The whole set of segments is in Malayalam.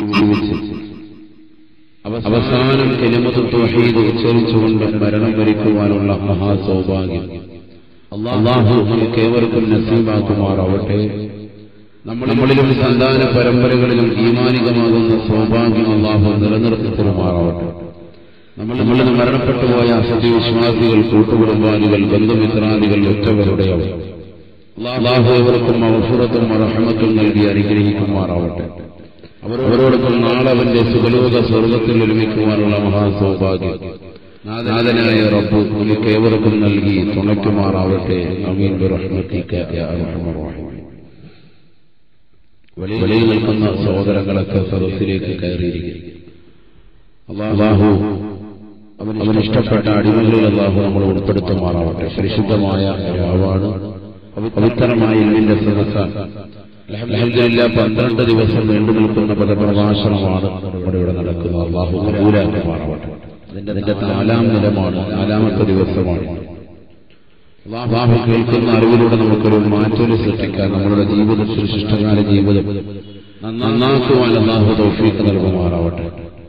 ജീവിച്ച് അവസാനം കെലിമത്ത് തൗഹീദ് ഉച്ചരിച്ചുകൊണ്ട് മരണം വരിക്കുവാനുള്ള മഹാസൗഭാഗ്യം അള്ളാഹു നമുക്ക് ഏവർക്കും നസീബാക്കുമാറാവട്ടെ നമ്മളിലും സന്താന പരമ്പരകളിലും ഈമാനികമാകുന്ന സൗഭാഗ്യം അള്ളാഹു നിലനിർത്തി തരുമാറാവട്ടെ നമ്മൾ നമ്മളിൽ മരണപ്പെട്ടു പോയ സത്യവിശ്വാസികൾ കൂട്ടുകുടുംബാദികൾ ബന്ധുമിത്രാദികൾ ഒറ്റവരുടെ അള്ളാഹു ഇവർക്കും അവസരത്തും റഹമത്തും നൽകി അനുഗ്രഹിക്കുമാറാവട്ടെ അവരോടൊപ്പം നാളെ അവന്റെ സുഖലോക സ്വർഗത്തിൽ ഒരുമിക്കുവാനുള്ള മഹാസൗഭാഗ്യം നാഥനായ റബ്ബ് നമുക്ക് ഏവർക്കും നൽകി തുണയ്ക്കുമാറാവട്ടെ അമീൻ റഹ്മത്തിക്ക യാ അർഹമർ റഹീം. വെളിയിൽ നിൽക്കുന്ന സഹോദരങ്ങളൊക്കെ സദസ്സിലേക്ക് കയറിയിരിക്കും അള്ളാഹു അവൻ അവൻ ഇഷ്ടപ്പെട്ട അടിമകളിൽ അള്ളാഹു നമ്മൾ ഉൾപ്പെടുത്തുമാറാവട്ടെ പരിശുദ്ധമായ രാവാണ് പവിത്രമായ ഇൽമിന്റെ സദസ്സ അൽഹംദുലില്ല പന്ത്രണ്ട് ദിവസം നീണ്ടു നിൽക്കുന്ന പദപ്രഭാഷണമാണ് നമ്മുടെ ഇവിടെ നടക്കുന്നത് അള്ളാഹു കബൂലാക്കുമാറാവട്ടെ അതിന്റെ അതിന്റെ നാലാം നിലമാണ് നാലാമത്തെ ദിവസമാണ് അള്ളാഹു കേൾക്കുന്ന അറിവിലൂടെ നമുക്കൊരു മാറ്റം സൃഷ്ടിക്കാൻ നമ്മളുടെ ജീവിതത്തിൽ ശിഷ്ടകാല ജീവിതം നന്നാക്കുവാൻ അള്ളാഹു തൗഫീഖ് നൽകുമാറാവട്ടെ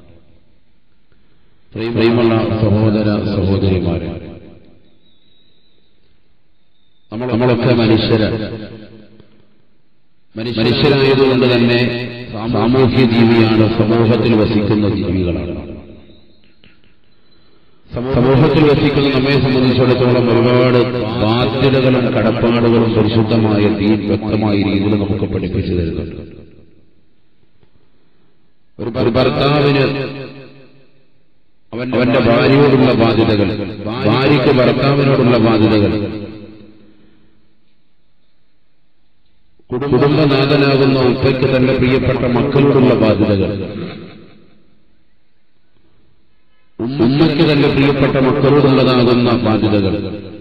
പ്രിയമുള്ള സഹോദര സഹോദരിമാരെ നമ്മൾ നമ്മളൊക്കെ മനുഷ്യര മനുഷ്യരായതുകൊണ്ട് തന്നെ സാമൂഹ്യ ജീവിയാണ് സമൂഹത്തിൽ വസിക്കുന്ന ജീവികളാണ് സമൂഹത്തിൽ വസിക്കുന്ന നമ്മെ സംബന്ധിച്ചിടത്തോളം ഒരുപാട് ബാധ്യതകളും കടപ്പാടുകളും പരിശുദ്ധമായ ദീൻ വ്യക്തമായ രീതിയിൽ നമുക്ക് പഠിപ്പിച്ചു തരുന്നുണ്ട് ഒരു ഒരു ഭർത്താവിന് അവൻ അവന്റെ ഭാര്യയോടുള്ള ബാധ്യതകൾ ഭാര്യയ്ക്ക് ഭർത്താവിനോടുള്ള ബാധ്യതകൾ കുടുംബനാഥനാകുന്ന ഉപ്പയ്ക്ക് തന്റെ പ്രിയപ്പെട്ട മക്കളോടുള്ള ബാധ്യതകൾ ഉമ്മയ്ക്ക് തന്റെ പ്രിയപ്പെട്ട മക്കളോടുള്ളതാകുന്ന ബാധ്യതകൾ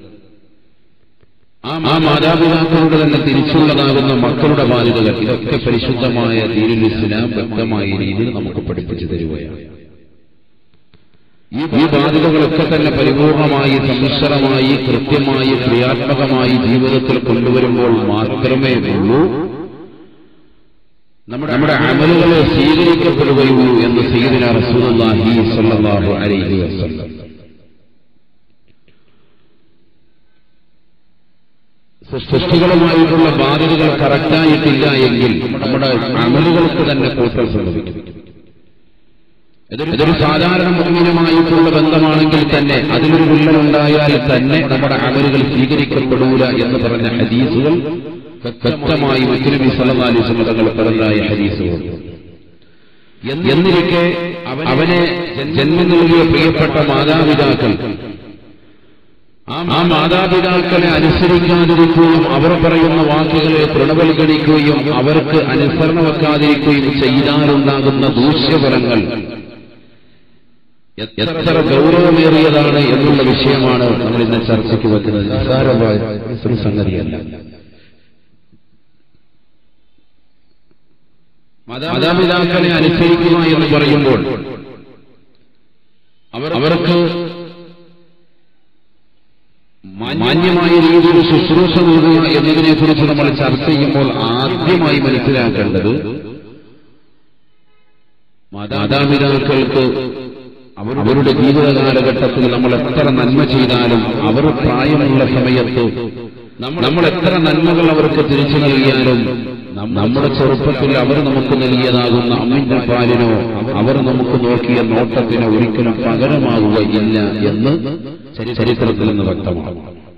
ആ ആ മാതാപിതാക്കളോട് തന്നെ തിരിച്ചുള്ളതാകുന്ന മക്കളുടെ ബാധ്യതകൾ ഇതൊക്കെ പരിശുദ്ധമായ ദീനുൽ ഇസ്ലാം വ്യക്തമായ രീതിയിൽ നമുക്ക് പഠിപ്പിച്ചു തരികയാണ് ഈ ഈ ബാധ്യതകളൊക്കെ തന്നെ പരിപൂർണമായി സമ്മിശ്രമായി കൃത്യമായി ക്രിയാത്മകമായി ജീവിതത്തിൽ കൊണ്ടുവരുമ്പോൾ മാത്രമേ ഉള്ളൂ നമ്മുടെ നമ്മുടെ അമലുകളെ സ്വീകരിക്കപ്പെടുകയുള്ളൂ എന്ന് സയ്യിദിന റസൂലുള്ളാഹി സ്വല്ലല്ലാഹു അലൈഹി വസല്ലം സൃഷ്ടികളുമായിട്ടുള്ള ബാധ്യതകൾ കറക്റ്റായിട്ടില്ല എങ്കിൽ നമ്മുടെ അമലുകൾക്ക് തന്നെ കൂട്ടൽ സംഭവിക്കും ഇതൊരു സാധാരണ മുഖ്യമായിട്ടുള്ള ബന്ധമാണെങ്കിൽ തന്നെ അതിലൊരു വിള്ളലുണ്ടായാൽ തന്നെ നമ്മുടെ അമലുകൾ സ്വീകരിക്കപ്പെടൂല എന്ന് പറഞ്ഞ ഹദീസുകൾ വ്യക്തമായി മുസ്ലിം സലഹ് തങ്ങൾ പറഞ്ഞായ ഹദീസുകൾ എന്നിരിക്കെ അവനെ ജന്മം നൽകിയ പ്രിയപ്പെട്ട മാതാപിതാക്കൾ ആ മാതാപിതാക്കളെ അനുസരിക്കാതിരിക്കുകയും അവർ പറയുന്ന വാക്കുകളെ തൃണവൽഗണിക്കുകയും അവർക്ക് അനുസരണ വെക്കാതിരിക്കുകയും ചെയ്താലുണ്ടാകുന്ന ദൂഷ്യഫലങ്ങൾ എത്ര ഗൗരവമേറിയതാണ് എന്നുള്ള വിഷയമാണ് നമ്മൾ ഇന്ന് ചർച്ചയ്ക്ക് വെക്കുന്നത് നിസ്സാരമായ ഒരു സംഗതിയല്ല മാതാപിതാക്കളെ അനുസരിക്കുക എന്ന് പറയുമ്പോൾ അവർ അവർക്ക് മാന്യമായ രീതിയിൽ ശുശ്രൂഷ നൽകുക എന്നതിനെ കുറിച്ച് നമ്മൾ ചർച്ച ചെയ്യുമ്പോൾ ആദ്യമായി മനസ്സിലാക്കേണ്ടത് മാതാപിതാക്കൾക്ക് അവരുടെ ജീവിത കാലഘട്ടത്തിൽ നമ്മൾ എത്ര നന്മ ചെയ്താലും അവർ പ്രായമുള്ള സമയത്ത് നമ്മൾ എത്ര നന്മകൾ അവർക്ക് തിരിച്ചു നൽകിയാലും നമ്മുടെ ചെറുപ്പത്തിൽ അവർ നമുക്ക് നൽകിയതാകുന്ന അമ്മിന്റെ പാലിനോ അവർ നമുക്ക് നോക്കിയ നോട്ടത്തിനോ ഒരിക്കലും പകരമാകുകയില്ല എന്ന് ചരിത്രത്തിൽ നിന്ന് വ്യക്തമാണ്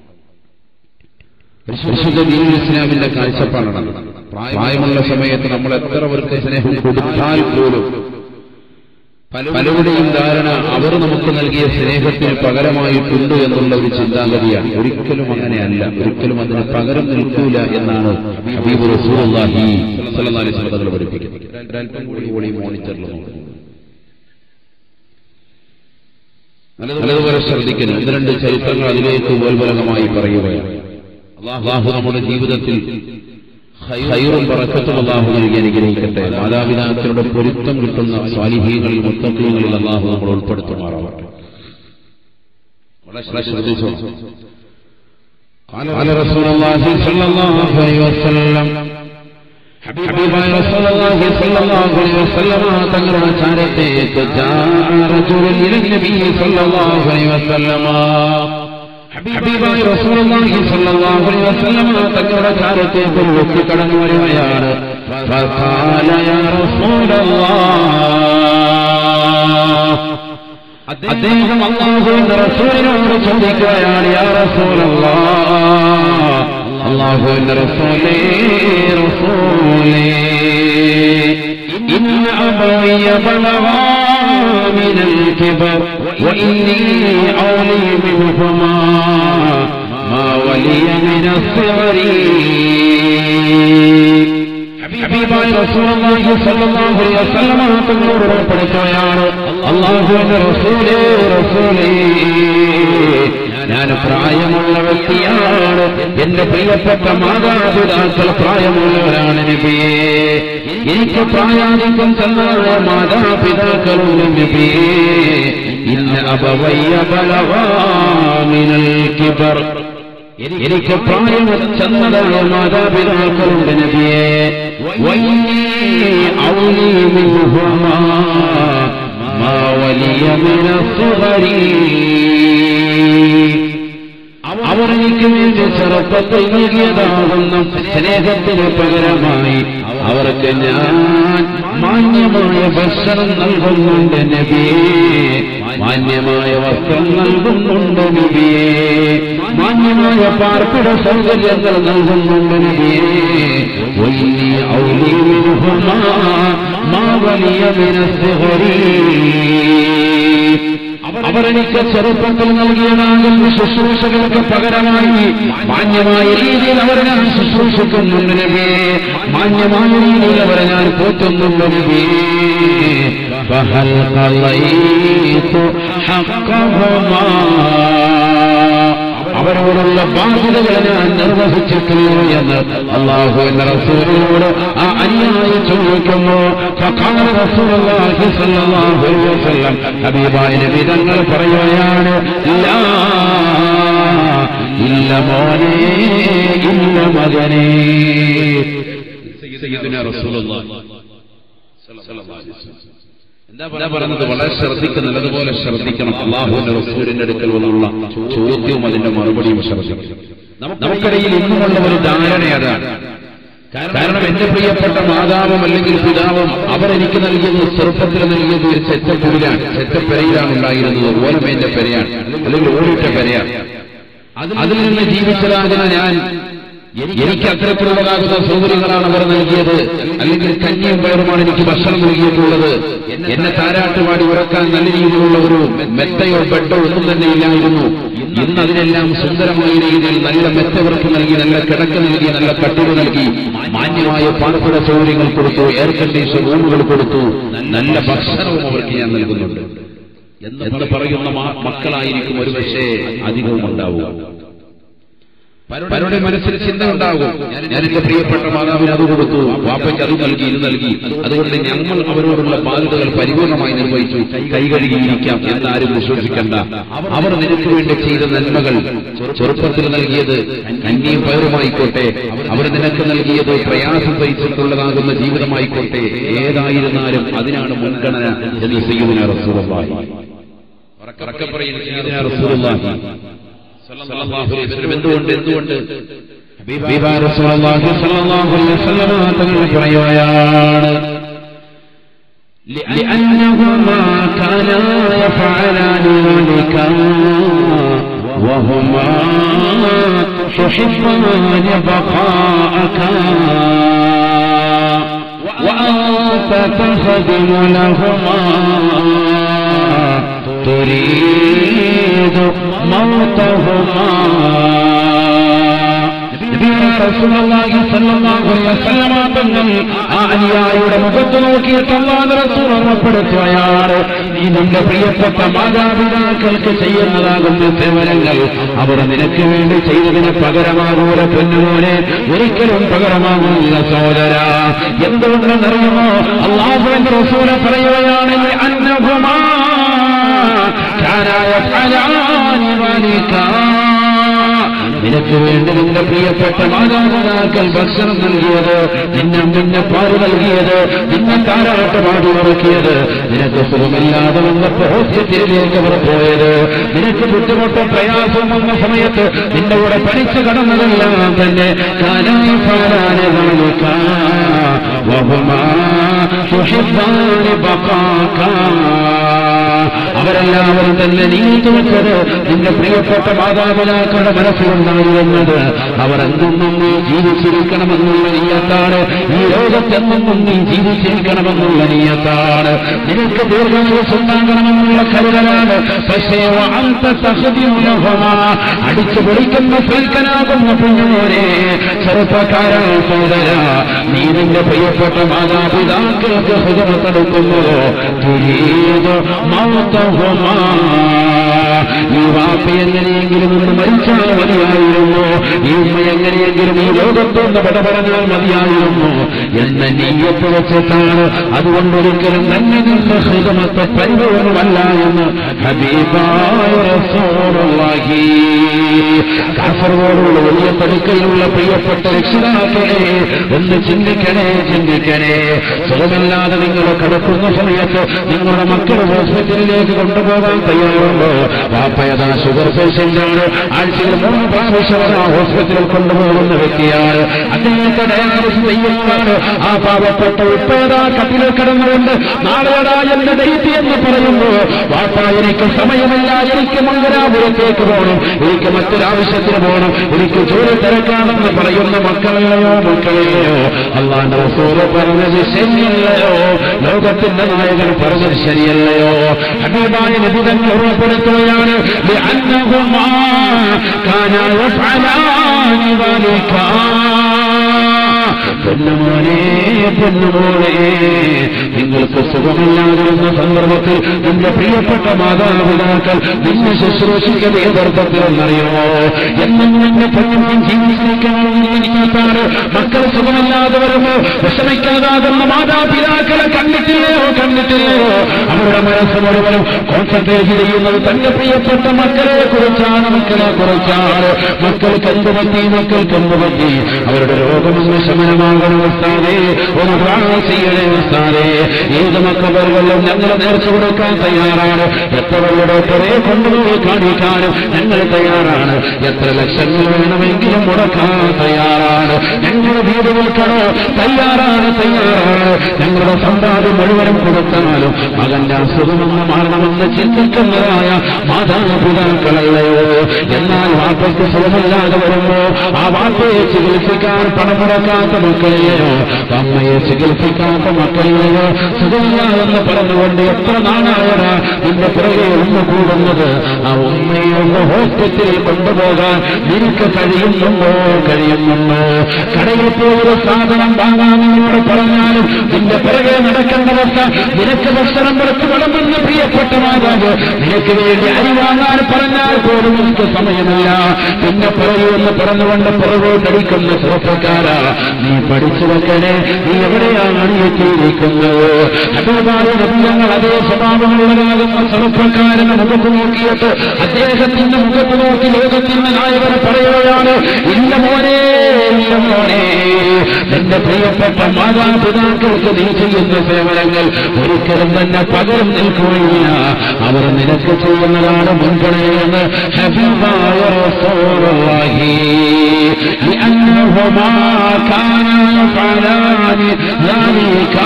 പരിശുദ്ധ ദീൻ ഇസ്ലാമിന്റെ കാഴ്ചപ്പാടാണ് പ്രായമുള്ള സമയത്ത് നമ്മൾ എത്ര അവർക്ക് സ്നേഹം കൊടുത്താൽ പോലും പലരുടെയും ധാരണ അവർ നമുക്ക് നൽകിയ സ്നേഹത്തിന് പകരമായിട്ടുണ്ട് എന്നുള്ള ഒരു ചിന്താഗതിയാണ് ഒരിക്കലും അങ്ങനെയല്ല ഒരിക്കലും അതിന് പകരം നിൽക്കൂല എന്നാണ് ഹബീബ് റസൂലുള്ളാഹി സ്വല്ലല്ലാഹു അലൈഹി വസല്ലം തങ്ങൾ പഠിപ്പിക്കുന്നത് ഒരല്പം കൂടി ഓടി മോണിറ്ററിൽ നോക്കുന്നു നല്ലതുപോലെ ശ്രദ്ധിക്കുന്നു ഇത് രണ്ട് ചരിത്രങ്ങൾ അതിലേക്ക് ഉപോത്ബലകമായി പറയുകയാണ് അള്ളാഹു നമ്മുടെ ജീവിതത്തിൽ ഹൈറും പറക്കത്തും അള്ളാഹു നൽകി അനുഗ്രഹിക്കട്ടെ മാതാപിതാക്കളുടെ പൊരുത്തം കിട്ടുന്ന സ്വാലിഹീകളിൽ മുത്തക്കീങ്ങളിൽ അള്ളാഹു നമ്മൾ ഉൾപ്പെടുത്തുമാറാവട്ടെ വളരെ ശ്രദ്ധിച്ചോ قال رسول الله صلى الله عليه وسلم ഹബീബായ റസൂലുള്ളാഹി സ്വല്ലല്ലാഹു അലൈഹി വസല്ലമ തങ്ങളുടെ ചാരത്തേക്ക് ജാഅ റജുലുൻ ഇലൻ നബി സ്വല്ലല്ലാഹു അലൈഹി വസല്ലമ ഹബീബായ റസൂലുള്ളാഹി സ്വല്ലല്ലാഹു അലൈഹി വസല്ലമ തങ്ങളുടെ ചാരത്തേക്ക് ഒരു വ്യക്തി കടന്നു വരികയാണ് ഫഖാല യാ റസൂലല്ലാഹ് അദ്ദേഹം അള്ളാഹുവിന്റെ റസൂലിനോട് ചോദിക്കുകയാണ് യാ റസൂലല്ലാഹ് അള്ളാഹുവിന്റെ റസൂലേ റസൂലേ ഇന്ന അബവിയ ബലവാ من الكبر وإني أولي منهما ما ولي من الصغر ഹബീബായ റസൂലുള്ളാഹി സ്വല്ലല്ലാഹു അലൈഹി വസല്ലമ തങ്ങളോട് ഉറപ്പെടുത്തുകയാണ് അല്ലാഹുവിന്റെ റസൂലേ റസൂലേ ഞാൻ പ്രായമുള്ള വ്യക്തിയാണ് എന്റെ പ്രിയപ്പെട്ട മാതാപിതാക്കൾ പ്രായമുള്ളവരാണ് നബിയേ എനിക്ക് പ്രായാധിക്യം ചെന്നായ മാതാപിതാക്കളുണ്ട് നബിയേ ഇന്ന അബവയ്യ ബലവാമിനൽ കിബർ എനിക്ക് പ്രായം ചെന്നതായ മാതാപിതാക്കളുണ്ട് നബിയെ വൈനീ ഔലി മിൻഹുമാ മാ വലിയ മിന സുഗരി അവർ എനിക്ക് വേണ്ടി ചെറുപ്പത്തിൽ നൽകിയതാകുന്ന സ്നേഹത്തിന് പകരമായി അവർക്ക് ഞാൻ മാന്യമായ ഭക്ഷണം നൽകുന്നുണ്ട് നബിയേ മാന്യമായ വസ്ത്രം നൽകുന്നുണ്ട് നബിയേ മാന്യമായ പാർപ്പിട സൗകര്യങ്ങൾ നൽകുന്നുണ്ട് നബിയേ വൈലി ഔലി മിൻഹുമാ മാ വലിയ മിനസ്സുഹരീ അവർ എനിക്ക് ചെറുപ്പത്തിൽ നൽകിയതാകുന്ന ശുശ്രൂഷകൾക്ക് പകരമായി മാന്യമായ രീതിയിൽ അവരെ ഞാൻ ശുശ്രൂഷിക്കുന്നുണ്ട് നബിയെ മാന്യമായ രീതിയിൽ അവരെ ഞാൻ പോറ്റുന്നുണ്ട് നബിയെ فهل قضيت حقهما അവരോടുള്ള ബാധ്യതകൾ ഞാൻ നിർവഹിച്ചിട്ടില്ല എന്ന് അള്ളാഹു എന്ന റസൂലിനോട് ആ അനുയായി ചോദിക്കുന്നു ഫഖാല റസൂലുള്ളാഹി സ്വല്ലല്ലാഹു അലൈഹി വസല്ലം ഹബീബായ നബി തങ്ങൾ പറയുകയാണ് ലാ ഇല്ല മോനെ ഇല്ല മകനെ സയ്യിദുനാ റസൂലുള്ളാഹി സ്വല്ലല്ലാഹു അലൈഹി വസല്ലം എന്താ പറയുന്നത് വളരെ ശ്രദ്ധിക്കണം നല്ലതുപോലെ ശ്രദ്ധിക്കണം അള്ളാഹുവിന്റെ റസൂലിന്റെ അടുക്കൽ വന്നുള്ള ചോദ്യവും അതിന്റെ മറുപടിയും ശ്രദ്ധിക്കണം നമുക്കിടയിൽ ഇന്നുമുള്ള ഒരു ധാരണ അതാണ് കാരണം എന്റെ പ്രിയപ്പെട്ട മാതാവും അല്ലെങ്കിൽ പിതാവും അവർ എനിക്ക് നൽകിയത് ചെറുപ്പത്തിൽ നൽകിയത് ഒരു ചെറ്റപ്പുരിലാണ് ചെറ്റപ്പെരയിലാണ് ഉണ്ടായിരുന്നത് ഓലമേന്റെ പെരയാണ് അല്ലെങ്കിൽ ഓടിട്ട പെരയാണ് അതിൽ നിന്ന് ജീവിച്ചതാകുന്ന ഞാൻ എനിക്ക് അത്തരത്തിലുള്ളതാകുന്ന സൗകര്യങ്ങളാണ് അവർ നൽകിയത് അല്ലെങ്കിൽ കഞ്ഞിയും പയറുമാണ് എനിക്ക് ഭക്ഷണം നൽകിയിട്ടുള്ളത് എന്നെ താരാട്ടുപാടി ഉറക്കാൻ നല്ല രീതിയിലുള്ള ഒരു മെത്തയോ ബെഡോ ഒന്നും തന്നെ ഇല്ലായിരുന്നു ഇന്ന് അതിനെല്ലാം സുന്ദരമായ രീതിയിൽ നല്ല മെത്ത ഉറപ്പ് നൽകി നല്ല കിടക്ക് നൽകി നല്ല കട്ടിൽ നൽകി മാന്യമായ പാർപ്പിട സൗകര്യങ്ങൾ കൊടുത്തു എയർ കണ്ടീഷൻ റൂമുകൾ കൊടുത്തു നല്ല ഭക്ഷണവും അവർക്ക് ഞാൻ നൽകുന്നുണ്ട് എന്ന് പറയുന്ന മക്കളായിരിക്കും ഒരുപക്ഷെ അധികവും ഉണ്ടാവുക പലരുടെ മനസ്സിൽ ചിന്ത ഉണ്ടാകും ഞാൻ എന്റെ പ്രിയപ്പെട്ട മാതാവിന് അത് കൊടുത്തു വാപ്പയ്ക്ക് അത് നൽകി ഇത് നൽകി അതുകൊണ്ട് ഞങ്ങൾ അവരോടുള്ള ബാധ്യതകൾ പരിപൂർണമായി നിർവഹിച്ചു കൈകഴുകിയിരിക്കാം എന്നാരും വിശ്വസിക്കണ്ട അവർ നിനക്ക് വേണ്ടി ചെയ്ത നന്മകൾ ചെറുപ്പത്തിൽ നൽകിയത് കഞ്ഞിയും പയറുമായിക്കോട്ടെ അവർ നിനക്ക് നൽകിയത് പ്രയാസം സഹിച്ചിട്ടുള്ളതാകുന്ന ജീവിതമായിക്കോട്ടെ ഏതായിരുന്നാലും അതിനാണ് മുൻഗണന എന്ന് സയ്യിദിന റസൂലുള്ളാഹി ഉറക്കെ പറയുന്നു സയ്യിദിന റസൂലുള്ളാഹി സല്ലല്ലാഹു അലൈഹി വസല്ലം എന്തുകൊണ്ട് എന്തുകൊണ്ട് ഹബീബായ റസൂലുള്ളാഹി സ്വല്ലല്ലാഹു അലൈഹി വസല്ലം തങ്ങൾ പറയുകയാണ് لأنهما كانا يفعلان ذلك وهما تحبان بقاءك وأنت تخدم لهما تريد موتهما തങ്ങൾ ആ അനുയായിയുടെ മുഖത്ത് നോക്കിയിട്ട് അള്ളാഹുറസൂർ ഓർമ്മപ്പെടുത്തുകയാണ് നീ നിന്റെ പ്രിയപ്പെട്ട മാതാപിതാക്കൾക്ക് ചെയ്യുന്നതാകുന്ന സേവനങ്ങൾ അവർ നിനക്ക് വേണ്ടി ചെയ്തതിന് പകരമാകൂല പൊന്നുമോനെ ഒരിക്കലും പകരമാകൂല സോദര എന്തുകൊണ്ടെന്നറിയുമോ അള്ളാഹുവിന്റെ റസൂല പറയുകയാണെങ്കിൽ അന്നഭുമാ كان يفعلان ذلك നിനക്ക് വേണ്ടി നിന്റെ പ്രിയപ്പെട്ട മാതാപിതാക്കൾ ഭക്ഷണം നൽകിയത് നിന്നെ നിന്നെ പാല് നൽകിയത് നിന്നെ താരാട്ട് പാടി ഉറക്കിയത് നിനക്ക് സുഖമില്ലാതെ വന്നപ്പോ ഹോസ്പിറ്റലിലേക്ക് അവർ പോയത് നിനക്ക് ബുദ്ധിമുട്ട് പ്രയാസം വന്ന സമയത്ത് നിന്റെ കൂടെ പഠിച്ചു കടന്നതെല്ലാം തന്നെ കാലായി ഫാലാനെ കാണിക്കാ വഹുമാ തുഹിബ്ബാനി ബഖാകാ അവരെല്ലാവരും തന്നെ നീ തുറച്ചത് നിന്റെ പ്രിയപ്പെട്ട മാതാപിതാക്കളുടെ മനസ്സിലുണ്ടായിരുന്നത് അവർ എന്തെന്നും നീ ജീവിച്ചിരിക്കണമെന്നുള്ള നീയത്താണ് ഈ ലോകത്തെന്നും നീ ജീവിച്ചിരിക്കണമെന്നുള്ള നീയത്താണ് നിനക്ക് ദീർഘായുസുണ്ടാകണമെന്നുള്ള കരുതലാണ് പക്ഷേ അന്ത തഹതിയുലഹമാ അടിച്ചു പൊളിക്കുന്ന ഫൽക്കനാകുന്ന കുഞ്ഞുമോനെ ചെറുപ്പക്കാരാ സോദര നീ നിന്റെ പ്രിയപ്പെട്ട മാതാപിതാക്കൾക്ക് ഹൃദയത്തെടുക്കുന്നുവോ തുരീത് മൗതഹുമാ ഈ വാപ്പ എങ്ങനെയെങ്കിലും ഒന്ന് മരിച്ചാൽ മതിയായിരുന്നു ഈ ഉമ്മ എങ്ങനെയെങ്കിലും ഈ ലോകത്തൊന്ന് പടപറഞ്ഞാൽ മതിയായിരുന്നു എന്ന നീയത്ത് വെച്ചിട്ടാണ് അതുകൊണ്ട് ഒരിക്കലും തന്നെ നിന്റെ ഹൃദമത്തെ പരിപൂർണമല്ല എന്ന് ഹബീബായ റസൂലുള്ളാഹി കാസർഗോഡുള്ള വലിയ പടുക്കയിലുള്ള പ്രിയപ്പെട്ട രക്ഷിതാക്കളെ ഒന്ന് ചിന്തിക്കണേ ചിന്തിക്കണേ സുഖമില്ലാതെ നിങ്ങൾ കിടക്കുന്ന സമയത്ത് നിങ്ങളുടെ മക്കൾ ഹോസ്പിറ്റലിലേക്ക് കൊണ്ടുപോകാൻ തയ്യാറുണ്ടോ വാപ്പയതാ ഷുഗർ പേഷ്യന്റാണ് ആഴ്ചയിൽ മൂന്ന് പ്രാവശ്യം ആ ഹോസ്പിറ്റലിൽ കൊണ്ടുപോകുന്ന വ്യക്തിയാണ് അദ്ദേഹത്തെ ഡയാലിസിസ് ചെയ്യുന്നതാണ് ആ പാവപ്പെട്ട ഉപ്പേതാ കട്ടിലിൽ കിടന്നുകൊണ്ട് നാളെയടാ എന്റെ ഡേറ്റ് എന്ന് പറയുന്നു വാപ്പ എനിക്ക് സമയമില്ല എനിക്ക് മംഗലാപുരത്തേക്ക് പോകണം എനിക്ക് മറ്റൊരാവശ്യത്തിന് പോകണം എനിക്ക് ജോലി തിരക്കാണെന്ന് പറയുന്ന മക്കളെയോ മക്കളെയോ അള്ളാന്റെ റസൂല് പറഞ്ഞത് ശരിയല്ലയോ ലോകത്തിന്റെ നായകൻ പറഞ്ഞത് ശരിയല്ലയോ ഹബീബായ നിബിതങ്ങൾ ഓർമ്മപ്പെടുത്തുകയാണ് لأنهما كانا يفعلان ذلك പൊന്നുമോനെ പൊന്നുമോളെ നിങ്ങൾക്ക് സുഖമില്ലാതിരുന്ന സന്ദർഭത്തിൽ നിന്റെ പ്രിയപ്പെട്ട മാതാപിതാക്കൾ നിന്നെ ശുശ്രൂഷിക്കൽ ഏതർത്ഥത്തിലെന്നറിയുമോ എന്നും നിന്റെ പൊന്നുമോൻ ജീവിച്ചിരിക്കണമെന്ന് നിങ്ങൾക്കാണ് മക്കൾ സുഖമില്ലാതെ വരുമ്പോ വിഷമിക്കാതാകുന്ന മാതാപിതാക്കളെ കണ്ടിട്ടില്ലയോ കണ്ടിട്ടില്ലയോ അവരുടെ മനസ്സ് മുഴുവനും കോൺസെൻട്രേറ്റ് ചെയ്യുന്നത് തന്റെ പ്രിയപ്പെട്ട മക്കളെ കുറിച്ചാണ് മക്കളെ കുറിച്ചാണ് മക്കൾക്ക് എന്ത് പറ്റി മക്കൾക്ക് എന്ത് പറ്റി അവരുടെ രോഗമൊന്ന് ശമനമാകണം ഉസ്താദേ ഒന്ന് പ്രാർത്ഥന ചെയ്യണേ ഉസ്താദേ ഏത് മക്കളും ഞങ്ങൾ നേർച്ച കൊടുക്കാൻ തയ്യാറാണ് എത്ര വലിയ ഡോക്ടറെ കൊണ്ടുപോയി കാണിക്കാനും ഞങ്ങൾ തയ്യാറാണ് എത്ര ലക്ഷങ്ങൾ വേണമെങ്കിലും മുടക്കാൻ തയ്യാറാണ് ഞങ്ങൾ വീട് വിൽക്കണോ തയ്യാറാണ് തയ്യാറാണ് ഞങ്ങളുടെ സമ്പാദ്യം മുഴുവനും കൊടുത്താലും മകന്റെ അസുഖമെന്ന് മാറണമെന്ന് ചിന്തിക്കുന്നതായ മാതാപിതാക്കളല്ലയോ എന്നാൽ വാപ്പയ്ക്ക് സുഖമില്ലാതെ വരുമ്പോ ആ വാപ്പയെ ചികിത്സിക്കാൻ പണം മുടക്കാത്ത മക്കളിലെയോ അമ്മയെ ചികിത്സിക്കാത്ത മക്കളിലെയോ സുഖമില്ല എന്ന് പറഞ്ഞുകൊണ്ട് എത്ര നാളായടാ നിന്റെ പുറകെ ഒന്ന് കൂടുന്നത് ആ ഉമ്മയെ ഒന്ന് ഹോസ്പിറ്റലിൽ കൊണ്ടുപോകാൻ നിനക്ക് കഴിയുന്നുണ്ടോ കഴിയുന്നുണ്ടോ കടയിൽ പോയി ഒരു സാധനം വാങ്ങാമെന്നോട് പറഞ്ഞാലും നിന്റെ പിറകെ നടക്കേണ്ടവസ്ഥ നിനക്ക് ഭക്ഷണം കൊടുത്ത് വിളമ്പുന്ന പ്രിയപ്പെട്ട മാതാവ് നിനക്ക് വേണ്ടി അരി വാങ്ങാൻ പറഞ്ഞാൽ പോലും എനിക്ക് സമയമില്ല പിന്നെ പറയുമെന്ന് പറഞ്ഞുകൊണ്ട് പുറകോട്ടടിക്കുന്ന ചെറുപ്പക്കാരാ നീ പഠിച്ചു വെക്കണേ നീ എവിടെയാണ് എത്തിയിരിക്കുന്നത് അതുപോലെ ഞങ്ങൾ അതേ സ്വഭാവമുള്ളതാകുന്ന ചെറുപ്പക്കാരന്റെ മുഖത്ത് നോക്കിയിട്ട് അദ്ദേഹത്തിന്റെ മുഖത്ത് നോക്കി ലോകത്തിന്റെ നായകനെ പറയുകയാണ് ഇല്ല മോനെ ഇല്ല മോനെ നിന്റെ പ്രിയപ്പെട്ട മാതാപിതാക്കൾക്ക് നീ ചെയ്യുന്ന സേവനങ്ങൾ ഒരിക്കലും തന്നെ പകരം നിൽക്കുകയില്ല അവർ നിനക്ക് ചെയ്യുന്നതാണ് മുൻഗണനയെന്ന് ഹബീബായ റസൂലുള്ളാഹി لأنهما كانا يفعلان ذلك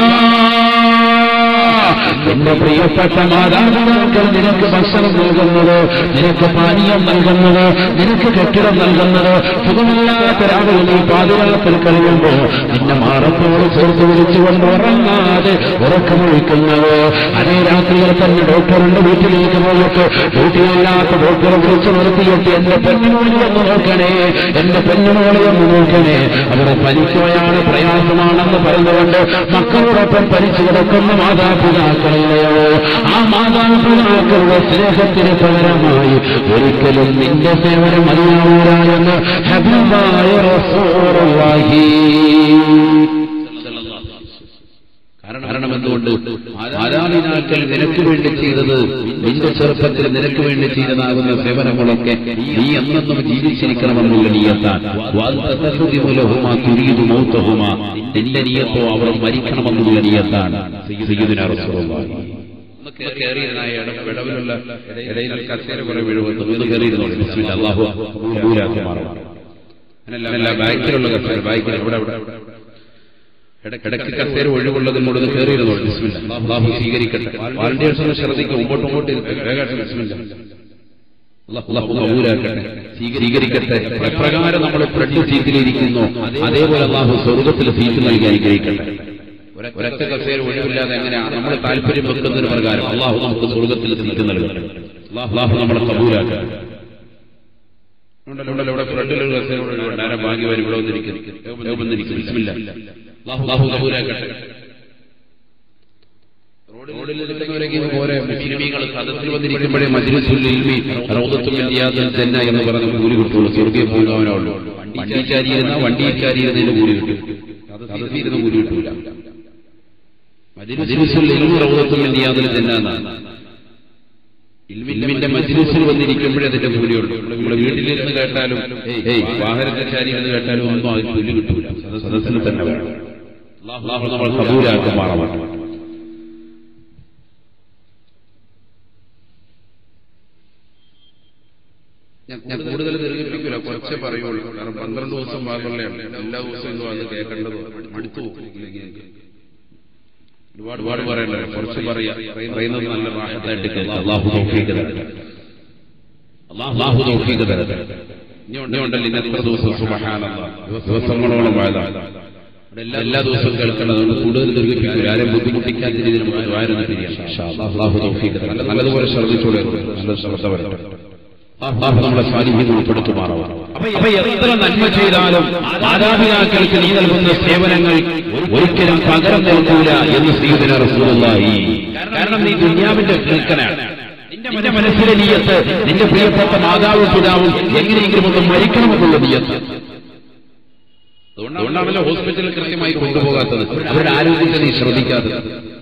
എന്റെ പ്രിയപ്പെട്ട മാതാപിതാക്കൾ നിനക്ക് ഭക്ഷണം നൽകുന്നത് നിനക്ക് പാനീയം നൽകുന്നത് നിനക്ക് കെട്ടിടം നൽകുന്നത് സുഖമില്ലാത്ത രാവിലെ നീ പാതിരാത്തിൽ കഴിയുമ്പോ നിന്നെ മാറത്തോട് ചേർത്ത് വിളിച്ചുകൊണ്ട് ഉറങ്ങാതെ ഉറക്കമൊഴിക്കുന്നത് അതേ രാത്രിയിൽ തന്നെ ഡോക്ടറിന്റെ വീട്ടിലേക്ക് പോയിട്ട് ഡ്യൂട്ടിയില്ലാത്ത ഡോക്ടറെ വിളിച്ചു നിർത്തിയിട്ട് എന്റെ പെണ്ണുമോളി ഒന്ന് നോക്കണേ എന്റെ പെണ്ണുമോളി ഒന്ന് നോക്കണേ അവിടെ പനിക്കുകയാണ് പ്രയാസമാണെന്ന് പറഞ്ഞുകൊണ്ട് മക്കളോടൊപ്പം പനിച്ചു കിടക്കുന്ന മാതാപിതാക്കളല്ലയോ ആ മാതാപിതാക്കളുടെ സ്നേഹത്തിന് പകരമായി ഒരിക്കലും നിന്റെ സേവനം അറിയാവൂല എന്ന് ഹബീബായ റസൂലുള്ളാഹി കാരണം എന്തുകൊണ്ട് പറഞ്ഞുകൊണ്ട് ആരാധിനാക്കൾ നിനക്ക് വേണ്ടി ചെയ്തത് നിന്റെ ചെറുപ്പത്തിൽ നിനക്ക് വേണ്ടി ചെയ്തതാകുന്ന സേവനങ്ങളൊക്കെ നീ എന്നെന്നും ജീവിച്ചിരിക്കണമെന്നുള്ള നീയത്താൻ വാൽത്തഹുദിമുലഹുമാ തുരീദു മൗത്തഹുമാ നിന്റെ നീയത്തോ അവർ മരിക്കണമെന്നുള്ള നീയത്താണ് സയ്യിദുനാ റസൂലുള്ളാഹി ഒന്ന് കയറിയിരുന്നായ വിടവിലുള്ള ഇടയിൽ കസേര കുറെ വീഴുന്നു ഒന്ന് കയറിയിരുന്നോളൂ ബിസ്മില്ലാ അല്ലാഹു കബൂലാക്കുമാറാവട്ടെ അങ്ങനെയല്ല ബാക്കിലുള്ള കസേര ബാക്കിൽ ഇവിടെ ഇവിടെ ഇടയ്ക്ക് കസേര ഒഴിവുള്ളതിൽ കൂടെ ഒന്ന് കയറിയിരുന്നോളൂ ബിസ്മില്ലാ അല്ലാഹു സ്വീകരിക്കട്ടെ വാളണ്ടിയേഴ്സ് ഒന്ന് ശ്രദ്ധിക്കും മുമ്പോട്ട് മുമ്പോട്ട് വേഗമായിട്ട് ബിസ്മില്ലാ അള്ളാഹു കബൂലാക്കട്ടെ സ്വീകരിക്കട്ടെ പ്രകാരം നമ്മൾ ഫ്രണ്ട് സീറ്റിലിരിക്കുന്നു അതേപോലെ അള്ളാഹു സ്വർഗത്തിൽ സീറ്റ് നൽകി അനുഗ്രഹിക്കട്ടെ ഒരൊറ്റ കസേര ഒഴിവില്ലാതെ എങ്ങനെയാണ് നമ്മൾ താല്പര്യം വെക്കുന്നതിന് പ്രകാരം അള്ളാഹു നമുക്ക് സ്വർഗത്തിൽ സീറ്റ് നൽകട്ടെ അള്ളാഹു നമ്മളെ കബൂലാക്കട്ടെ ഉണ്ടല്ലോ ഉണ്ടല്ലോ ഇവിടെ ഫ്രണ്ടിലൊരു കസേര ഒഴിവുണ്ട് ആരാ ഭാഗ്യവാൻ ഇവിടെ വന്നിരിക്കുന്നു വന്നിരിക്കും ബിസ്മില്ലാ അള്ളാഹു കബൂലാക്കട്ടെ റോഡിൽ നിൽക്കുന്നവരൊക്കെ പോലെ മുസ്ലിമീങ്ങൾ സദസ്സിൽ വന്നിരിക്കുമ്പോഴേ മജ്ലിസുൽ ഇൽമി റൗദത്തുൽ ഇലിയാദുൽ ജന്ന എന്ന് പറഞ്ഞ കൂലി കിട്ടുള്ളൂ സ്വർഗീയ പോകാനുള്ളൂ വണ്ടി ചാരിയിരുന്ന വണ്ടി ചാരിയിരുന്നതിന് കൂലി കിട്ടും സദസ്സിൽ ഇരുന്ന് കൂലി കിട്ടൂല മജ്ലിസുൽ ഇൽമി റൗദത്തുൽ ഇലിയാദുൽ ജന്ന എന്നാണ് ഇൽമിന്റെ മജ്ലിസിൽ വന്നിരിക്കുമ്പോഴേ അതിന്റെ കൂലിയുള്ളൂ നമ്മുടെ വീട്ടിലിരുന്ന് കേട്ടാലും ഏയ് വാഹനത്തെ ചാരിയിരുന്ന് കേട്ടാലും ഒന്നും അതിന് കൂലി കിട്ടൂല സദസ്സിൽ തന്നെ വേണം അള്ളാഹു നമ്മൾ കബൂലാക്കുമാറാവട്ടെ ഞാൻ കൂടുതൽ ദീർഘിപ്പിക്കില്ല കുറച്ചേ പറയുള്ളൂ കാരണം പന്ത്രണ്ട് ദിവസം ഭാഗമുള്ളതാണ് എല്ലാ ദിവസവും ഇത് വന്ന് കേൾക്കേണ്ടത് മടുത്തു പോകും. ഒരുപാട് ഒരുപാട് പറയണ്ടല്ലോ കുറച്ച് പറയാ പറയുന്നത് നല്ല റാഹത്തായിട്ട് കേൾക്കാം അള്ളാഹു തൗഫീഖ് തരട്ടെ അള്ളാഹു തൗഫീഖ് തരട്ടെ ഇനി ഉണ്ടല്ലോ ഇന്ന് എത്ര ദിവസം സുബ്ഹാനല്ലാഹ് ദിവസങ്ങളോളം വാഴതാണ് എല്ലാ ദിവസവും കേൾക്കണം അതുകൊണ്ട് കൂടുതൽ ദീർഘിപ്പിക്കൂല ആരെയും ബുദ്ധിമുട്ടിക്കാത്ത രീതിയിൽ നമുക്ക് ദ്വാരന്ന് പിരിയാം ഇൻഷാ അല്ലാഹ്. അള്ളാഹു തൗഫീഖ് തരട്ടെ നല്ലതുപോലെ ശ്രദ്ധിച്ചോളൂ നല്ല ശ്രദ്ധ വരട്ടെ അള്ളാഹു നമ്മളെ സാന്നിധ്യം ഉൾപ്പെടുത്തുമാറാവും അപ്പൊ എത്ര നന്മ ചെയ്താലും മാതാപിതാക്കൾക്ക് നീ നൽകുന്ന സേവനങ്ങൾ ഒരിക്കലും പകരം നൽകൂല എന്ന് ശ്രീധന റസൂലുള്ളാഹി കാരണം നീ ദുന്യാവിന്റെ കേൾക്കനാണ് നിന്റെ മനസ്സിലെ നീയത്ത് നിന്റെ പ്രിയപ്പെട്ട മാതാവും പിതാവും എങ്ങനെയെങ്കിലും ഒന്ന് മരിക്കണമെന്നുള്ള നീയത്ത് അതുകൊണ്ടാണല്ലോ ഹോസ്പിറ്റലിൽ കൃത്യമായി കൊണ്ടുപോകാത്തത് അവരുടെ ആരോഗ്യത്തെ നീ ശ്രദ്ധിക്കാത്തത്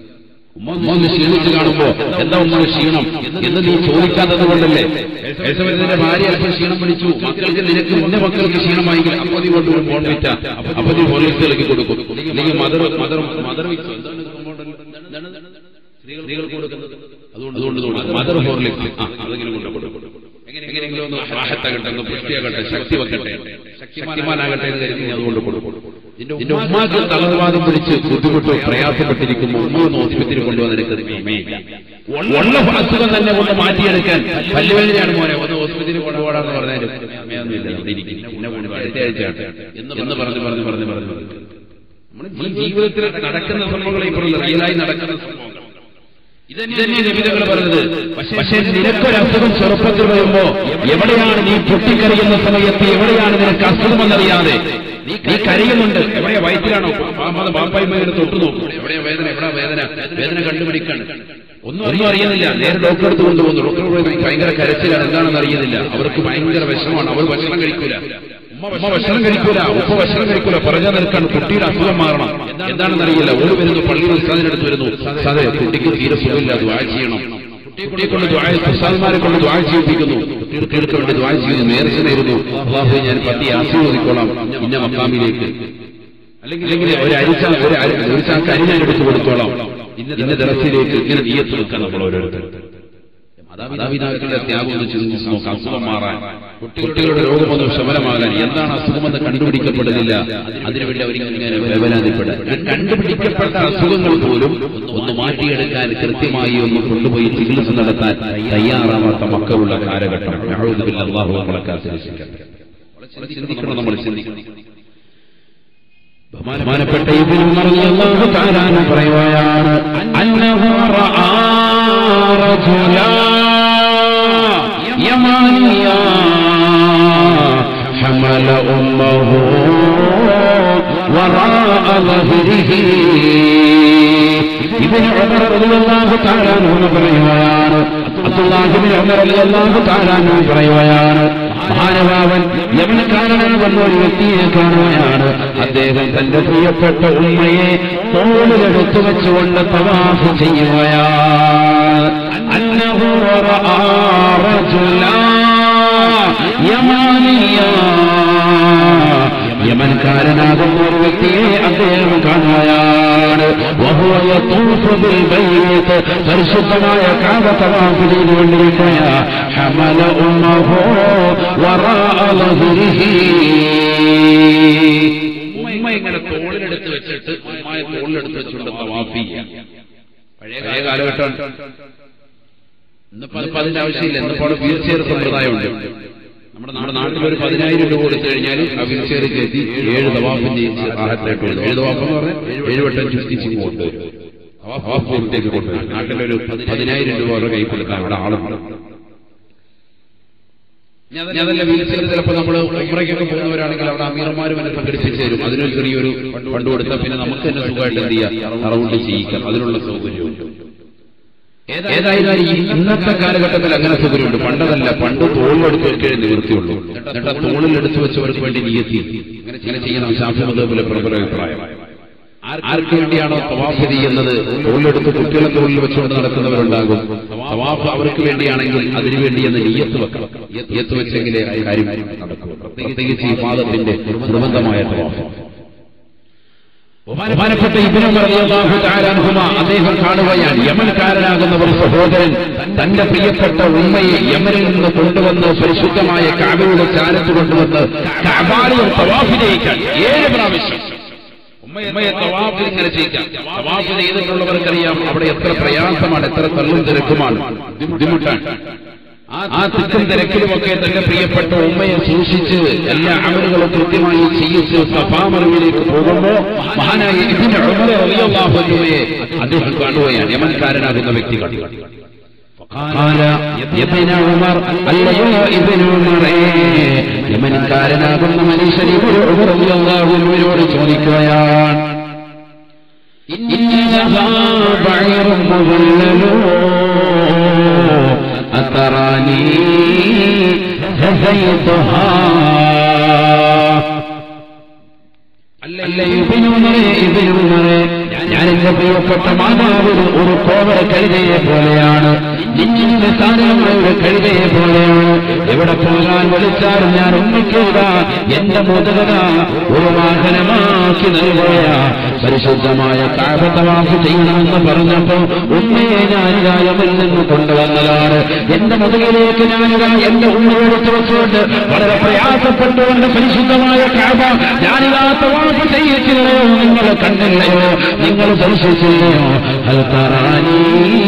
ഉമ്മ ഒന്ന് ക്ഷീണിച്ച് കാണുമ്പോ എന്താ ഉമ്മ ക്ഷീണം എന്ന് നീ ചോദിക്കാത്തത് കൊണ്ടല്ലേ യേശുവിന്റെ ഭാര്യ അല്പം ക്ഷീണം പിടിച്ചു മക്കൾക്ക് നിനക്ക് നിന്റെ മക്കൾക്ക് ക്ഷീണമായെങ്കിൽ അപ്പൊ നീ കൊണ്ടൊരു ഫോൺ വിറ്റ അപ്പൊ നീ ഹോർലിക്സ് ഇളക്കി കൊടുക്കും അല്ലെങ്കിൽ മദർ മദർ മദർ വിറ്റു എന്താണ് ഇത് സംഭവം ഉണ്ടല്ലോ? എന്താണ്? സ്ത്രീകൾക്ക് കൊടുക്കുന്നത് അതുകൊണ്ട് അതുകൊണ്ട് മദർ ഹോർലിക്സ് ആ അതെങ്കിലും കൊണ്ട് കൊടുക്കും എങ്ങനെയെങ്കിലും ഒന്ന് റാഹത്താകട്ടെ ഒന്ന് പുഷ്ടിയാകട്ടെ ശക്തി വെക്കട്ടെ ശക്തിമാനാകട്ടെ എന്ന് കരുതി നീ അതുകൊണ്ട് കൊടുക്കും നിന്റെ ഉമ്മാക്ക് തളർവാദം പിടിച്ച് ബുദ്ധിമുട്ടോ പ്രയാസപ്പെട്ടിരിക്കുമ്പോൾ ഉമ്മ ഒന്ന് ഹോസ്പിറ്റലിൽ കൊണ്ടുവന്ന് നിനക്ക് സമയമില്ല ഉള്ള അസുഖം തന്നെ കൊണ്ട് മാറ്റിയെടുക്കാൻ പല്ലുവേദനയാണ് മോനെ ഒന്ന് ഹോസ്പിറ്റലിൽ കൊണ്ടുപോകാന്ന് പറഞ്ഞാലും സമയമൊന്നുമില്ല അവിടെ ഇരിക്കും പിന്നെ കൊണ്ട് അടുത്ത ആഴ്ചയാട്ടെ എന്ന് പറഞ്ഞ് പറഞ്ഞ് പറഞ്ഞ് പറഞ്ഞ് പറഞ്ഞ് നമ്മൾ ജീവിതത്തിൽ നടക്കുന്ന സംഭവങ്ങൾ ഇപ്പോൾ റിയലായി നടക്കുന്ന സംഭവങ്ങൾ ഇതന്നെ നിബിധകൾ പറഞ്ഞത് പക്ഷേ നിനക്കൊരു അസുഖം ചെറുപ്പത്തിൽ വരുമ്പോ എവിടെയാണ് നീ പൊട്ടിക്കറിയുന്ന സമയത്ത് എവിടെയാണ് നിനക്ക് അസുഖമെന്നറിയാതെ നീ കരയുന്നുണ്ട് എവിടെയാ വയറ്റിലാണോ ബാപ്പായ്മയുടെ തൊട്ടു നോക്കും എവിടെയാ വേദന എവിടെയാ വേദന വേദന കണ്ടുപിടിക്കാണ് ഒന്നും ഒന്നും അറിയുന്നില്ല നേരെ ഡോക്ടറെ അടുത്ത് കൊണ്ടുപോകുന്നു ഡോക്ടർ പറയുന്നു ഭയങ്കര കരച്ചിലാണ് എന്താണെന്ന് അറിയുന്നില്ല അവർക്ക് ഭയങ്കര വിഷമമാണ് അവർ ഭക്ഷണം കഴിക്കൂല ഉമ്മ ഭക്ഷണം കഴിക്കൂല ഉപ്പ ഭക്ഷണം കഴിക്കൂല പറഞ്ഞാൽ നിൽക്കാണ് കുട്ടിയുടെ അസുഖം മാറണം എന്താണെന്ന് അറിയില്ല ഓടി വരുന്നു പള്ളിയിൽ ഉസ്താദിനടുത്ത് വരുന്നു അതെ കുട്ടിക്ക് തീരെ സുഖമില്ല ദ്വാ ചെയ്യണം കുട്ടിയെ കൊണ്ട് ദ്വാ ഉസ്താദ്മാരെ കൊണ്ട് ദ്വാ ചെയ്യിപ്പിക്കുന്നു കുട്ടികൾക്ക് വേണ്ടി ദ്വാ ചെയ്യുന്നു നേർച്ചനായിരുന്നു അള്ളാഹു ഞാൻ പത്തി ആശീർവദിക്കോളാം ഇന്ന മക്കാമിലേക്ക് അല്ലെങ്കിൽ ഒരു അരിച്ച ഒരു അരി- ഒരു ചാക്ക് അരി ഞാൻ എടുത്തു കൊടുത്തോളാം ഇന്ന ദിവസത്തിലേക്ക് ഇങ്ങനെ നീയത്ത് വെക്കാൻ നമ്മൾ ഓരോരുത്തർ മാതാപിതാക്കളുടെ ത്യാഗം ഒന്ന് ചിന്തിച്ച് നോക്കാം അസുഖം മാറാൻ കുട്ടികളുടെ രോഗമൊന്ന് ശമനമാകാൻ എന്താണ് അസുഖമെന്ന് കണ്ടുപിടിക്കപ്പെടുന്നില്ല അതിനുവേണ്ടി അവരിങ്ങനെ വേവലാതിപ്പെടുക കണ്ടുപിടിക്കപ്പെട്ട അസുഖങ്ങൾ പോലും ഒന്ന് മാറ്റിയെടുക്കാൻ കൃത്യമായി ഒന്ന് കൊണ്ടുപോയി ചികിത്സ നടത്താൻ തയ്യാറാവാത്ത മക്കളുള്ള കാലഘട്ടം യഹൂദുബിൽ അള്ളാഹു നമ്മളെ കാത്തിരക്ഷിക്കട്ടെ വളരെ ചിന്തിക്കണം നമ്മൾ ചിന്തിക്കണം ബഹുമാനപ്പെട്ട ഇതിൽ അല്ലാഹു തആല പറയുകയാണ് അന്നഹു റആ റജുലാ യമാനിയാ حمل أمه وراء ظهره ابن عمر رضي റളിയല്ലാഹു തആല അൻഹു പറയുകയാണ് അബ്ദുല്ലാഹി ബിൻ ഉമർ റളിയല്ലാഹു തആല അൻഹു പറയുകയാണ് മഹാനുഭാവൻ യമനക്കാരനാകുന്ന ഒരു വ്യക്തിയെ കാണുകയാണ് അദ്ദേഹം തന്റെ പ്രിയപ്പെട്ട ഉമ്മയെ തോളിലെടുത്തു വെച്ചുകൊണ്ട് തവാഫ് ചെയ്യുകയാണ് അന്നഹു റആ റജുലാ യമാനിയാ യമൻകാരനാകുന്ന ഒരു വ്യക്തിയെ അദ്ദേഹം കാണുകയാണ് വഹുവ യതൂഫു ബിൽ ബൈത്ത് പരിശുദ്ധമായ കാബ തവാഫ് ചെയ്തുകൊണ്ടിരിക്കുകയാ ഹമല ഉമ്മഹു വറാഅ ലഹ്രിഹി ഉമ്മ ഇങ്ങനെ തോളിലെടുത്ത് വെച്ചിട്ട് ഉമ്മയെ തോളിലെടുത്ത് വെച്ചുകൊണ്ട് തവാഫ് ചെയ്യാം പഴയ കാലഘട്ടം ഇന്നിപ്പോ അതിപ്പോ അതിന്റെ ആവശ്യമില്ല ഇന്നിപ്പോ അവിടെ വീൽ ചെയർ സമ്പ്രദായമുണ്ട് നമ്മുടെ നമ്മുടെ നാട്ടിൽ ഒരു പതിനായിരം രൂപ കൊടുത്തു കഴിഞ്ഞാൽ ആ വീൽ ചെയർ കയറ്റി ഏഴ് തവാഫും ചെയ്യിച്ച് ആഹത്തായിട്ട് വരും ഏഴ് തവാഫ് എന്ന് പറഞ്ഞാൽ ഏഴ് വട്ടം ചുറ്റിച്ച് കൊണ്ടുവരും തവാഫ് പൂർത്തിയാക്കി കൊണ്ടുവരും നാട്ടിലൊരു പതിനായിരം രൂപ അവരുടെ കൈ കൊടുക്കാൻ അവിടെ ആളുണ്ട് ഞാൻ അതല്ല വീൽ ചെയർ ചിലപ്പോൾ നമ്മൾ ഉമ്രയ്ക്കൊക്കെ പോകുന്നവരാണെങ്കിൽ അവിടെ അമീർമാരും എന്നെ സംഘടിപ്പിച്ചു തരും അതിനൊരു ചെറിയൊരു ഫണ്ട് കൊടുത്താൽ പിന്നെ നമുക്ക് തന്നെ സുഖമായിട്ട് എന്ത് ചെയ്യാം അറൗണ്ട് ചെയ്യിക്കാം അതിനുള്ള സൗകര്യമുണ്ട് ഏതായാലും ഈ ഇന്നത്തെ കാലഘട്ടത്തിൽ അങ്ങനെ സൗകര്യമുണ്ട് പണ്ടതല്ല പണ്ട് തോളിലെടുത്ത് വെക്കേ നിവൃത്തിയുള്ളൂ എന്നിട്ട് ആ തോളിലെടുത്ത് വെച്ചവർക്ക് വേണ്ടി നിയത്തി ഇങ്ങനെ ചെയ്യുന്ന ശാസ്ത്രമതപോലെ പ്രബല അഭിപ്രായം ആർക്ക് വേണ്ടിയാണോ തവാഫ് ചെയ്യുന്നത് തോളിലെടുത്ത് കുട്ടികളെ തോളിൽ വെച്ചുകൊണ്ട് നടക്കുന്നവരുണ്ടാകും തവാഫ് അവർക്ക് വേണ്ടിയാണെങ്കിൽ അതിനു വേണ്ടി എന്ന് നിയത്ത് വെക്കണം നിയത്ത് വെച്ചെങ്കിലേ ആ കാര്യം നടക്കും പ്രത്യേകിച്ച് ഈ പാദത്തിന്റെ നിർബന്ധമായ തവാഫ് ബഹുമാനപ്പെട്ട ഇബിനും അദ്ദേഹം കാണുകയാണ് യമൻകാരനാകുന്ന ഒരു സഹോദരൻ തന്റെ പ്രിയപ്പെട്ട ഉമ്മയെ യമനിൽ നിന്ന് കൊണ്ടുവന്ന് പരിശുദ്ധമായ കാബയുടെ ചാരത്ത് കൊണ്ടുവന്ന് കാബാലയം തവാഫ് ചെയ്യിക്കാൻ ഏഴ് പ്രാവശ്യം ഉമ്മയെ തവാഫ് ഇങ്ങനെ ചെയ്യിക്കാം തവാഫ് ചെയ്തിട്ടുള്ളവർക്കറിയാം അവിടെ എത്ര പ്രയാസമാണ് എത്ര തള്ളും തിരക്കുമാണ് ബുദ്ധിമുട്ടാണ് ആ തിക്കും തിരക്കിലുമൊക്കെ തന്റെ പ്രിയപ്പെട്ട ഉമ്മയെ സൂക്ഷിച്ച് എല്ലാ അമലുകളും കൃത്യമായി ചെയ്യിച്ച് സഫാമറിവിലേക്ക് പോകുമ്പോ മഹാനായ ഇതിന്റെ ഉമർ റളിയല്ലാഹുവിനെ അദ്ദേഹം കാണുകയാണ് യമൻകാരനാകുന്ന വ്യക്തി കണ്ടു قال ابن عمر അല്ലയോ ഇബ്നു ഉമറേ യമൻകാരനാകുന്ന മനുഷ്യൻ ഇബ്നു ഉമർ റളിയല്ലാഹു അൻഹുവിനോട് ചോദിക്കുകയാണ് إنها بعير مذلل أتراني هزيتها അല്ല ഇബിനുമറെ ഇബിനുമറെ ഞാൻ എന്റെ പ്രിയപ്പെട്ട മാതാവിന് ഒരു കോവര കഴുതയെ പോലെയാണ് നിന്നിന്റെ സാധനമായ ഒരു കഴുതയെ പോലെയാണ് എവിടെ പോകാൻ വിളിച്ചാലും ഞാൻ ഉമ്മിക്കുക എന്റെ മുതകത ഒരു വാഹനമാക്കി നൽകുക പരിശുദ്ധമായ കാപത്തവാഫ് ചെയ്യണമെന്ന് പറഞ്ഞപ്പോ ഉമ്മയെ ഞാനിതാ യമനിൽ നിന്ന് കൊണ്ടുവന്നതാണ് എന്റെ മുതകിലേക്ക് ഞാനിതാ എന്റെ ഉമ്മയെടുത്ത് വെച്ചുകൊണ്ട് വളരെ പ്രയാസപ്പെട്ടുകൊണ്ട് പരിശുദ്ധമായ കാബ ഞാനിതാ തവാഫ് ചെയ്യിച്ചില്ലയോ നിങ്ങൾ കണ്ടില്ലയോ നിങ്ങൾ ദർശിച്ചില്ലയോ അത് തറാനീ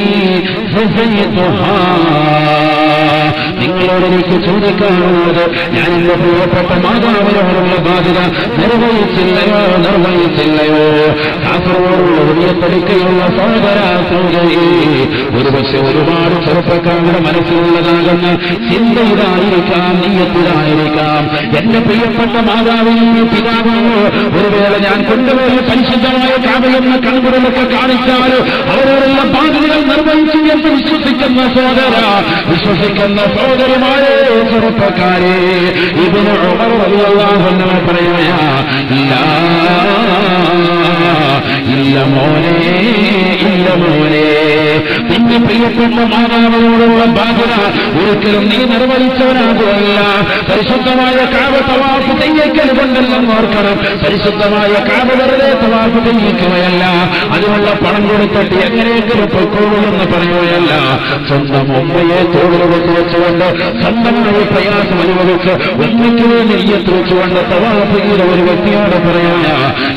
നിങ്ങളോട് എനിക്ക് ചോദിക്കാനുള്ളത് ഞാൻ എന്റെ പ്രിയപ്പെട്ട മാതാവിനോടുള്ള ബാധ്യത നിർവഹിച്ചില്ലയോ നിർവഹിച്ചില്ലയോ കാസർഗോഡുള്ള ഉയർത്തെടുക്കയുള്ള സഹോദര സഹോദരി ഒരുപക്ഷെ ഒരുപാട് ചെറുപ്പക്കാരുടെ മനസ്സിലുള്ളതാകുന്ന ചിന്തയിലായിരിക്കാം നീയത്തിലായിരിക്കാം എന്റെ പ്രിയപ്പെട്ട മാതാവിനും പിതാവിനോ ഒരു വേള ഞാൻ കൊണ്ടുപോയി പരിശുദ്ധമായ കാവയെന്ന കൺകുടലൊക്കെ കാണിച്ചാൽ അവരോടുള്ള ബാധ്യതകൾ നിർവഹിച്ചു എന്ന് വിശ്വസിക്കുന്ന സോദര വിശ്വസിക്കുന്ന സോദരിമാരെ ചെറുപ്പക്കാരെ ഇതിന് ഉമർ വലിയല്ലാഹെന്ന് പറയുകയാ ഇല്ല ഇല്ല മോനെ ഇല്ല മോനെ നിന്റെ പ്രിയപ്പെട്ട മാതാവിനോടുള്ള ബാധ്യത ഒരിക്കലും നീ നിർവഹിച്ചവനാകുമല്ല പരിശുദ്ധമായ കാവ തവാഫ് തെയ്യക്കൽ കൊണ്ടല്ലെന്ന് ഓർക്കണം പരിശുദ്ധമായ കാവ വെറുതെ തവാഫ് തെയ്യിക്കുകയല്ല അതിനുള്ള പണം കൊടുത്തിട്ട് എങ്ങനെയെങ്കിലും പൊയ്ക്കൊള്ളുമെന്ന് പറയുകയല്ല സ്വന്തം ഉമ്മയെ തോളിലെടുത്ത് വെച്ചുകൊണ്ട് സ്വന്തമായ പ്രയാസം അനുഭവിച്ച് ഉമ്മയ്ക്ക് നെയ്യത്ത് വെച്ചുകൊണ്ട് തവാഫ് ചെയ്ത ഒരു വ്യക്തിയോട് പറയാ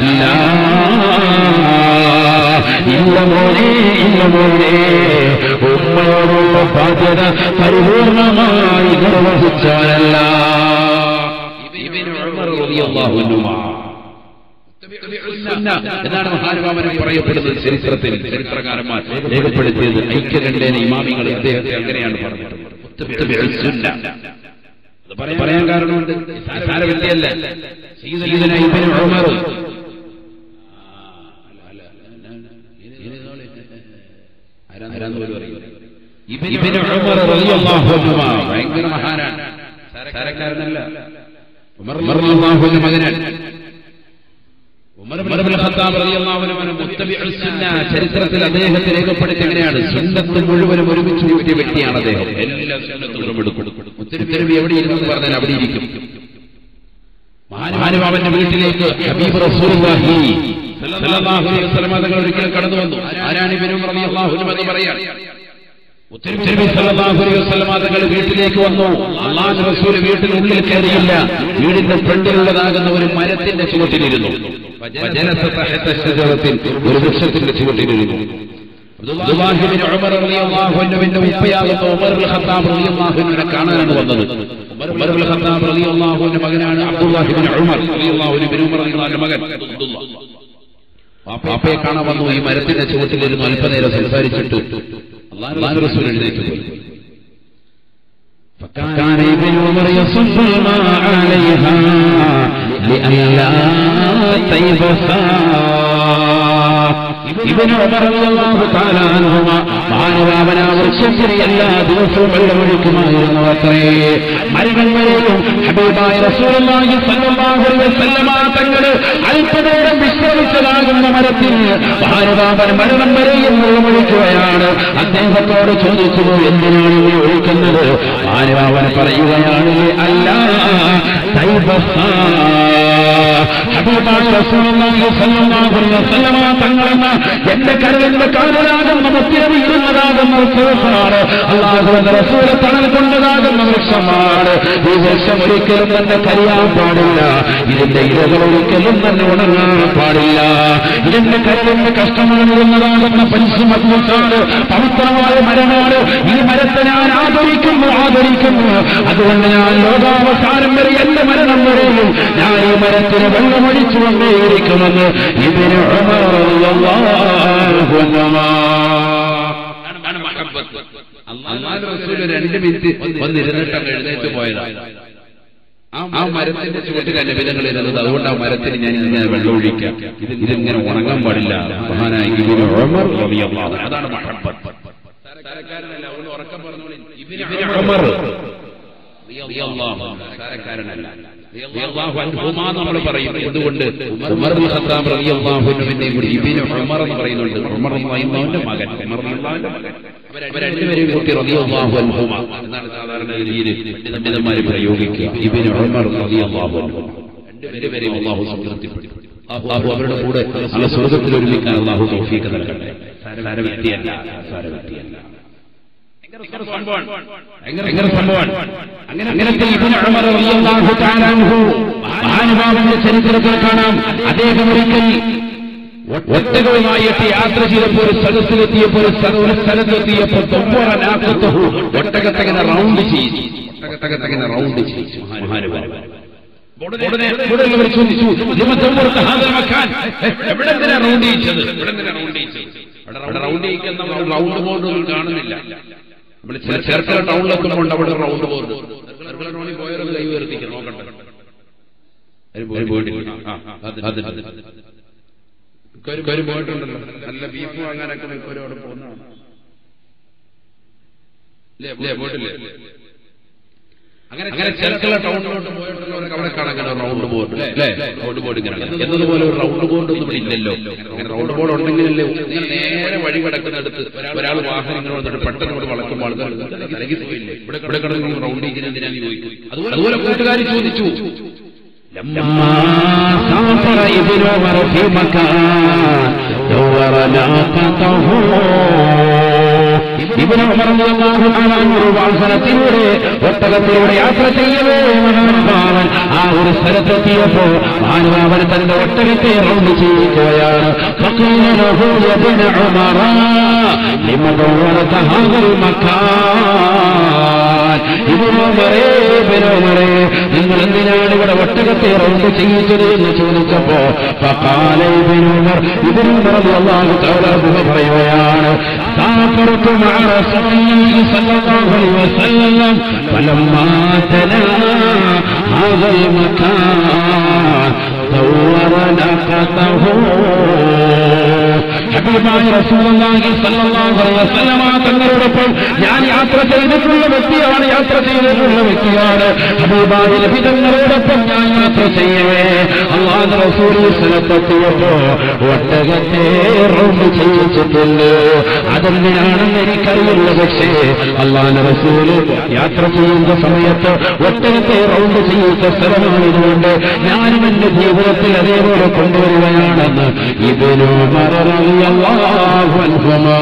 ഇല്ല മോനെ ഇല്ല മോനെ ഉമ്മയോടുള്ള ബാധ്യത പരിപൂർണമായി നിർവഹിച്ചവരല്ല എന്നാണ് മഹാനുഭാവനം പറയപ്പെടുന്നത് ചരിത്രത്തിൽ ചരിത്രകാരന്മാർ രേഖപ്പെടുത്തിയത് ഐക്യകണ്ഠേന ഇമാമികൾ ഇദ്ദേഹത്തെ അങ്ങനെയാണ് പറഞ്ഞത് പറയാൻ കാരണമുണ്ട് സാരവിദ്യയല്ല സീതന ഇബിന് ഉമർ ആരാന്ന് പോലും അറിയില്ല ഇബ്നു ഉമർ റളിയല്ലാഹു അൻഹു ഭയങ്കര മഹാനാണ് സാരക്കാരനല്ല ഉമർ റളിയല്ലാഹു അൻഹു മകനാണ് ഉമർ ഇബ്നു ഖത്താബ് റളിയല്ലാഹു അൻഹു മുത്തബിഉൽ സുന്ന ചരിത്രത്തിൽ അദ്ദേഹത്തെ രേഖപ്പെടുത്തി എങ്ങനെയാണ് സുന്നത്ത് മുഴുവനും ഒരുമിച്ച് കൂട്ടിയ വ്യക്തിയാണ് അദ്ദേഹം എല്ലാ സുന്നത്തുകളും എടുക്കും മുത്തനബി എവിടെ ഇരുന്നു പറഞ്ഞാൽ അവിടെ ഇരിക്കും മഹാനുഭാവന്റെ വീട്ടിലേക്ക് ഹബീബ് റസൂലുള്ളാഹി സല്ലല്ലാഹു അലൈഹി വസല്ലം തങ്ങൾ ഒരിക്കൽ കടന്നു വന്നു ആരാണ് ഇബ്നു ഉമർ റളിയല്ലാഹു അൻഹു എന്ന് പറയാൻ മുത്തനബി സല്ലല്ലാഹു അലൈഹി വസല്ലം തങ്ങൾ വീട്ടിലേക്ക് വന്നു അള്ളാഹു റസൂൽ വീട്ടിനുള്ളിൽ കയറിയില്ല വീടിന്റെ ഫ്രണ്ടിലുള്ളതാകുന്ന ഒരു മരത്തിന്റെ ചുവട്ടിലിരുന്നു വജലസ തഹത ശജറത്തിൽ ഒരു വൃക്ഷത്തിന്റെ ചുവട്ടിലിരുന്നു അബ്ദുല്ലാഹി ബിൻ ഉമർ റളിയല്ലാഹു അൻഹുവിന്റെ ഉപ്പയാകുന്ന ഉമർ ഇബ്നുൽ ഖത്താബ് റളിയല്ലാഹു അൻഹുവിനെ കാണാനാണ് വന്നത് ഉമർ ഇബ്നുൽ ഖത്താബ് റളിയല്ലാഹു അൻഹു മകനാണ് അബ്ദുല്ലാഹി ബിൻ ഉമർ റളിയല്ലാഹു അൻഹു ബിൻ ഉമർ റളിയല്ലാഹു അൻഹു മകൻ പാപ്പയെ കാണാൻ വന്നു ഈ മരത്തിന്റെ ചുവട്ടിലിരുന്നു അല്പനേരം സംസാരിച്ചിട്ട് അള്ളാഹു റസൂൽ എഴുന്നേറ്റ് പോയി فكان ابن عمر يصب الماء عليها لئلا تيبسا ഇവന് മാനവാവന വൃക്ഷത്തിന് എല്ലാ ദിവസവും വെള്ളമൊഴിക്കുമായിരുന്നു അത്രേ മരണം വരെയും ഹബീബായ റസൂലുള്ളാഹി സ്വല്ലല്ലാഹു അലൈഹി വസല്ലമ തങ്ങൾ അല്പനേരം വിശ്രമിച്ചതാകുന്ന മരത്തിന് മാനവാവൻ മരണം വരെയും വെള്ളമൊഴിക്കുകയാണ് അദ്ദേഹത്തോട് ചോദിച്ചു എന്തിനാണ് നീ ഒഴിക്കുന്നത് മാനവാവൻ പറയുകയാണ് അല്ല തൈബസാ ഹബീബായ റസൂലുള്ളാഹി സ്വല്ലല്ലാഹു അലൈഹി വസല്ലമ തങ്ങളെന്ന എന്റെ കരളിന്റെ കാതലാകുന്ന മുത്തിയറി ഇരുന്നതാകുന്ന വൃക്ഷമാണ് അള്ളാഹുവിന്റെ റസൂലെ തണൽ കൊണ്ടതാകുന്ന വൃക്ഷമാണ് ഈ വൃക്ഷം ഒരിക്കലും തന്നെ കരിയാൻ പാടില്ല ഇതിന്റെ ഇലകൾ ഒരിക്കലും തന്നെ ഉണങ്ങാൻ പാടില്ല ഇതിന്റെ കരളിന്റെ കഷ്ടമാണിരുന്നതാകുന്ന പഞ്ചമത്വത്താണ് പവിത്രമായ മരമാണ് ഈ മരത്തെ ഞാൻ ആദരിക്കുന്നു ആദരിക്കുന്നു അതുകൊണ്ട് ഞാൻ ലോകാവസാനം വരെ എന്റെ മരണം വരെയും ഞാൻ ഈ മരത്തിന് വെള്ളമൊഴിച്ചു വന്നേയിരിക്കുമെന്ന് ഇതിന് ഉമർ റളിയല്ലാഹു അൻഹുമാ. അള്ളാഹു റസൂൽ രണ്ട് മിനിറ്റ് വന്നിരുന്നിട്ട് അങ്ങ് എഴുന്നേറ്റ് പോയതാണ് ആ മരത്തിന്റെ ചുവട്ടിൽ അനുബിധങ്ങൾ ഇരുന്നത് അതുകൊണ്ട് ആ മരത്തിന് ഞാൻ ഇങ്ങനെ വെള്ളം ഒഴിക്കാം ഇത് ഇതിങ്ങനെ ഉണങ്ങാൻ പാടില്ല മഹാനായ ഇബ്നു ഉമർ റളിയല്ലാഹു അൻഹു. അതാണ് മഹബ്ബത്ത് സാരക്കാരനല്ല അവന് ഉറക്കം പറഞ്ഞോളി ഇബ്നു ഉമർ റളിയല്ലാഹു അൻഹു. സാരക്കാരനല്ല റളിയല്ലാഹു അൻഹുമാ നമ്മൾ പറയും എന്തുകൊണ്ട് ഉമർ ഇബ്നു ഖത്താബ് റളിയല്ലാഹു അൻഹുവിന്റെയും കൂടി ഇബ്നു ഉമർ എന്ന് പറയുന്നുണ്ട് ഉമർ റളിയല്ലാഹുവിന്റെ മകൻ ഉമർ റളിയല്ലാഹുവിന്റെ മകൻ അവർ രണ്ടുപേരെയും കൂട്ടി റളിയല്ലാഹു അൻഹുമാ എന്നാണ് സാധാരണ രീതിയിൽ പണ്ഡിതന്മാർ പ്രയോഗിക്കുക ഇബ്നു ഉമർ റളിയല്ലാഹു അൻഹു രണ്ടുപേരെയും അള്ളാഹു സംതൃപ്തിപ്പെടുത്തി അള്ളാഹു അവരുടെ കൂടെ നല്ല സ്വർഗത്തിൽ ഒരുമിക്കാൻ അള്ളാഹു തൗഫീഖ് നൽകട്ടെ സാര വ്യക്തിയല്ല സാര വ്യക്തിയല്ല ഭയങ്കര സംഭവമാണ് അങ്ങനെ അങ്ങനത്തെ ഇബ്നു ഉമർ റളിയല്ലാഹു തആല അൻഹു മഹാനുഭാവന്റെ ചരിത്രത്തിൽ കാണാം അദ്ദേഹം ഒരിക്കൽ ഒട്ടകവുമായിട്ട് യാത്ര ചെയ്തപ്പോൾ ഒരു സ്ഥലത്തിലെത്തിയപ്പോൾ ഒരു സ്ഥല- ഒരു സ്ഥലത്തെത്തിയപ്പോ തൊമ്പറനാക്കത്തഹു ഒട്ടകത്തങ്ങനെ റൗണ്ട് ചെയ്തു ഒട്ടകത്തങ്ങനെ റൗണ്ട് ചെയ്തു മഹാനുഭാവൻ ഉടനെ ഉടനെ ചോദിച്ചു "ലിമ തമ്പുറത്ത് ഹാദൽ മക്കാൻ?" എവിടെ എന്തിനാ റൗണ്ട് ചെയ്യിച്ചത് എവിടെ എന്തിനാ റൗണ്ട് ചെയ്യിച്ചത് അവിടെ റൗണ്ട് ചെയ്യിക്കുന്ന ഒരു റൗണ്ട് ബോർഡ് ഒന്നും കാണുന്നില്ല നമ്മൾ ചില ചേർക്കല ടൗണിലെത്തുമ്പോൾ അവിടെ റൗണ്ട് ബോർഡ് ചേർക്കല ടൗണിൽ പോയവരൊന്ന് കൈ ഉയർത്തിക്കുക നോക്കട്ടെ ആരും പോയി- പോയിട്ടില്ല ആ, അത് അത് അത് മിക്കവരും പേര് പോയിട്ടുണ്ടല്ലോ നല്ല ബീഫ് വാങ്ങാനൊക്കെ മിക്കവരും അവിടെ പോകുന്നതാണ് ഇല്ലേ പോയിട്ടില്ലേ അങ്ങനെ അങ്ങനെ ചെറുക്കള ടൗണിലോട്ട് പോയിട്ടുള്ളവർക്ക് അവിടെ കാണാൻ അങ്ങനെ റൗണ്ട് ബോർഡ് അല്ലേ റൗണ്ട് ബോർഡ് ഇങ്ങനെ എന്നതുപോലെ ഒരു റൗണ്ട് ബോർഡ് ഒന്നും ഇവിടെ ഇല്ലല്ലോ അങ്ങനെ റൗണ്ട് ബോർഡ് ഉണ്ടെങ്കിലല്ലേ ഇങ്ങനെ നേരെ വഴി കിടക്കുന്നിടത്ത് ഒരാൾ വാഹനം ഇങ്ങനെ വന്നിട്ട് പെട്ടെന്ന് ഇവിടെ വളക്കുമ്പോൾ ആൾക്കാർ തലകി പോയില്ലേ ഇവിടെ ഇവിടെ കിടന്ന് റൗണ്ട് ഇങ്ങനെ എന്തിനാന്ന് ചോദിക്കും അതുപോലെ അതുപോലെ കൂട്ടുകാർ ചോദിച്ചു لما سافر ابن عمر في مكان دور ناقته ഇബിന് ഉമർ റളിയല്ലാഹു തആല അൻഹു ഒരു വാഹനത്തിലൂടെ ഒട്ടകത്തിലൂടെ യാത്ര ചെയ്യവേ മഹാനുഭാവൻ ആ ഒരു സ്ഥലത്തെത്തിയപ്പോ മഹാനുഭാവൻ തന്റെ ഒട്ടകത്തെ റൗണ്ട് ചെയ്യുകയാണ് فقيل له يا ابن عمر لم دورت هذا المكان ഇബിന് ഉമറേ ഇബിന് ഉമറേ നിങ്ങൾ എന്തിനാണ് ഇവിടെ ഒട്ടകത്തെ റൗണ്ട് ചെയ്യിച്ചത് എന്ന് ചോദിച്ചപ്പോ فقال ابن عمر ابن عمر رضي الله تعالى عنه പറയുകയാണ് سافرت مع رسول الله صلى الله عليه وسلم فلما تلا هذا المكان سور ناقته ഹബീബായ റസൂലുള്ളാഹി സ്വല്ലല്ലാഹു അലൈഹി വസല്ലമ തങ്ങളോടൊപ്പം ഞാൻ യാത്ര ചെയ്തിട്ടുള്ള വ്യക്തിയാണ് യാത്ര ചെയ്തിട്ടുള്ള വ്യക്തിയാണ് ഹബീബായ നബി തങ്ങളോടൊപ്പം ഞാൻ യാത്ര ചെയ്യവേ അള്ളാഹു റസൂൽ സ്ഥലത്തെത്തിയപ്പോ ഒട്ടകത്തെ റൗണ്ട് ചെയ്യിച്ചിട്ടുണ്ട് അതെന്തിനാണെന്ന് എനിക്കറിയില്ല പക്ഷേ അള്ളാഹു റസൂല് യാത്ര ചെയ്യുന്ന സമയത്ത് ഒട്ടകത്തെ റൗണ്ട് ചെയ്യിച്ച സ്ഥലമായതുകൊണ്ട് ഞാനും എന്റെ ജീവിതത്തിൽ അതേപോലെ കൊണ്ടുവരികയാണെന്ന് ഇതിനു മററിയല്ലാഹു അൻഹുമാ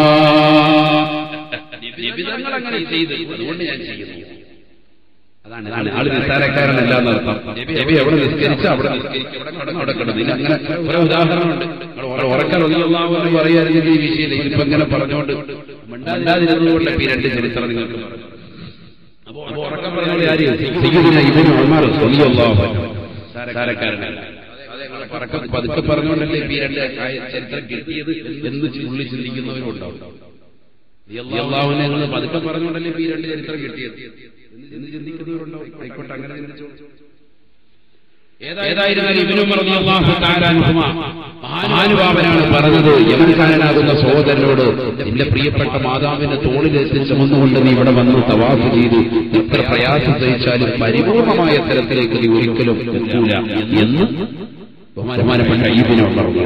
നിബിധങ്ങൾ അങ്ങനെ ചെയ്ത് അതുകൊണ്ട് ഞാൻ ചെയ്യുന്നു അതാണ് അതാണ് ആള് നിസ്സാരക്കാരനല്ല എന്നർത്ഥം നബി എവിടെ നിസ്കരിച്ച് അവിടെ നിസ്കരിക്കും എവിടെ കിടന്ന് അവിടെ കിടന്നു ഇതിന് അങ്ങനെ കുറെ ഉദാഹരണമുണ്ട് ഉറക്കാൻ ഒന്നിയല്ലാവെന്ന് പറയായിരുന്നെങ്കിൽ ഈ വിഷയം ഇതിപ്പോ ഇങ്ങനെ പറഞ്ഞുകൊണ്ട് മണ്ടാതിരുന്നതുകൊണ്ട് ഈ രണ്ട് ചരിത്രം നിങ്ങൾക്ക് പറഞ്ഞു അപ്പൊ ഉറക്കം പറഞ്ഞോളൂ ആര് സയ്യിദുന ഇബ്നു ഉമർ റളിയല്ലാഹു അൻഹു സാരക്കാരനല്ല പറക്കം പതുക്കെ പറഞ്ഞുകൊണ്ടല്ലേ ഇപ്പൊ ഈ രണ്ട് ആയ- ചരിത്രം കിട്ടിയത് എന്ന് ഉള്ളിൽ ചിന്തിക്കുന്നവരുണ്ടാവും അള്ളാഹുവിനെ നിങ്ങൾ പതുക്കെ പറഞ്ഞുകൊണ്ടല്ലേ ഇപ്പൊ ഈ രണ്ട് ചരിത്രം കിട്ടിയത് എന്ന് ചിന്തിക്കുന്നവരുണ്ടാവും ആയിക്കോട്ടെ അങ്ങനെ ചിന്തിച്ചോ ഏതായിരുന്നാലും ഇബ്നു ഉമർ റളിയല്ലാഹു തആല അൻഹുമ മഹാനുഭാവനാണ് പറഞ്ഞത് യമൻകാരനാകുന്ന സഹോദരനോട് നിന്റെ പ്രിയപ്പെട്ട മാതാവിനെ തോളിലെത്തി ചുമന്നുകൊണ്ട് നീ ഇവിടെ വന്ന് തവാഫ് ചെയ്ത് എത്ര പ്രയാസം സഹിച്ചാലും പരിപൂർണമായ തരത്തിലേക്ക് നീ ഒരിക്കലും എത്തൂല എന്ന് ബഹുമാനപ്പെട്ട ഈബിനെ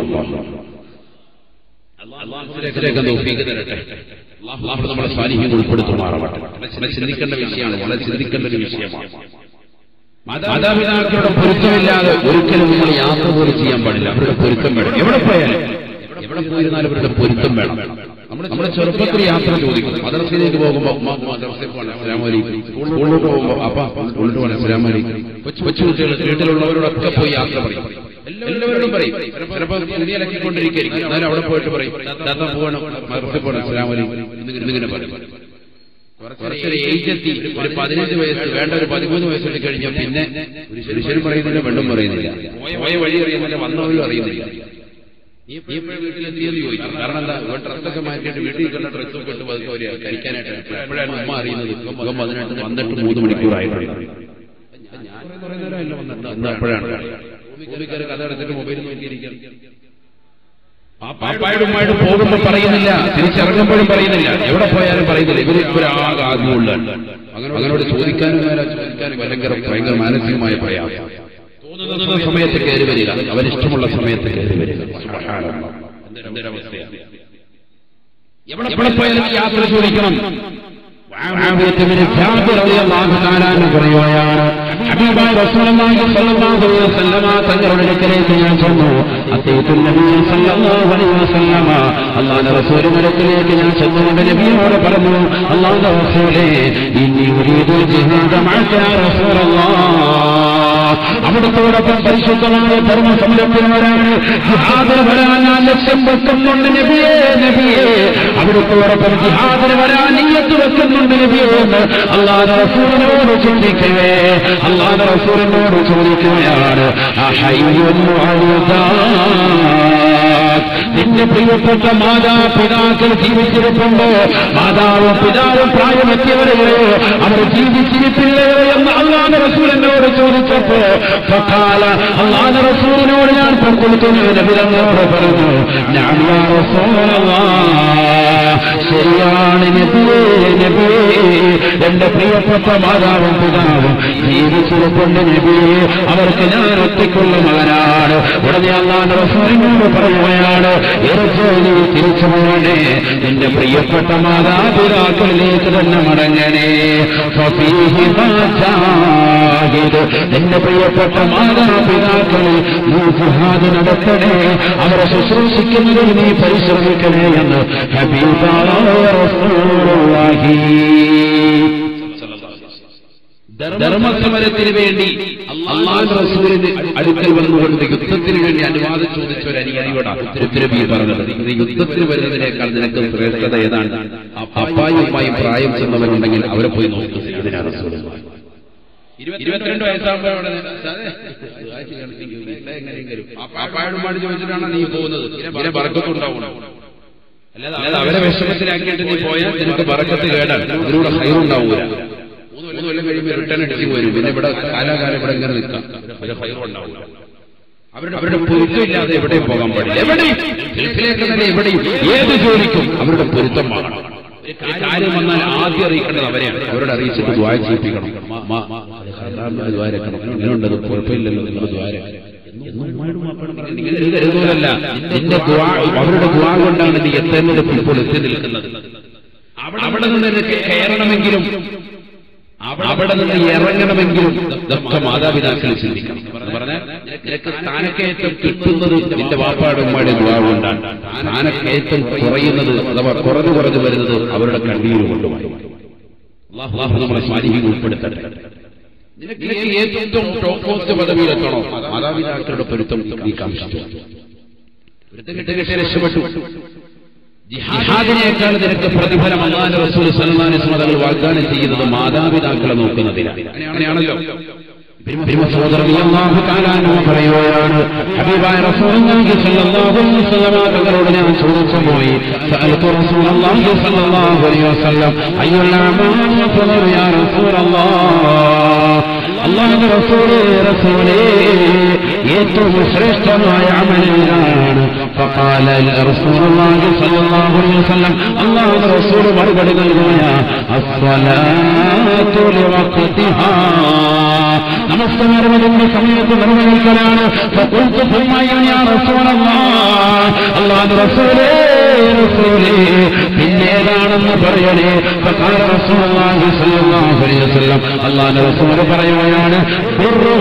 അള്ളാഹുലേക്ക് തൗഫീഖ് തരട്ടെ അള്ളാഹു നമ്മളെ സാന്നിധ്യം ഉൾപ്പെടുത്തുമാറാവട്ടെ വളരെ ചിന്തിക്കേണ്ട വിഷയമാണ് വളരെ ചിന്തിക്കേണ്ട ഒരു വിഷയമാണ് മാതാപിതാക്കളുടെ പൊരുത്തമില്ലാതെ ഒരിക്കലും നമ്മൾ യാത്ര പോലും ചെയ്യാൻ പാടില്ല അവരുടെ പൊരുത്തം വേണം എവിടെ പോയാലും എവിടെ പോയിരുന്നാലും അവരുടെ പൊരുത്തം വേണം നമ്മുടെ നമ്മുടെ ചെറുപ്പത്തിൽ യാത്ര ചോദിക്കും മദ്രസയിലേക്ക് പോകുമ്പോൾ ഉമ്മ മദ്രസയിൽ പോകണം അസ്സലാമലൈക്കും സ്കൂളിലോട്ട് പോകുമ്പോൾ അപ്പ സ്കൂളിലോട്ട് പോകണം അസ്സലാമലൈക്കും കൊച്ചു കൊച്ചു കുട്ടികൾ വീട്ടിലുള്ളവരോടൊക്കെ പോയി യാത്ര പറയും എല്ലാവരോടും പറയും ചിലപ്പോൾ തുണിയിലക്കിക്കൊണ്ടിരിക്കും എന്നാലും അവിടെ പോയിട്ട് പറയും താത്ത പോകണം മദ്രസയിൽ പോകണം അസ്സലാമലൈക്കും എന്നിങ്ങനെ പറയും കുറച്ചൊരു ഏജ് എത്തി ഒരു പതിനഞ്ച് വയസ്സ് വേണ്ട ഒരു പതിമൂന്ന് വയസ്സെത്തി കഴിഞ്ഞാൽ പിന്നെ പുരുഷനും പറയുന്നില്ല പെണ്ണും പറയുന്നില്ല പോയ വഴി അറിയുന്നില്ല വന്നവരും അറിയുന്നില്ല നീ ഇപ്പോഴും വീട്ടിലെത്തിയെന്ന് ചോദിക്കും കാരണം എന്താ ഇവിടെ ഡ്രസ്സൊക്കെ മാറ്റിയിട്ട് വീട്ടിൽ കണ്ട ഡ്രസ്സൊക്കെ ഇട്ട് പതുക്കെ ഒരു കഴിക്കാനായിട്ട് എപ്പോഴാണ് ഉമ്മ അറിയുന്നത് മുഖം പതിനെട്ട് വന്നിട്ട് മൂന്ന് മണിക്കൂറായിട്ടുണ്ട് ഞാൻ കുറേ നേരമല്ല വന്നിട്ട് അന്ന് അപ്പോഴാണ് ഭൂമിക്കാര് കഥ എടുത്തിട്ട് മൊബൈൽ നോക്കിയിരിക്കാം പാപ്പായുടെ ഉമ്മായിട്ട് പോകുമ്പോൾ പറയുന്നില്ല തിരിച്ചിറങ്ങുമ്പോഴും പറയുന്നില്ല എവിടെ പോയാലും പറയുന്നില്ല ഇവര് ഇവരാകെ ആദ്യമുള്ള അങ്ങനെ അങ്ങനോട് ചോദിക്കാനും മേല ചോദിക്കാനും ഭയങ്കര ഭയങ്കര മാനസികമായ പ്രയാസം തോന്നുന്ന സമയത്ത് കയറി വരിക അവനിഷ്ടമുള്ള സമയത്ത് കയറി വരിക സുബ്ഹാനല്ലാഹ്. എന്തൊരവസ്ഥയാണ് എവിടെ പോയാലും യാത്ര ചോദിക്കണം മുആവിയത്തുബ്നു ജാബിർ റളിയല്ലാഹു തആല അൻഹു പറയുകയാണ് ഹബീബായ റസൂലുള്ളാഹി സ്വല്ലല്ലാഹു അലൈഹി വസല്ലമ തങ്ങളുടെ അടുക്കലേക്ക് ഞാൻ ചെന്നു അത്തീതു നബി സല്ലല്ലാഹു അലൈഹി വസല്ലമ അല്ലാഹുവിന്റെ റസൂലിന്റെ അടുക്കലേക്ക് ഞാൻ ചെന്നുകൊണ്ട് നബിയോട് പറഞ്ഞു അല്ലാഹുവിന്റെ റസൂലേ ഇന്നി ഉരീദു ജിഹാദ മഅക യാ റസൂലല്ലാഹ് അവിടുത്തോടൊപ്പം പരിശുദ്ധമായ ധർമ്മ സമരത്തിന് വരാണ് ജിഹാദിന് വരാൻ ഞാൻ ലക്ഷ്യം വെക്കുന്നുണ്ട് നബിയേ നബിയേ അവിടുത്തോടൊപ്പം ജിഹാദിന് വരാൻ നീയത്ത് വെക്കുന്നുണ്ട് നബിയേ എന്ന് അള്ളാഹ് റസൂലിനോട് ചോദിക്കവേ അള്ളാഹ് റസൂലിനോട് ചോദിക്കുകയാണ് അഹയ്യുൻ വലുദാ നിന്റെ പ്രിയപ്പെട്ട മാതാപിതാക്കൾ ജീവിച്ചിരിപ്പുണ്ടോ മാതാവും പിതാവും പ്രായമെത്തിയവരെയോ അവർ ജീവിച്ചിരിപ്പില്ലയോ എന്ന് അള്ളാഹ് റസൂൽ എന്നോട് ചോദിച്ചപ്പോ ഫഖാല അള്ളാഹ് റസൂലിനോട് ഞാൻ പങ്കുവെച്ചു നബിതങ്ങളോട് പറഞ്ഞു ഞാൻ യാ റസൂലല്ലാഹ് ശരിയാണ് നബിയേ നബിയേ എന്റെ പ്രിയപ്പെട്ട മാതാവും പിതാവും ജീവിച്ചിരിപ്പുണ്ട് നബിയേ അവർക്ക് ഞാൻ ഒറ്റയ്ക്കുള്ള മകനാണ് ഉടനെ അള്ളാഹ് റസൂലിനോട് പറയുകയാണ് ഇറച്ചോലി തിരിച്ചു പോകണേ നിന്റെ പ്രിയപ്പെട്ട മാതാപിതാക്കളിലേക്ക് തന്നെ മടങ്ങണേ ഫഫീഹി മാ ജാഹിദ്. നിന്റെ പ്രിയപ്പെട്ട മാതാപിതാക്കളിൽ നീ ജിഹാദ് നടത്തണേ അവരെ ശുശ്രൂഷിക്കുന്നതിൽ നീ പരിശ്രമിക്കണേ എന്ന് ഹബീബായ റസൂലുള്ളാഹി ധർമ്മസമരത്തിന് വേണ്ടി അള്ളാഹു റസൂലിന് അടുക്കൽ വന്നുകൊണ്ട് യുദ്ധത്തിന് വേണ്ടി അനുവാദം ചോദിച്ച ഒരു അനുയായിയോടാ ഉത്തരബി പറഞ്ഞത് ഇത് യുദ്ധത്തിന് വരുന്നതിനേക്കാൾ നിനക്ക് ശ്രേഷ്ഠത ഏതാണ് അപ്പായും ഉമ്മായും പ്രായം ചെന്നവരുണ്ടെങ്കിൽ അവരെ പോയി നോക്കി ഇതിനാണ് ഇരുപത്തിരണ്ട് വയസ്സാകുമ്പോൾ അവിടെ പാപ്പായോടും പാടി ചോദിച്ചിട്ടാണ് നീ പോകുന്നത് ഇതിനെ ബറക്കത്തുണ്ടാവണം അല്ലാതെ അവരെ വിഷമത്തിലാക്കിയിട്ട് നീ പോയാൽ നിനക്ക് ബറക്കത്ത് കേടാണ് അതിലൂടെ ഹൈറുണ്ടാവൂല മൂന്ന് കൊല്ലം കഴിയുമ്പോൾ റിട്ടേൺ അടിച്ചു പോരും പിന്നെ ഇവിടെ കാലാകാലം ഇവിടെ ഇങ്ങനെ നിൽക്കാം ഒരു ഹൈറുണ്ടാവില്ല അവരുടെ അവരുടെ പൊരുത്തമില്ലാതെ എവിടെയും പോകാൻ പാടില്ല എവിടെയും ഗൾഫിലേക്ക് തന്നെ എവിടെയും ഏത് ജോലിക്കും അവരുടെ പൊരുത്തം വേണം ഒരു കാര്യം വന്നാൽ ആദ്യം അറിയിക്കേണ്ടത് അവരെയാണ് അവരോട് അറിയിച്ചിട്ട് ദ്വാര ചെയ്യിപ്പിക്കണം മാ, മാ, അത് ഹറാമാണ്, ദ്വാരക്കണം ഇങ്ങനെയുണ്ട് അത് കുഴപ്പമില്ലല്ലോ നിങ്ങൾ ദ്വാരക്കണം നിങ്ങൾ ഇത് കരുതുന്നതല്ല നിന്റെ ദ്വാ അവരുടെ ദ്വാ കൊണ്ടാണ് നീ എത്തേണ്ടത് ഇപ്പോൾ എത്തി നിൽക്കുന്നത് അവിടെ നിന്ന് നിനക്ക് കയറണമെങ്കിലും അവിടെ നിന്ന് ഇറങ്ങണമെങ്കിലും ഇതൊക്കെ മാതാപിതാക്കൾ ചിന്തിക്കണം എന്ന് പറഞ്ഞാൽ നിനക്ക് സ്ഥാനക്കയറ്റം കിട്ടുന്നത് നിന്റെ വാപ്പാടെ ഉമ്മയുടെ ദ്വാ കൊണ്ടാണ് സ്ഥാനക്കയറ്റം കുറയുന്നത് അഥവാ കുറഞ്ഞു കുറഞ്ഞു വരുന്നത് അവരുടെ കണ്ണീര് കൊണ്ടുമായി അള്ളാഹു നമ്മളെ സ്വാധീനം ഉൾപ്പെടുത്തട്ടെ നിനക്ക് ഏറ്റവും ടോപ്പ് മോസ്റ്റ് പദവിയിലെത്തണോ മാതാപിതാക്കളുടെ പൊരുത്തം നീ കാംക്ഷിച്ചു രക്ഷപ്പെട്ടു ജിഹാദിനേക്കാൾ നിനക്ക് പ്രതിഫലം അള്ളാഹ് റസൂൽ സല്ലല്ലാഹു അലൈഹി വാഗ്ദാനം ചെയ്യുന്നത് മാതാപിതാക്കളെ നോക്കുന്നതിനാണ് അങ്ങനെയാണല്ലോ റളിയല്ലാഹു തആല അൻഹു പറയുകയാണ് ഹബീബായ റസൂലുള്ളാഹി സ്വല്ലല്ലാഹു അലൈഹി വസല്ലം തങ്ങളോട് ഞാൻ ചോദിച്ചു പോയി സഅൽതു റസൂലുള്ളാഹി സ്വല്ലല്ലാഹു അലൈഹി വസല്ലം അയ്യുൽ അമാലി അഫ്ളു യാ റസൂലല്ലാഹ് അല്ലാഹുവിന്റെ റസൂലേ റസൂലേ ഏറ്റവും ശ്രേഷ്ഠമായ അമലാണ് فقال رسول الله صلى الله عليه وسلم الله رسول മറുപടി നൽകുകയാ الصلاة لوقتها നമസ്കാരം അതിന്റെ സമയത്ത് നിർവഹിക്കലാണ് فقلت ثم يا رسول الله الله رسولേ റസൂലേ പിന്നേതാണെന്ന് പറയണേ فقال رسول الله صلى الله عليه وسلم അള്ളാഹുവിന്റെ റസൂൽ പറയുകയാണ് ബിർറു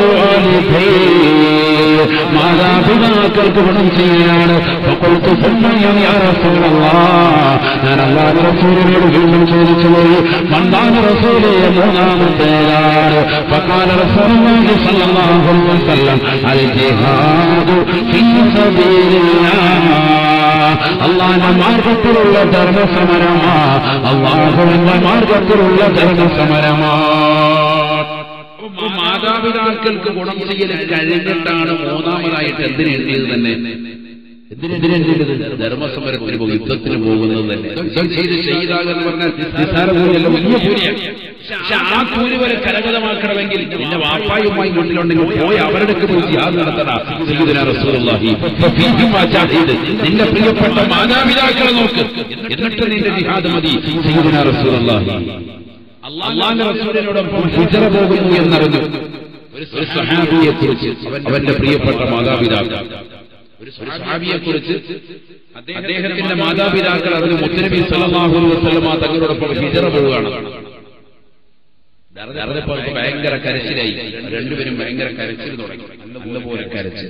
വാലിദൈൻ മാതാപിതാക്കൾക്ക് ഗുണം ചെയ്യാണ് فقلت ثم يا رسول الله ഞാൻ അള്ളാഹു റസൂലിനോട് വീണ്ടും ചോദിച്ചു പോയി മന്ദാന റസൂലെ മൂന്നാമത്തേതാണ് فقال رسول الله صلى الله عليه وسلم الجهاد في سبيل الله അള്ളാന്റെ മാർഗത്തിലുള്ള ധർമ്മസമരമാ അള്ളാഹുവിന്റെ മാർഗത്തിലുള്ള ധർമ്മസമരമാ അപ്പൊ മാതാപിതാക്കൾക്ക് ഗുണം ചെയ്യൽ കഴിഞ്ഞിട്ടാണ് മൂന്നാമതായിട്ട് എന്തിനു എഴുതിയത് തന്നെ എന്തിനെഴുതിയത് ധർമ്മസമരത്തിന് പോകും യുദ്ധത്തിന് പോകുന്നത് തന്നെ യുദ്ധം ചെയ്ത് ഷഹീദാകുക എന്ന് പറഞ്ഞാൽ നിസ്സാര കൂലിയല്ല വലിയ കൂലിയാണ് പക്ഷെ ആ കൂലി വരെ കരഗതമാക്കണമെങ്കിൽ നിന്റെ വാപ്പായുമായി വീട്ടിലുണ്ടെങ്കിൽ പോയി അവരുടെ പോയി ജിഹാദ് നടത്തടാ സയ്യിദുനാ റസൂലുള്ളാഹി ഫീഹിം വജാഹിദ്. നിന്റെ പ്രിയപ്പെട്ട മാതാപിതാക്കളെ നോക്ക് എന്നിട്ട് നിന്റെ ജിഹാദ് മതി സയ്യിദുനാ റസൂലുള്ളാഹി അള്ളാന്റെ റസൂലിനോടൊപ്പം ഹിജറ പോകുന്നു എന്നറിഞ്ഞു ഒരു സഹാബിയെ കുറിച്ച് അവന്റെ പ്രിയപ്പെട്ട മാതാപിതാക്കൾ ഒരു സഹാബിയെ കുറിച്ച് അദ്ദേഹത്തിന്റെ മാതാപിതാക്കൾ അറിഞ്ഞു മുത്തനബി സല്ലല്ലാഹു അലൈഹി വസല്ലമ തങ്ങളോടൊപ്പം ഹിജറ പോവുകയാണ് അറിഞ്ഞപ്പോൾ അവർക്ക് ഭയങ്കര കരച്ചിലായി രണ്ടുപേരും ഭയങ്കര കരച്ചിൽ തുടങ്ങി നല്ലപോലെ കരച്ചിൽ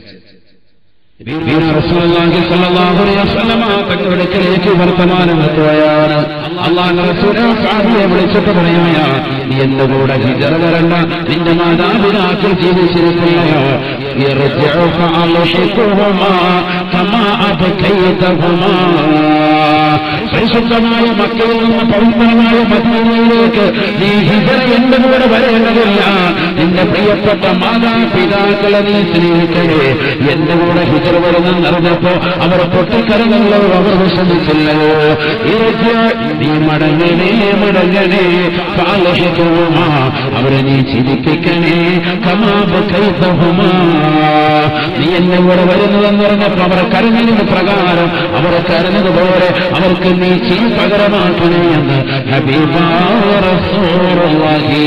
വീണ റസൂലുള്ളാഹി സ്വല്ലല്ലാഹു അലൈഹി വസല്ലമ തങ്ങളുടെ അടുക്കലേക്ക് വർത്തമാനം എത്തുകയാണ് അള്ളാഹുവിന്റെ റസൂൽ ആ സഹാബിയെ വിളിച്ചിട്ട് പറയുകയാ നീ എന്റെ കൂടെ ഹിജറ വരണ്ട നിന്റെ മാതാപിതാക്കൾ ജീവിച്ചിരിക്കുകയോ ഇർജിഉ ഫഅൽഹിഖുഹുമാ കമാ അബ്കൈതഹുമാ പരിശുദ്ധമായ മക്കയിൽ നിന്ന് പവിത്രമായ മദീനയിലേക്ക് നീ ഹിജറ എന്റെ കൂടെ വരേണ്ടതില്ല നിന്റെ പ്രിയപ്പെട്ട മാതാപിതാക്കളെ നീ സ്നേഹിക്കണേ എന്റെ കൂടെ ഹിജറ വരുന്നെന്ന് അറിഞ്ഞപ്പോ അവർ പൊട്ടിക്കരങ്ങളോ അവർ വിഷമിച്ചില്ലയോ ഇറച്ച നീ മടങ്ങണേ മടങ്ങണേ പാലഹിക്കുമാ അവരെ നീ ചിരിപ്പിക്കണേ കമാപ കൈതഹുമാ നീ എന്നെ കൂടെ വരുന്നതെന്ന് പറഞ്ഞപ്പോ അവർ കരഞ്ഞതിന് പ്രകാരം അവർ കരഞ്ഞതുപോലെ അവർക്ക് നീ ചീ പകരമാക്കണേ എന്ന് ഹബീബാ റസൂലുള്ളാഹി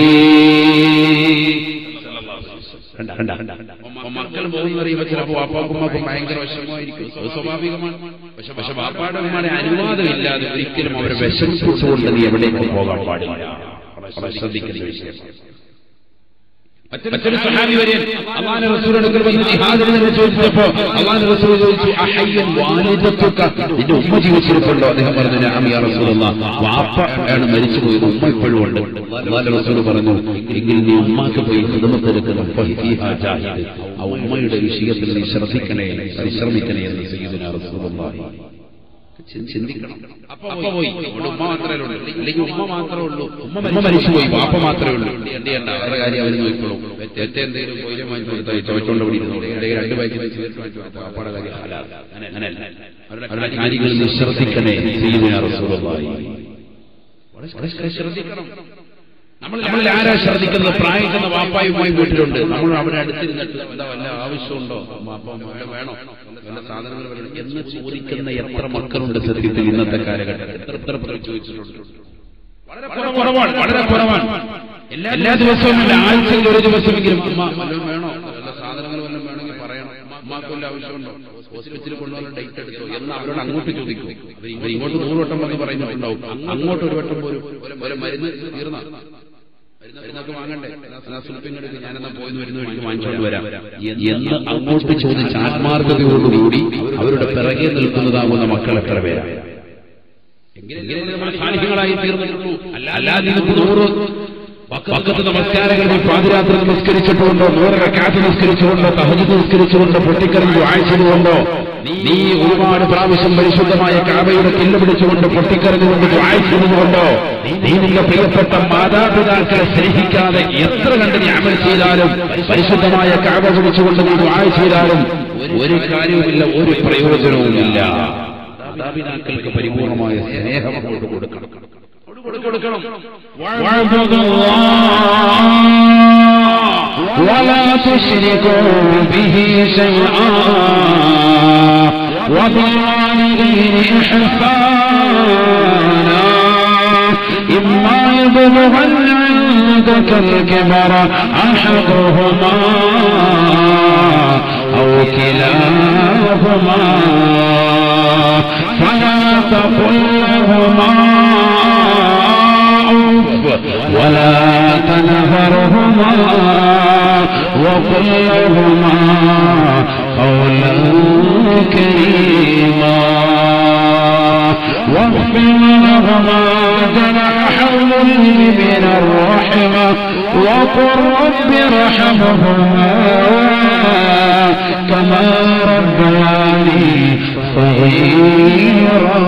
കണ്ട, കണ്ട, കണ്ട. അപ്പൊ മക്കൾ പോകുന്ന പറയുമ്പോൾ ചിലപ്പോൾ വാപ്പാക്കുമ്മക്കും ഭയങ്കര വിഷമമായിരിക്കും അത് സ്വാഭാവികമാണ് പക്ഷെ പക്ഷെ വാപ്പാടെ ഉമ്മയുടെ അനുവാദമില്ലാതെ ഒരിക്കലും അവരെ വിഷമിപ്പിച്ചുകൊണ്ട് നീ എവിടേക്കും പോകാൻ പാടില്ല വളരെ ശ്രദ്ധിക്കുന്ന വിഷയം മറ്റൊരു സഹാബി വരെയും അള്ളാഹുവിന്റെ റസൂലിന്റെ അടുക്കൽ വന്ന് ജിഹാദിനെ തന്നെ ചോദിച്ചപ്പോ അള്ളാഹുവിന്റെ റസൂൽ ചോദിച്ചു അഹയ്യൻ വാലിദത്തുക നിന്റെ ഉമ്മ ജീവിച്ചിരിപ്പുണ്ടോ അദ്ദേഹം പറഞ്ഞു നഅം യാ റസൂലല്ലാഹ് വാപ്പ ആണ് മരിച്ചു പോയത് ഉമ്മ ഇപ്പോഴും ഉണ്ട് അള്ളാഹുവിന്റെ റസൂൽ പറഞ്ഞു എങ്കിൽ നീ ഉമ്മാക്ക് പോയി ഹിദമത്തെടുക്കണം ഫഹിഫീഹാ ജാഹിദ് ആ ഉമ്മയുടെ വിഷയത്തിൽ നീ ശ്രദ്ധിക്കണേ പരിശ്രമിക്കണേ എന്ന് സയ്യിദുനാ റസൂലുള്ളാഹി ചി- ചിന്തിക്കണം അപ്പൊ പോയി അതുകൊണ്ട് ഉമ്മ മാത്രമേ ഉള്ളൂ അല്ലെങ്കിൽ ഉമ്മ മാത്രമേ ഉള്ളൂ ഉമ്മ മരിച്ചുപോയി വാപ്പ മാത്രമേ ഉള്ളൂ എന്ത് ചെയ്യണ്ട അവരുടെ കാര്യം അവർ നോക്കിക്കോളും തെറ്റ് എന്തെങ്കിലും കൊയിലും വാങ്ങി കൊടുത്താൽ ചോദിച്ചോണ്ട് പിടിക്കുന്നു അല്ലെങ്കിൽ രണ്ട് പാക്കറ്റ് സിഗരറ്റ് വാങ്ങി കൊടുത്താൽ വാപ്പയുടെ കാര്യം ഹലാൽ. അങ്ങനെയല്ല അവരുടെ കാര്യങ്ങൾ നീ ശ്രദ്ധിക്കണേ സയ്യിദുനാ റസൂലുള്ളാഹി വളരെ വളരെ ശ്രദ്ധിക്കണം നമ്മളിൽ ആരാ ശ്രദ്ധിക്കുന്നത് പ്രായിക്കുന്ന വാപ്പായുമായി വീട്ടിലുണ്ട് നമ്മൾ അവിടെ അടുത്തിരുന്നിട്ട് എന്താ വല്ല ആവശ്യമുണ്ടോ വാപ്പ വല്ല വേണോ വല്ല സാധനങ്ങൾ വേണം എന്ന് ചോദിക്കുന്ന എത്ര മക്കളുണ്ട് സത്യത്തിൽ ഇന്നത്തെ കാലഘട്ടത്തിൽ എത്ര എത്ര പേർ ചോദിച്ചിട്ടുണ്ട് വളരെ കുറവാണ് വളരെ കുറവാണ് എല്ലാ എല്ലാ ദിവസവും അല്ല ആഴ്ചയിൽ ഒരു ദിവസമെങ്കിലും ഉമ്മ വല്ലതും വേണോ വല്ല സാധനങ്ങൾ വല്ലതും വേണമെങ്കിൽ പറയണം ഉമ്മാക്ക് വല്ല ആവശ്യമുണ്ടോ ഹോസ്പിറ്റലിൽ കൊണ്ടുവന്ന ഡേറ്റ് എടുത്തോ എന്ന് അവരോട് അങ്ങോട്ട് ചോദിക്കും ഇവർ ഇങ്ങോട്ട് നൂറ് വട്ടം വന്ന് പറയുന്നുണ്ടാവും അങ്ങോട്ട് ഒരു വട്ടം പോലും ഒരു മരുന്ന് തീർന്ന മരുന്നൊക്കെ വാങ്ങണ്ടേ എന്നാ സുൽപ്പിങ് എടുക്ക് ഞാനെന്നാ പോയെന്ന് വരുന്ന വഴിക്ക് വാങ്ങിച്ചുകൊണ്ട് വരാം എന്ന് അങ്ങോട്ട് ചോദിച്ച് ആത്മാർത്ഥതയോടുകൂടി അവരുടെ പിറകെ നിൽക്കുന്നതാകുന്ന മക്കൾ എത്ര പേരാണ് എങ്കിലും നമ്മൾ സാന്നിധ്യങ്ങളായി തീർന്നിട്ടുള്ളൂ അല്ലാതെ ഇതിപ്പോ നൂറ് പക്കത്ത് നമസ്കാരങ്ങളിൽ പാതിരാത്രി നമസ്കരിച്ചിട്ടുണ്ടോ നൂറ് റക്കാത്ത് നമസ്കരിച്ചുകൊണ്ടോ തഹജ് നമസ്കരിച്ചുകൊണ്ടോ പൊട്ടിക്കറിഞ്ഞു ആഴ്ചതുകൊണ്ടോ നീ ഒരുപാട് പ്രാവശ്യം പരിശുദ്ധമായ കാബയുടെ കില്ല പിടിച്ചുകൊണ്ട് പൊട്ടിക്കറിഞ്ഞുകൊണ്ട് വായിച്ചതുകൊണ്ടോ നീ നിന്റെ പ്രിയപ്പെട്ട മാതാപിതാക്കളെ സ്നേഹിക്കാതെ എത്ര കണ്ട് നീ അമൽ ചെയ്താലും പരിശുദ്ധമായ കാബ പിടിച്ചുകൊണ്ട് നീ വായ ചെയ്താലും ഒരു കാര്യവുമില്ല ഒരു പ്രയോജനവുമില്ല മാതാപിതാക്കൾക്ക് പരിപൂർണമായ സ്നേഹം അങ്ങോട്ട് കൊടുക്കണം കൊടുക്കണം واعبد الله ولا تشركوا به شيئا وبالوالدين إحسانا إما يبلغن عندك الكبر أحدهما أو كلاهما فلا تقل لهما أوف ولا تنهرهما وقل لهما قولا كريما واخفض لهما جناح الذل من الرحمة وقل رب ارحمهما كما ربياني صغيرا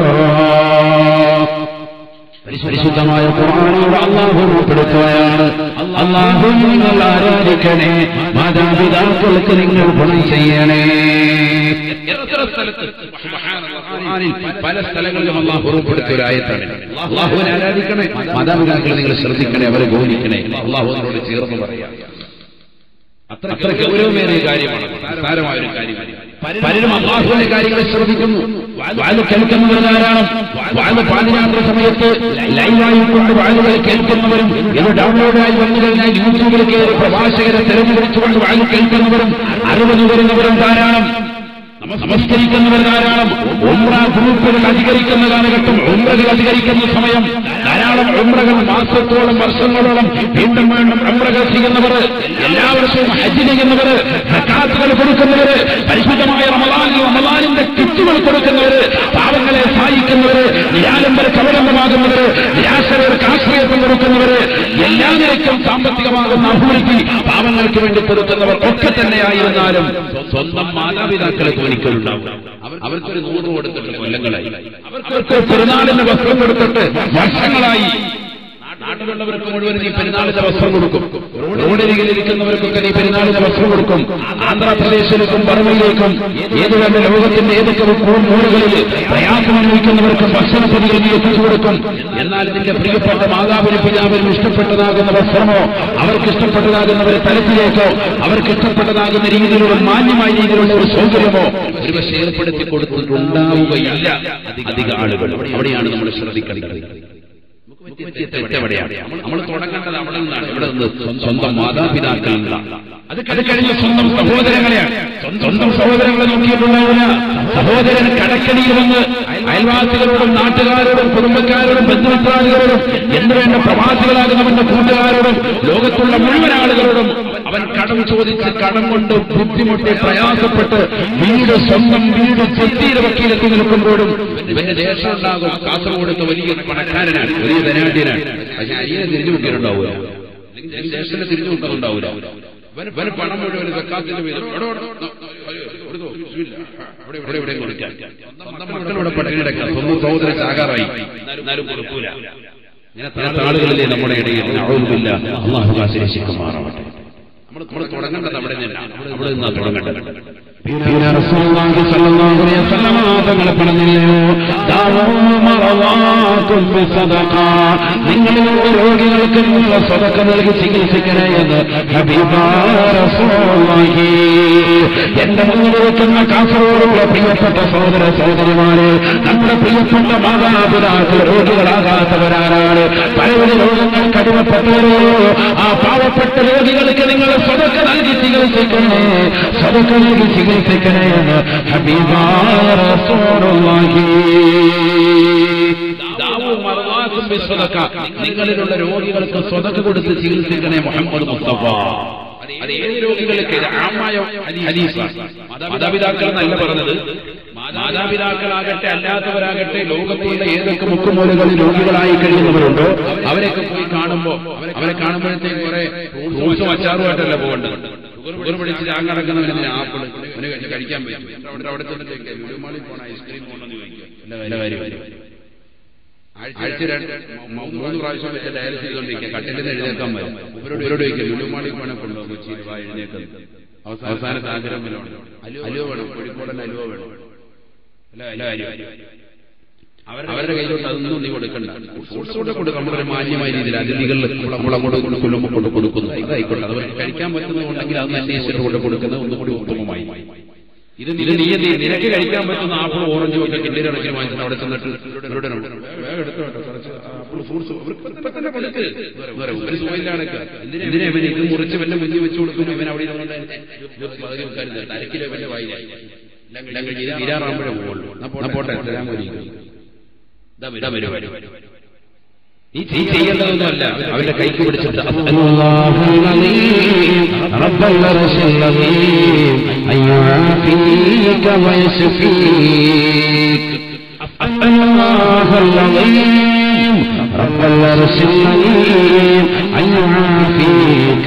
പരിശുദ്ധമായ ഖുർആാനോട് അള്ളാഹു ഉൾപ്പെടുത്തുകയാണ് അള്ളാഹു നിങ്ങൾ ആരാധിക്കണേ മാതാപിതാക്കൾക്ക് നിങ്ങൾ ഗുണം ചെയ്യണേ എത്ര സ്ഥലത്ത് ഖുർആനിൽ പല സ്ഥലങ്ങളിലും അള്ളാഹു ഉറപ്പെടുത്തിയ ഒരു ആയത്താണ് അള്ളാഹുവിനെ ആരാധിക്കണേ മാതാപിതാക്കളെ നിങ്ങൾ ശ്രദ്ധിക്കണേ അവരെ ഗൗനിക്കണേ അള്ളാഹു അതിനോട് ചേർന്ന് പറയാം അത്ര ഗൗരവമേറിയ കാര്യമാണ് സാരമായ ഒരു കാര്യമാണ് പലരും അള്ളാഹുവിന്റെ കാര്യങ്ങളെ ശ്രദ്ധിക്കുന്നു വാല് കേൾക്കുന്നവർ ധാരാളം വാല് പാതിരാത്രി സമയത്ത് ലൈവായി കൊണ്ട് വാലുകൾ കേൾക്കുന്നവരും ഇത് ഡൗൺലോഡായി വന്നു കഴിഞ്ഞാൽ യൂട്യൂബിൽ കയറി പ്രഭാഷകരെ തെരഞ്ഞെടുത്തുകൊണ്ട് വാല് കേൾക്കുന്നവരും അറിവിന് വരുന്നവരും ധാരാളം നമസ്കരിക്കുന്നവർ ധാരാളം ഉമ്ര ഗ്രൂപ്പുകൾ അധികരിക്കുന്ന കാലഘട്ടം ഉമ്രകൾ അധികരിക്കുന്ന സമയം ധാരാളം ഉമ്രകൾ മാസത്തോളം വർഷങ്ങളോളം വീണ്ടും വീണ്ടും ഉമ്രകൾ ചെയ്യുന്നവർ എല്ലാ വർഷവും ഹജ്ജ് ചെയ്യുന്നവർ സക്കാത്തുകൾ കൊടുക്കുന്നവര് പരിശുദ്ധമായ റമലാനിൽ റമലാനിന്റെ കിറ്റുകൾ കൊടുക്കുന്നവര് പാവങ്ങളെ സഹായിക്കുന്നവര് നിരാലംബര കവലംബമാകുന്നവര് നിരാശകർക്ക് ആശ്രയത്വം കൊടുക്കുന്നവര് എല്ലാ നിലയ്ക്കും സാമ്പത്തികമാകുന്ന അഭിവൃദ്ധി പാവങ്ങൾക്ക് വേണ്ടി കൊടുക്കുന്നവർ ഒക്കെ തന്നെയായിരുന്നാലും സ്വന്തം മാതാപിതാക്കളെ തോന്നിക്കലുണ്ടാവും അവർക്കൊരു നൂറ് കൊടുത്തിട്ട് കൊല്ലങ്ങളായി അവർക്ക് പെരുന്നാളിന് വസ്ത്രം കൊടുത്തിട്ട് വർഷങ്ങളായി നാട്ടിലുള്ളവർക്ക് മുഴുവൻ നീ പെരുന്നാളിന്റെ വസ്ത്രം കൊടുക്കും റോഡരികിൽ ഇരിക്കുന്നവർക്കൊക്കെ നീ പെരുന്നാളിന് വസ്ത്രം കൊടുക്കും ആന്ധ്രാപ്രദേശിലേക്കും ബർമയിലേക്കും ഏത് വേണ്ട ലോകത്തിന്റെ ഏതൊക്കെ മൂലകളിൽ പ്രയാസം അനുഭവിക്കുന്നവർക്കും ഭക്ഷണപ്പൊതികൾ നീ എത്തിച്ചു കൊടുക്കും എന്നാൽ നിന്റെ പ്രിയപ്പെട്ട മാതാവിനും പിതാവിനും ഇഷ്ടപ്പെട്ടതാകുന്ന വസ്ത്രമോ അവർക്ക് ഇഷ്ടപ്പെട്ടതാകുന്ന ഒരു തലത്തിലേക്കോ അവർക്ക് ഇഷ്ടപ്പെട്ടതാകുന്ന രീതിയിലുള്ള മാന്യമായ രീതിയിലുള്ള ഒരു സൗകര്യമോ ഒരുപക്ഷെ ഏർപ്പെടുത്തി കൊടുത്തിട്ടുണ്ടാവുകയില്ല അധിക ആളുകൾ അവിടെയാണ് നമ്മൾ ശ്രദ്ധിക്കേണ്ടത് തെറ്റെവിടെയാണ് നമ്മൾ തുടങ്ങേണ്ടത് അവിടെ നിന്നാണ് ഇവിടെ നിന്ന് സ്വന്തം മാതാപിതാക്കളിൽ നിന്നാണ് അത് അത് കഴിഞ്ഞ് സ്വന്തം സഹോദരങ്ങളെയാണ് സ്വന്തം സഹോദരങ്ങളെ നോക്കിയിട്ടുണ്ടാവില്ല സഹോദരൻ കടക്കടിയിൽ വന്ന് അയൽവാസികളോടും നാട്ടുകാരോടും കുടുംബക്കാരോടും ബന്ധുമിത്രാദികളോടും എന്ത് വേണ്ട പ്രവാസികളാകുന്നവന്റെ കൂട്ടുകാരോടും ലോകത്തുള്ള മുഴുവൻ ആളുകളോടും അവൻ കടം ചോദിച്ച് കടം കൊണ്ട് ബുദ്ധിമുട്ടി പ്രയാസപ്പെട്ട് വീട് സ്വന്തം വീട് ചെത്തിയുടെ വക്കീലെത്തി നിൽക്കുമ്പോഴും ഇവന്റെ ദേശം ഉണ്ടാകും കാസർഗോഡൊക്കെ വലിയ പണക്കാരനാണ് വലിയ ധനാഢ്യനാണ് പക്ഷെ അരിയെ തിരിഞ്ഞു നോക്കിയിട്ടുണ്ടാവില്ല അല്ലെങ്കിൽ ദേശത്തിന് തിരിഞ്ഞു നോക്കുന്നുണ്ടാവില്ല ഇവന് പണം മുഴുവൻ വെക്കാത്തിന്റെ പേര് ഇവിടെ ഇവിടെ കൊടുത്തോ, ബിസ്മില്ലാ. ഇവിടെ ഇവിടെ ഇവിടെ കൊടുക്കാൻ സ്വന്തം മക്കളിവിടെ പട്ടിണി കിടക്കാം സ്വന്തം സഹോദരൻ ചാകാറായി എന്നാലും കൊടുക്കൂല ഇങ്ങനത്തെ ആളുകളിലെ നമ്മുടെ ഇടയിൽ നഅൂദുബില്ല. അള്ളാഹു കാശിരക്ഷിക്കുമാറാവട്ടെ നമ്മൾ നമ്മൾ തുടങ്ങേണ്ടത് അവിടെ നിന്നല്ല അവിടെ നിന്നാ തുടങ്ങേണ്ടത് പിന്നെ റസൂലുള്ളാഹി സ്വല്ലല്ലാഹു അലൈഹി വസല്ലമ തങ്ങൾ പറഞ്ഞില്ലയോ ദാവൂ മറവാകും ബിസദഖ നിങ്ങളിലുള്ള രോഗികൾക്ക് നിങ്ങൾ സദഖ നൽകി ചികിത്സിക്കണേ എന്ന് ഹബീബായ റസൂലുള്ളാഹി എന്റെ മുന്നിലിരിക്കുന്ന കാസർഗോഡുള്ള പ്രിയപ്പെട്ട സഹോദര സഹോദരിമാരെ നമ്മുടെ പ്രിയപ്പെട്ട മാതാപിതാക്കൾ രോഗികളാകാത്തവരാരാണ് പലവിധ രോഗങ്ങൾ കടിമപ്പെട്ടവരോ ആ പാവപ്പെട്ട രോഗികൾക്ക് നിങ്ങൾ സ്വതക്ക നൽകി ചികിത്സിക്കണേ സ്വതക്ക നൽകി ചികിത്സിക്കണേ എന്ന് ഹബീബായ റസൂലുള്ളാഹി ദാവൂ മർവാക്കും ബിസ്സദഖ. നിങ്ങളിലുള്ള രോഗികൾക്ക് സ്വതക്ക കൊടുത്ത് ചികിത്സിക്കണേ മുഹമ്മദ് മുസ്തഫ അത് ഏത് രോഗികൾക്ക് ഇത് ആമായ ഹദീസാണ് മാതാപിതാക്കൾ എന്നല്ല പറഞ്ഞത് മാതാപിതാക്കളാകട്ടെ അല്ലാത്തവരാകട്ടെ ലോകത്തുള്ള ഏതൊക്കെ മുക്കുമൂലകളിൽ രോഗികളായി കഴിയുന്നവരുണ്ടോ അവരെയൊക്കെ പോയി കാണുമ്പോ അവരെ കാണുമ്പോഴത്തേക്ക് കുറെ ഫ്രൂട്ട്സും അച്ചാറുമായിട്ടല്ല പോകേണ്ടത് ഷുഗർ പിടിച്ച് ഞാൻ നടക്കുന്നവന് ആപ്പിൾ അവന് കഴിക്കാൻ പറ്റും അവിടെ അവിടെ തന്നെ ലുലുമാളിൽ പോണ ഐസ്ക്രീം കൊണ്ടെന്ന് ചോദിക്കും നല്ല കാര്യം ആഴ്ച രണ്ട് മൂ- മൂന്ന് പ്രാവശ്യം വെച്ച് ഡയാലിസിസ് ചെയ്തുകൊണ്ടിരിക്കുക കട്ടിലിൽ നിന്ന് എഴുന്നേക്കാൻ വരും ഇവരോട് ഇവരോട് ചോദിക്കും ലുലുമാളി വേണം കൊണ്ടുപോകും കൊച്ചിയിൽ വാ എഴുന്നേക്കുന്നത് അവസാനത്തെ ആഗ്രഹം വല്ലതും ഉണ്ടോ? അലുവ വേണം കോഴിക്കോടൻ അലുവ വേണം നല്ല കാര്യം അവരുടെ കയ്യിലോട്ട് അതൊന്നും നീ കൊടുക്കണ്ട ഫ്രൂട്ട്സ് കൊണ്ട് കൊടുക്കും നമ്മളൊരു മാന്യമായ രീതിയിൽ അതിഥികളിൽ നമ്മൾ അങ്ങോട്ട് കൊല്ലുമ്പോൾ കൊണ്ട് കൊടുക്കുന്നു അതായിക്കോട്ടെ അത് കഴിക്കാൻ പറ്റുന്നതുണ്ടെങ്കിൽ അത് അന്വേഷിച്ചിട്ട് കൊണ്ട് കൊടുക്കുന്നത് ഒന്നുകൂടി ഉത്തമമായി ഇത് ഇത് നീ എന്ത് ചെയ്യും? നിനക്ക് കഴിക്കാൻ പറ്റുന്ന ആപ്പിൾ ഓറഞ്ചും ഒക്കെ കിണ്ടിയുടെ ഇടയ്ക്ക് വാങ്ങിച്ചിട്ട് അവിടെ ചെന്നിട്ട് ഇവരുടെ വേഗം എടുത്തോ കേട്ടോ, കുറച്ച് ആപ്പിൾ ഫ്രൂട്ട്സ് ഇവർക്ക് ഇപ്പൊ തന്നെ കൊടുക്ക് വേറെ ഒരു സുഖമില്ലാണൊക്കെ എന്തിനാ ഇവന് ഇത് മുറിച്ച് വല്ല മുന്നിൽ വെച്ച് കൊടുക്കുന്നു ഇവൻ അവിടെ ഇരുന്നുകൊണ്ട് ഇത് പകുതി വെക്കാരുത് അരക്കിലോ ഇവന്റെ വായിലായി എല്ലാം കഴിഞ്ഞ് ഇത് തീരാറാകുമ്പോഴേ പോകുള്ളൂ എന്നാ പോട്ടെ തരാൻ മതി ഇതാ വരും, ഇതാ വരും. നീ നീ ചെയ്യേണ്ടതൊന്നുമല്ല അവന്റെ കൈക്ക് പിടിച്ചിട്ട് الله العظيم رب العرش العظيم أن يعافيك ويشفيك الله العظيم رب العرش العظيم أن يعافيك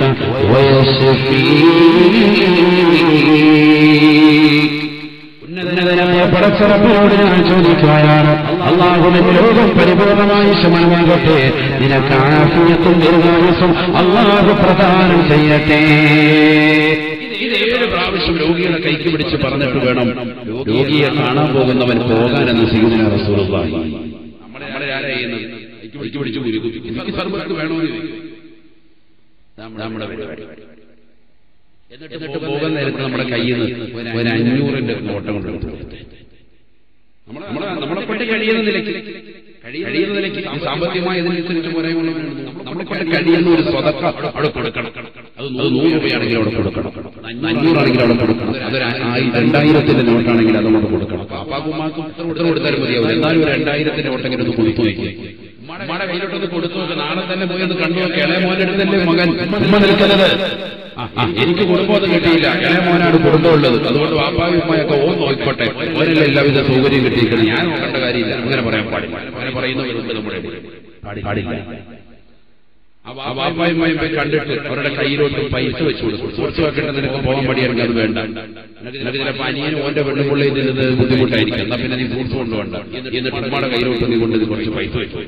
ويشفيك ഉന്നതനായ പടച്ചറപ്പിനോട് ഞാൻ ചോദിക്കുകയാണ് അള്ളാഹുവിന്റെ ലോകം പരിപൂർണമായി ശമനമാകട്ടെ നിനക്ക് ആഫിയത്തും ദീർഘായുസും അള്ളാഹു പ്രദാനം ചെയ്യട്ടെ ഇത് ഏഴ് പ്രാവശ്യം രോഗിയുടെ കൈക്ക് പിടിച്ച് പറഞ്ഞിട്ട് വേണം രോഗിയെ കാണാൻ പോകുന്നവൻ പോകാനെന്ന് സീദന റസൂലുള്ളാഹി നമ്മളെ ആരാ ചെയ്യുന്നത് കൈക്ക് പിടിച്ച് കുരുക്കും എനിക്ക് സർബത്ത് വേണമെന്ന് ചോദിക്കും നമ്മുടെ നമ്മുടെ പരിപാടി എന്നിട്ട് പോകാൻ നേരത്ത് നമ്മുടെ കയ്യിൽ നിന്ന് ഒരു അഞ്ഞൂറിന്റെ നോട്ടം കൊണ്ട് എടുത്തു കൊടുത്തു. നമ്മളെ നമ്മളെ കൊണ്ട് കഴിയുന്ന നിലയ്ക്ക് കഴിയുന്ന നിലയ്ക്ക് സാമ്പത്തികമായി ഇതിനനുസരിച്ച് പോരായ്മ നമ്മളെ കൊണ്ട് കഴിയുന്ന ഒരു സ്വതക്ക അവിടെ കൊടുക്കണം അത് നൂ- നൂറ് രൂപയാണെങ്കിൽ അവിടെ കൊടുക്കണം അഞ്ഞൂറാണെങ്കിൽ അവിടെ കൊടുക്കണം അതൊരു ആയി- രണ്ടായിരത്തിന്റെ നോട്ടാണെങ്കിൽ അത് അവിടെ കൊടുക്കണം പാപ്പാക്കുമാക്കും ഇത്ര കൊടുത്താലും മതിയാവും എന്നാലും ഒരു രണ്ടായിരത്തിന്റെ നോട്ടെങ്കിലും ഒന്ന് കൊടുത്തു വയ്ക്കും ഉമ്മയുടെ കയ്യിലോട്ടൊന്ന് കൊടുത്തു നോക്ക് നാളെ തന്നെ പോയി ഒന്ന് കണ്ടു നോക്ക് ഇളയ മോന്റെ അടുത്തല്ലേ മകൻ ഉമ്മ നിൽക്കുന്നത് ആ, ആ, എനിക്ക് കുടുംബമൊന്നും കിട്ടിയില്ല ഇളയ മോനാണ് കുടുംബമുള്ളത് അതുകൊണ്ട് വാപ്പായും ഉമ്മയൊക്കെ ഓ നോക്കട്ടെ ഓരല്ല എല്ലാവിധ സൗകര്യം കിട്ടിയിരിക്കണം ഞാൻ നോക്കേണ്ട കാര്യമില്ല അങ്ങനെ പറയാൻ പാടില്ല അങ്ങനെ പറയുന്നവരുണ്ട് നമ്മുടെ ഇടയിൽ. പാടി- പാടില്ല ആ വാപ്പായും ഉമ്മയും പോയി കണ്ടിട്ട് അവരുടെ കയ്യിലോട്ട് പൈസ വെച്ചു കൊടുക്കും കുറച്ച് വെക്കേണ്ട നിനക്ക് പോകാൻ മടിയാണെങ്കിൽ അത് വേണ്ട നിനക്ക് ചിലപ്പോൾ അനിയനും ഓന്റെ പെണ്ണുപിള്ളയും ഇതിന് ബുദ്ധിമുട്ടായിരിക്കും എന്നാ പിന്നെ നീ ഫ്രൂട്ട്സ് കൊണ്ടുവേണ്ട എന്നിട്ട് ഉമ്മയുടെ കയ്യിലോട്ട് നീ കൊണ്ട് ഇത് കുറച്ച് പൈസ വെച്ചു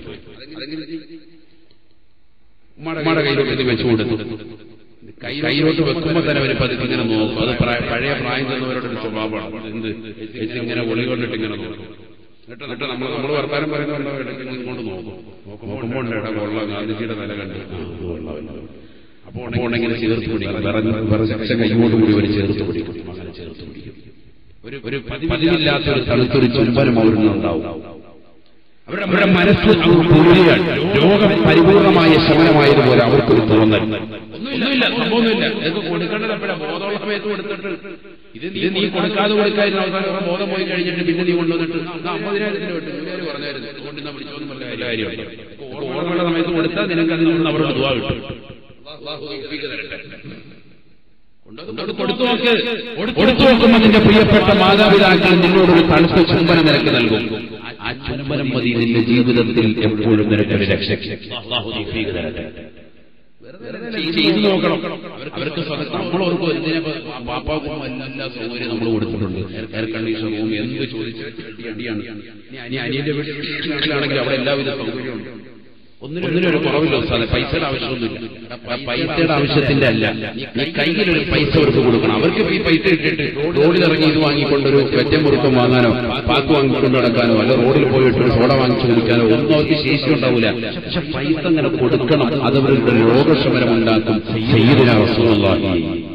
ഉമ്മയുടെ കയ്യിലോട്ട് ഇത് വെച്ചു കൊടുത്തു കൈ- കയ്യിലോട്ട് വെക്കുമ്പോ തന്നെ അവർ പതുക്കെ ഇങ്ങനെ നോക്കും അത് പ്രായ- പഴയ പ്രായം ചെന്നവരുടെ ഒരു സ്വഭാവമാണ് എന്ത് ചേച്ചി ഇങ്ങനെ ഒളി കൊണ്ടിട്ട് ഇങ്ങനെ നോക്കും എന്നിട്ട് എന്നിട്ട് നമ്മൾ നമ്മൾ വർത്താനം പറയുന്നുണ്ടോ ഇടയ്ക്ക് ഇങ്ങനെ കൊണ്ട് നോക്കും നോക്കുമ്പോൾ ഉണ്ട് ഇട കൊള്ളാം ഗാന്ധിജിയുടെ നില കണ്ട് ആ, ഇത് കൊള്ളാമല്ലോ. അപ്പോൾ ഉണ്ടെങ്കിൽ ഇങ്ങനെ ചേർത്ത് പിടിക്കും വിറഞ്ഞ് വിറച്ച കൈയോട് കൂടി ഒരു ചേർത്ത് പിടിക്കും അങ്ങനെ ചേർത്ത് പിടിക്കും ഒരു ഒരു പതിവില്ലാത്ത ഒരു തണുത്തൊരു ചുംബനം അവരിൽ നിന്നുണ്ടാവും അവരുടെ അവരുടെ മനസ്സ് അവർ പൊരുകയാണ് രോഗം പരിപൂർണമായ ശമനമായതുപോലെ അവർക്കൊരു തോന്നൽ ഒന്നുമില്ല സംഭവമൊന്നുമില്ല ഇതൊക്കെ കൊടുക്കേണ്ടത് എപ്പോഴാ ബോധമുള്ള സമയത്ത് കൊടുത്തിട്ട് ഇത് ഇത് നീ കൊടുക്കാതെ കൊടുക്കായിരുന്നു അവസാനം അവരുടെ ബോധം പോയി കഴിഞ്ഞിട്ട് പിന്നെ നീ കൊണ്ടുവന്നിട്ട് "ആ, അമ്പതിനായിരത്തിന് വിട്ടു ഇവര് പറഞ്ഞായിരുന്നു അതുകൊണ്ട് ഇന്നാ വിളിച്ചോന്നും വല്ല കാര്യമുണ്ട് ഓർമ്മയുള്ള സമയത്ത് കൊടുത്താൽ നിനക്ക് അതിൽ നിന്ന് അവരുടെ ദുവാ കിട്ടും അള്ളാഹു തൗഫീഖ് തരട്ടെ. കൊണ്ടുവന്ന് കൊടുത്തു നോക്ക് കൊടുത്തു നോക്കുമ്പോൾ നിന്റെ പ്രിയപ്പെട്ട മാതാപിതാക്കൾ നിന്നോടൊരു തണുത്ത ചുംബനം നിനക്ക് നൽകും ആ ചുംബനം മതി നിന്റെ ജീവിതത്തിൽ എപ്പോഴും നിനക്കൊരു രക്ഷ അള്ളാഹു തൗഫീഖ് തരട്ടെ ചെയ്തു നോക്കണം അവർക്ക് സ്വതം- നമ്മൾ ഓർക്കും എന്തിനാ പാപ്പാക്കും എല്ലാ സൗകര്യം നമ്മൾ കൊടുത്തിട്ടുണ്ട് എയർ കണ്ടീഷൻ റൂം എന്ത് ചോദിച്ചു അടിയാണ് ഇനി അനിയന്റെ വീട്ടിലാണെങ്കിൽ അവിടെ എല്ലാവിധ സൗകര്യമുണ്ട് ഒന്നിനും ഒരു കുറവില്ല ഉസ്താദെ പൈസയുടെ ആവശ്യമൊന്നുമില്ല ആ പൈസയുടെ ആവശ്യത്തിന്റെ അല്ല നീ കയ്യിലൊരു പൈസ അവർക്ക് കൊടുക്കണം അവർക്ക് ഈ പൈസ ഇട്ടിട്ട് റോഡിൽ ഇറങ്ങി ഇത് വാങ്ങിക്കൊണ്ടൊരു വെറ്റം മുറുക്കം വാങ്ങാനോ പാക്ക് വാങ്ങിക്കൊണ്ട് നടക്കാനോ അല്ല റോഡിൽ പോയിട്ട് ഒരു സോഡ വാങ്ങിച്ചു കുടിക്കാനോ ഒന്നും അവർക്ക് ശേഷി ഉണ്ടാവില്ല പക്ഷെ പൈസ അങ്ങനെ കൊടുക്കണം അത് അവരുടെ രോഗശമനം ഉണ്ടാക്കും ചെയ്യുന്ന റസൂലുള്ളാഹി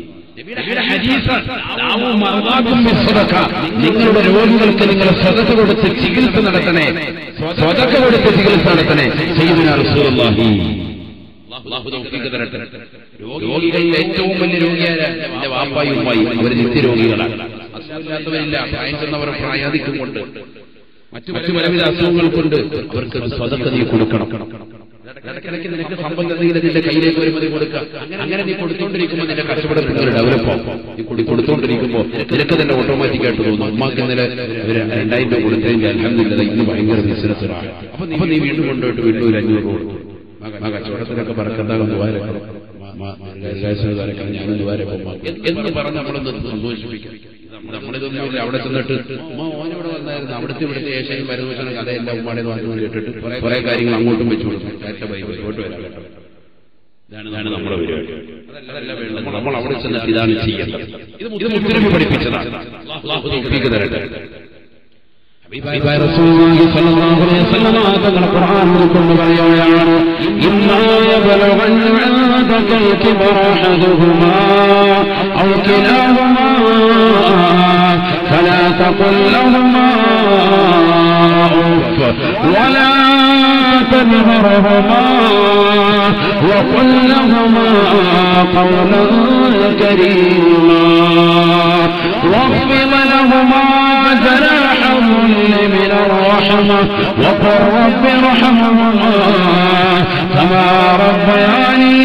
നിങ്ങളുടെ രോഗികൾക്ക് നിങ്ങൾ സ്വതക്ക കൊടുത്ത് ചികിത്സ നടത്തണേ സ്വതക്ക കൊടുത്ത് ചികിത്സ നടത്തണേ ചെയ്യുന്ന റസൂലുള്ളാഹി അള്ളാഹു തൗഫീഖ് തരട്ടെ രോഗികളിൽ ഏറ്റവും വലിയ രോഗിയായ എന്റെ വാപ്പായും ഉമ്മായും അവർ നിത്യരോഗികളാണ് അസുഖമില്ലാത്തവരില്ല പ്രായം ചെന്നവർ പ്രായാധിക്യം കൊണ്ട് മറ്റു മറ്റു പലവിധ അസുഖങ്ങൾ കൊണ്ട് അവർക്ക് സ്വതക്ക നീ കൊടുക്കണം ഇടയ്ക്കിടയ്ക്ക് നിനക്ക് സമ്പത്ത് എന്തെങ്കിലും നിന്റെ കയ്യിലേക്ക് വരുമ്പോൾ നീ കൊടുക്കുക അങ്ങനെ നീ കൊടുത്തോണ്ടിരിക്കുമ്പോൾ നിന്റെ കഷ്ടപ്പെടൽ നിങ്ങൾ ഡെവലപ്പ് ആവും നീ കൂടി കൊടുത്തോണ്ടിരിക്കുമ്പോൾ നിനക്ക് തന്നെ ഓട്ടോമാറ്റിക് ആയിട്ട് തോന്നും ഉമ്മാക്ക് ഇന്നലെ ഒരു രണ്ടായിരം രൂപ കൊടുത്തതിന്റെ അലഹമില്ല ഇന്ന് ഭയങ്കര ബിസിനസ് അപ്പൊ നീ വീണ്ടും കൊണ്ടുപോയിട്ട് വീണ്ടും ഒരു അഞ്ഞൂറ് രൂപ കൊടുക്കും ആ കച്ചവടത്തിലൊക്കെ പറക്കണ്ടാകും ദ്വാരക്കണം ഞാനും ദ്വാരപ്പം എന്ന് പറഞ്ഞ് നമ്മളൊന്ന് സന്തോഷിപ്പിക്കാം നമ്മളിതൊന്നുമില്ല അവിടെ ചെന്നിട്ട് ഉമ്മ ഓനിവിടെ വന്നായിരുന്നു അവിടുത്തെ ഇവിടുത്തെ ഏഷ്യയും പരമേശ്വരൻ കഥയെല്ലാം ഉമ്മാടെ വാങ്ങി കേട്ടിട്ട് കുറെ കാര്യങ്ങൾ അങ്ങോട്ടും വെച്ചു കൊടുക്കും കയറ്റ ബൈബിൾ ഇങ്ങോട്ട് വരാം കേട്ടോ ഇതാണ് ഇതാണ് നമ്മുടെ പരിപാടി അതല്ല വേണ്ടത് നമ്മൾ അവിടെ ചെന്നിട്ട് ഇതാണ് ചെയ്യേണ്ടത് ഇത് മുസ്ലിം പഠിപ്പിച്ചതാണ് അള്ളാഹു തൗഫീഖ് തരട്ടെ ഹബീബായ റസൂലുള്ളാഹി സ്വല്ലല്ലാഹു അലൈഹി വസല്ലം തങ്ങൾ ഖുർആനിൽ കൊണ്ട് പറയുകയാണ് ഇന്നാ യബ്ലഗൻ അൻദകൽ കിബറ അഹദുഹുമാ ഔ കിലാഹുമാ فلا تقل لهما أف ولا تنهرهما وقل لهما قولا كريما واخفض لهما جناح الذل من الرحمة وقل رب ارحمهما كما ربياني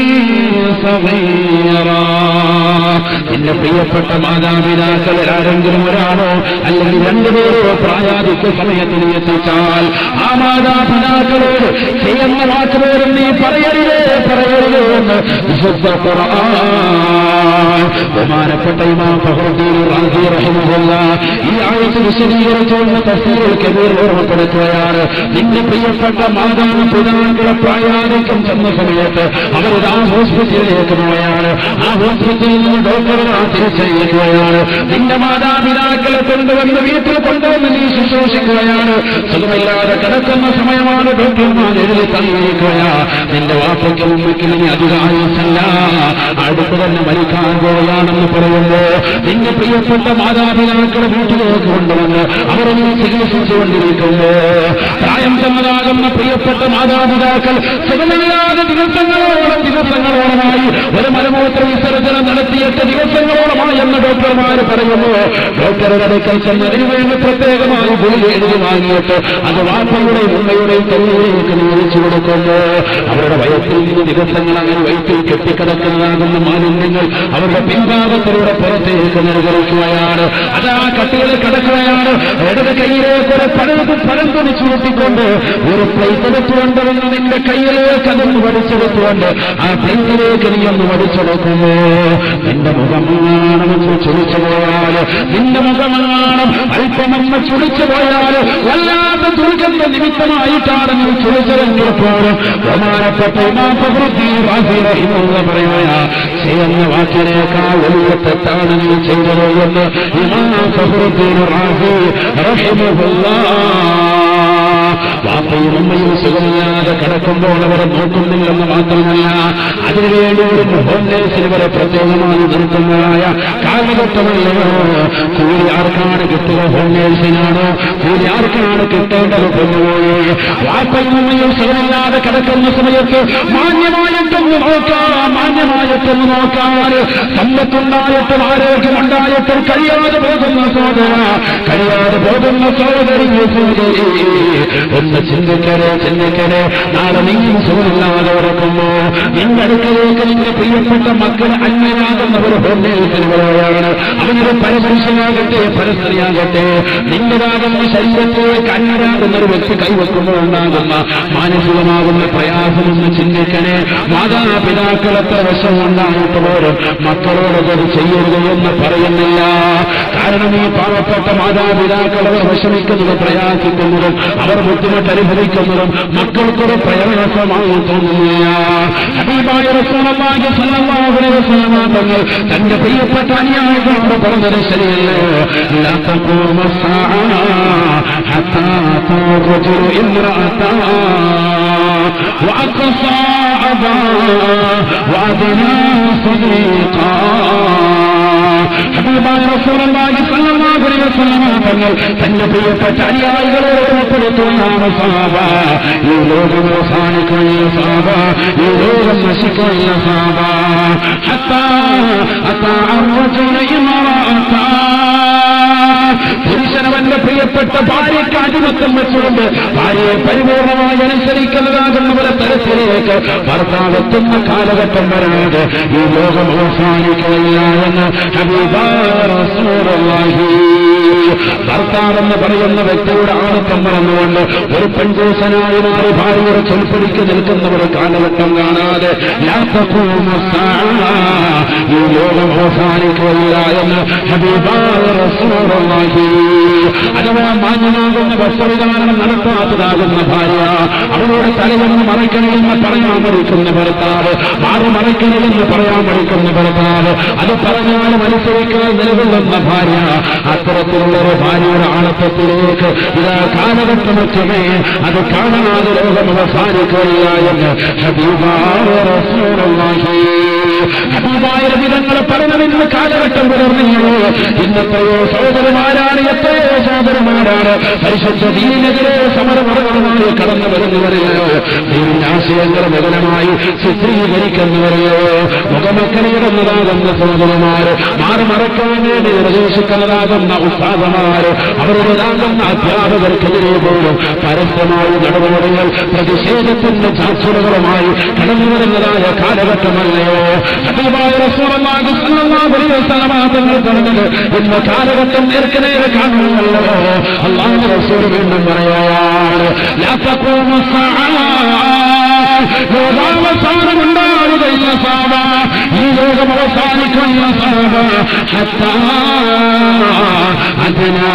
صغيرا എന്റെ പ്രിയപ്പെട്ട മാതാപിതാക്കളിൽ ആരെങ്കിലും ഒരാളോ അല്ലെങ്കിൽ രണ്ടുപേരോ പ്രായാധിക്യ സമയത്ത് നീ എത്തിച്ചാൽ ആ മാതാപിതാക്കളോട് ചെയ്യുന്ന വാക്കുപോലും നീ പറയരുതേ പറയരുതേ എന്ന് വിശുദ്ധ ഖുർആൻ ബഹുമാനപ്പെട്ട ഇമാം ഫഖറുദ്ദീൻ റാസി റഹിമഹുല്ല ഈ ആയത്ത് വിശദീകരിച്ചുകൊണ്ട് തഫ്സീറുൽ കബീർ ഓർമ്മപ്പെടുത്തുകയാണ് നിന്റെ പ്രിയപ്പെട്ട മാതാപിതാക്കളെ പ്രായാധിക്യം ചെന്ന സമയത്ത് അവർ ആ ഹോസ്പിറ്റലിലേക്ക് പോയാണ് ആ ഹോസ്പിറ്റലിൽ നിന്ന് ഡോക്ടറെ തിരിച്ചറിയിക്കുകയാണ് നിന്റെ മാതാപിതാക്കളെ കൊണ്ടുവന്ന് വീട്ടിൽ കൊണ്ടുവന്ന് നീ ശുശ്രൂഷിക്കുകയാണ് സുഖമില്ലാതെ കിടക്കുന്ന സമയമാണ് ഡോക്ടർമാർ എഴുതി തന്നിരിക്കുകയാ നിന്റെ വാപ്പയ്ക്കും ഉമ്മയ്ക്കും ഇനി അധികാരമല്ല അടുത്ത് തന്നെ മരിക്കാൻ പോവുകയാണെന്ന് പറയുമ്പോ നിന്റെ പ്രിയപ്പെട്ട മാതാപിതാക്കളെ വീട്ടിലേക്ക് കൊണ്ടുവന്ന് അവരെ നീ ചികിത്സിച്ചുകൊണ്ടിരിക്കുമ്പോ പ്രായം ചെന്നതാകുന്ന പ്രിയപ്പെട്ട മാതാപിതാക്കൾ സുഖമില്ലാതെ ദിവസങ്ങളോളം ദിവസങ്ങളോളമായി ഒരു മലമൂത്ര വിസർജനം നടത്തിയിട്ട് ദിവസങ്ങളോളമായി എന്ന് ഡോക്ടർമാർ പറയുന്നു ഡോക്ടറുടെ അടുക്കൽ ചെന്നതിനു വേണ്ടി പ്രത്യേകമായി ഗുളിക എഴുതി വാങ്ങിയിട്ട് അത് വാപ്പയുടെയും ഉമ്മയുടെയും തൊഴിലേക്ക് നിയോഗിച്ചു കൊടുക്കുന്നു അവരുടെ വയസ്സിൽ നിന്ന് ദിവസങ്ങൾ അങ്ങനെ വയറ്റിൽ കെട്ടിക്കിടക്കുന്നതാകുന്ന മാലിന്യങ്ങൾ അവരുടെ പിൻഭാഗത്തിലൂടെ പുറത്തേക്ക് നിർവഹിക്കുകയാണ് അതാ കട്ടികളിൽ കിടക്കുകയാണ് ഇടത് കയ്യിലേക്ക് ഒരു പഴയത് പഴം തുണിച്ചു കൂട്ടിക്കൊണ്ട് ഒരു പ്ലേറ്റ് എടുത്തുകൊണ്ട് വന്ന് നിന്റെ കയ്യിലേക്ക് അതൊന്ന് വടിച്ചെടുത്തുകൊണ്ട് ആ പ്ലേറ്റിലേക്ക് നീ ഒന്ന് വടിച്ചെടുക്കുമോ നിന്റെ മുഖമാണെന്ന് ചുളിച്ചു പോയാൽ നിന്റെ മുഖമാണം അല്പമെന്ന് ചുളിച്ചു പോയാൽ വല്ലാത്ത ദുർഗന്ധ നിമിത്തമായിട്ടാണ് നീ ചുളിച്ചതെങ്കിൽ പോലും ബഹുമാനപ്പെട്ട ഇമാം ഫഖറുദ്ദീൻ റാസി റഹിമഹുല്ലാഹ് പറയുകയാ ചെയ്യുന്ന വാക്കിനേക്കാൾ വലിയ തെറ്റാണ് നീ ചെയ്തത് എന്ന് ഇമാം ഫഖറുദ്ദീൻ റാസി റഹിമഹുല്ലാഹ് വാപ്പയും ഉമ്മയും സുഖമില്ലാതെ കിടക്കുമ്പോൾ അവരെ നോക്കുന്നില്ലെന്ന് മാത്രമല്ല അതിനുവേണ്ടി ഒരു ഹോം നേഴ്സിന് വരെ പ്രത്യേകമായി നിർത്തുന്നതായ കാലഘട്ടമല്ലയോ കൂലി ആർക്കാണ് കിട്ടുക ഹോം നേഴ്സിനാണോ കൂലി ആർക്കാണ് കിട്ടേണ്ടത് കൊണ്ടുപോയി വാപ്പയും ഉമ്മയും സുഖമില്ലാതെ കിടക്കുന്ന സമയത്ത് മാന്യമായിട്ടൊന്ന് നോക്കാം മാന്യമായിട്ടൊന്ന് നോക്കാൻ സമ്പത്തുണ്ടായിട്ടും ആരോഗ്യമുണ്ടായിട്ടും കഴിയാതെ പോകുന്ന സോദര കഴിയാതെ പോകുന്ന സോദരി സോദരി ഒന്ന് ചിന്തിക്കരെ ചിന്തിക്കരെ നാളെ നീയും സുഖമില്ലാതെ ഉറക്കുമ്പോ നിന്റെ അടുക്കലേക്ക് നിന്റെ പ്രിയപ്പെട്ട മക്കൾ അന്യരാകുന്നവർ ഹോമേൽക്കുന്നവരാണ് അവനൊരു പരപുരുഷനാകട്ടെ പരസ്ത്രീയാകട്ടെ നിന്റേതാകുന്ന ശരീരത്തിലേക്ക് അന്യരാകുന്ന ഒരു വ്യക്തി കൈവെക്കുമ്പോൾ ഉണ്ടാകുന്ന മാനസികമാകുന്ന പ്രയാസമൊന്ന് ചിന്തിക്കണേ മാതാപിതാക്കൾ എത്ര വശം ഉണ്ടായിട്ട് പോലും മക്കളോട് അത് ചെയ്യരുത് എന്ന് പറയുന്നില്ല കാരണം ഈ പാവപ്പെട്ട മാതാപിതാക്കൾ അവർ വിഷമിക്കുന്നതും പ്രയാസിക്കുന്നതും അവർ ബുദ്ധിമുട്ട് അനുഭവിക്കുന്നതും മക്കൾക്കൊരു പ്രയാസമായി തോന്നുന്നില്ല ഹബീബായ റസൂലുള്ളാഹി സ്വല്ലല്ലാഹു അലൈഹി വസല്ലം തങ്ങൾ തന്റെ പ്രിയപ്പെട്ട അനുയായികളോട് പറഞ്ഞത് ശരിയല്ലേ ലാ തഖൂമ الساعة حتى ترجل امرأة وأقصى أبا وأدنى صديقا ഹബീബായ റസൂലുള്ളാഹി സ്വല്ലല്ലാഹു അലൈഹി വസല്ലം തങ്ങൾ തന്റെ പ്രിയപ്പെട്ട അനുയായികളോട് ഉൾപ്പെടുത്തുകയാണ് സാബ ഈ ലോകം അവസാനിക്കുകയില്ല സാബ ഈ ലോകം നശിക്കുകയില്ല സാബ ഹത്താ അത്താ അർജുന ഇമറാത്താ പുരുഷനവന്റെ പ്രിയപ്പെട്ട ഭാര്യയ്ക്ക് അടിമത്തം വെച്ചുകൊണ്ട് ഭാര്യയെ പരിപൂർണമായി അനുസരിക്കുന്നതാകുന്ന പോലെ തരത്തിലേക്ക് ഭർത്താവ് എത്തുന്ന കാലഘട്ടം വരാതെ ഈ ലോകം അവസാനിക്കുകയില്ല എന്ന് ഹബീബാഹി ഭർത്താവെന്ന് പറയുന്ന വ്യക്തിയുടെ ആണത്തം പറഞ്ഞുകൊണ്ട് ഒരു പെൺകൂസനായ ഒരു ഭാര്യയുടെ ചൊൽപ്പടിക്ക് നിൽക്കുന്ന ഒരു കാലഘട്ടം കാണാതെ ലാ തഖൂമു الساعة. ഈ ലോകം അവസാനിക്കുകയില്ല എന്ന് ഹബീബായ റസൂലുള്ളാഹി അഥവാ മാന്യനാകുന്ന വസ്ത്രവിധാനം നടത്താത്തതാകുന്ന ഭാര്യ അവളോട് തലയൊന്ന് മറയ്ക്കണമെന്ന് പറയാൻ മടിക്കുന്ന ഭർത്താവ് മാറി മറയ്ക്കണമെന്ന് പറയാൻ മടിക്കുന്ന ഭർത്താവ് അത് പറഞ്ഞാൽ അനുസരിക്കാൻ നിലകൊള്ളുന്ന ഭാര്യ അത്തരത്തിലുള്ള ഒരു ഭാര്യയുടെ ആണത്വത്തിലേക്ക് ഇതാ കാലഘട്ടമൊക്കെ അത് കാണാതെ ലോകം അവസാനിക്കുകയില്ല എന്ന് ഹബീബായ റസൂലുള്ളാഹി ഹബീബായ വിധങ്ങൾ പഠനമെന്ന് കാലഘട്ടം പുലർന്നിയോ ഇന്നത്തെയോ സഹോദരന്മാരാണ് എത്രയോ സഹോദരന്മാരാണ് പരിശുദ്ധ ദീനെതിരെ സമരമറകളുമായി കടന്നു വരുന്നവരെയോ ദീനാശയങ്ങൾ മകനമായി ചിത്രീകരിക്കുന്നവരെയോ മുഖമക്കനയിടുന്നതാകുന്ന സഹോദരന്മാര് മാറി മറക്കാൻ വേണ്ടി നിർദ്ദേശിക്കുന്നതാകുന്ന ഉസ്താദമാര് അവരുടേതാകുന്ന അധ്യാപകർക്കെതിരെ പോലും പരസ്യമായി നടപടികൾ പ്രതിഷേധത്തിന്റെ ചാച്ചുകളുമായി കടന്നു വരുന്നതായ കാലഘട്ടമല്ലയോ ഹബീബായ റസൂലുള്ളാഹി സ്വല്ലല്ലാഹു അലൈഹി വസല്ലം തങ്ങൾ പറഞ്ഞത് ഇന്ന് കാലഘട്ടം നേർക്കുനേരെ കാണുന്നല്ലോ അള്ളാഹു റസൂൽ വീണ്ടും പറയുകയാണ് ലാ തഖൂമു ലോകാവസാനം ഉണ്ടാവുകയില്ല സാബ ഈ ലോകം അവസാനിക്കുന്ന സാബ ഹത്താ അതിനാ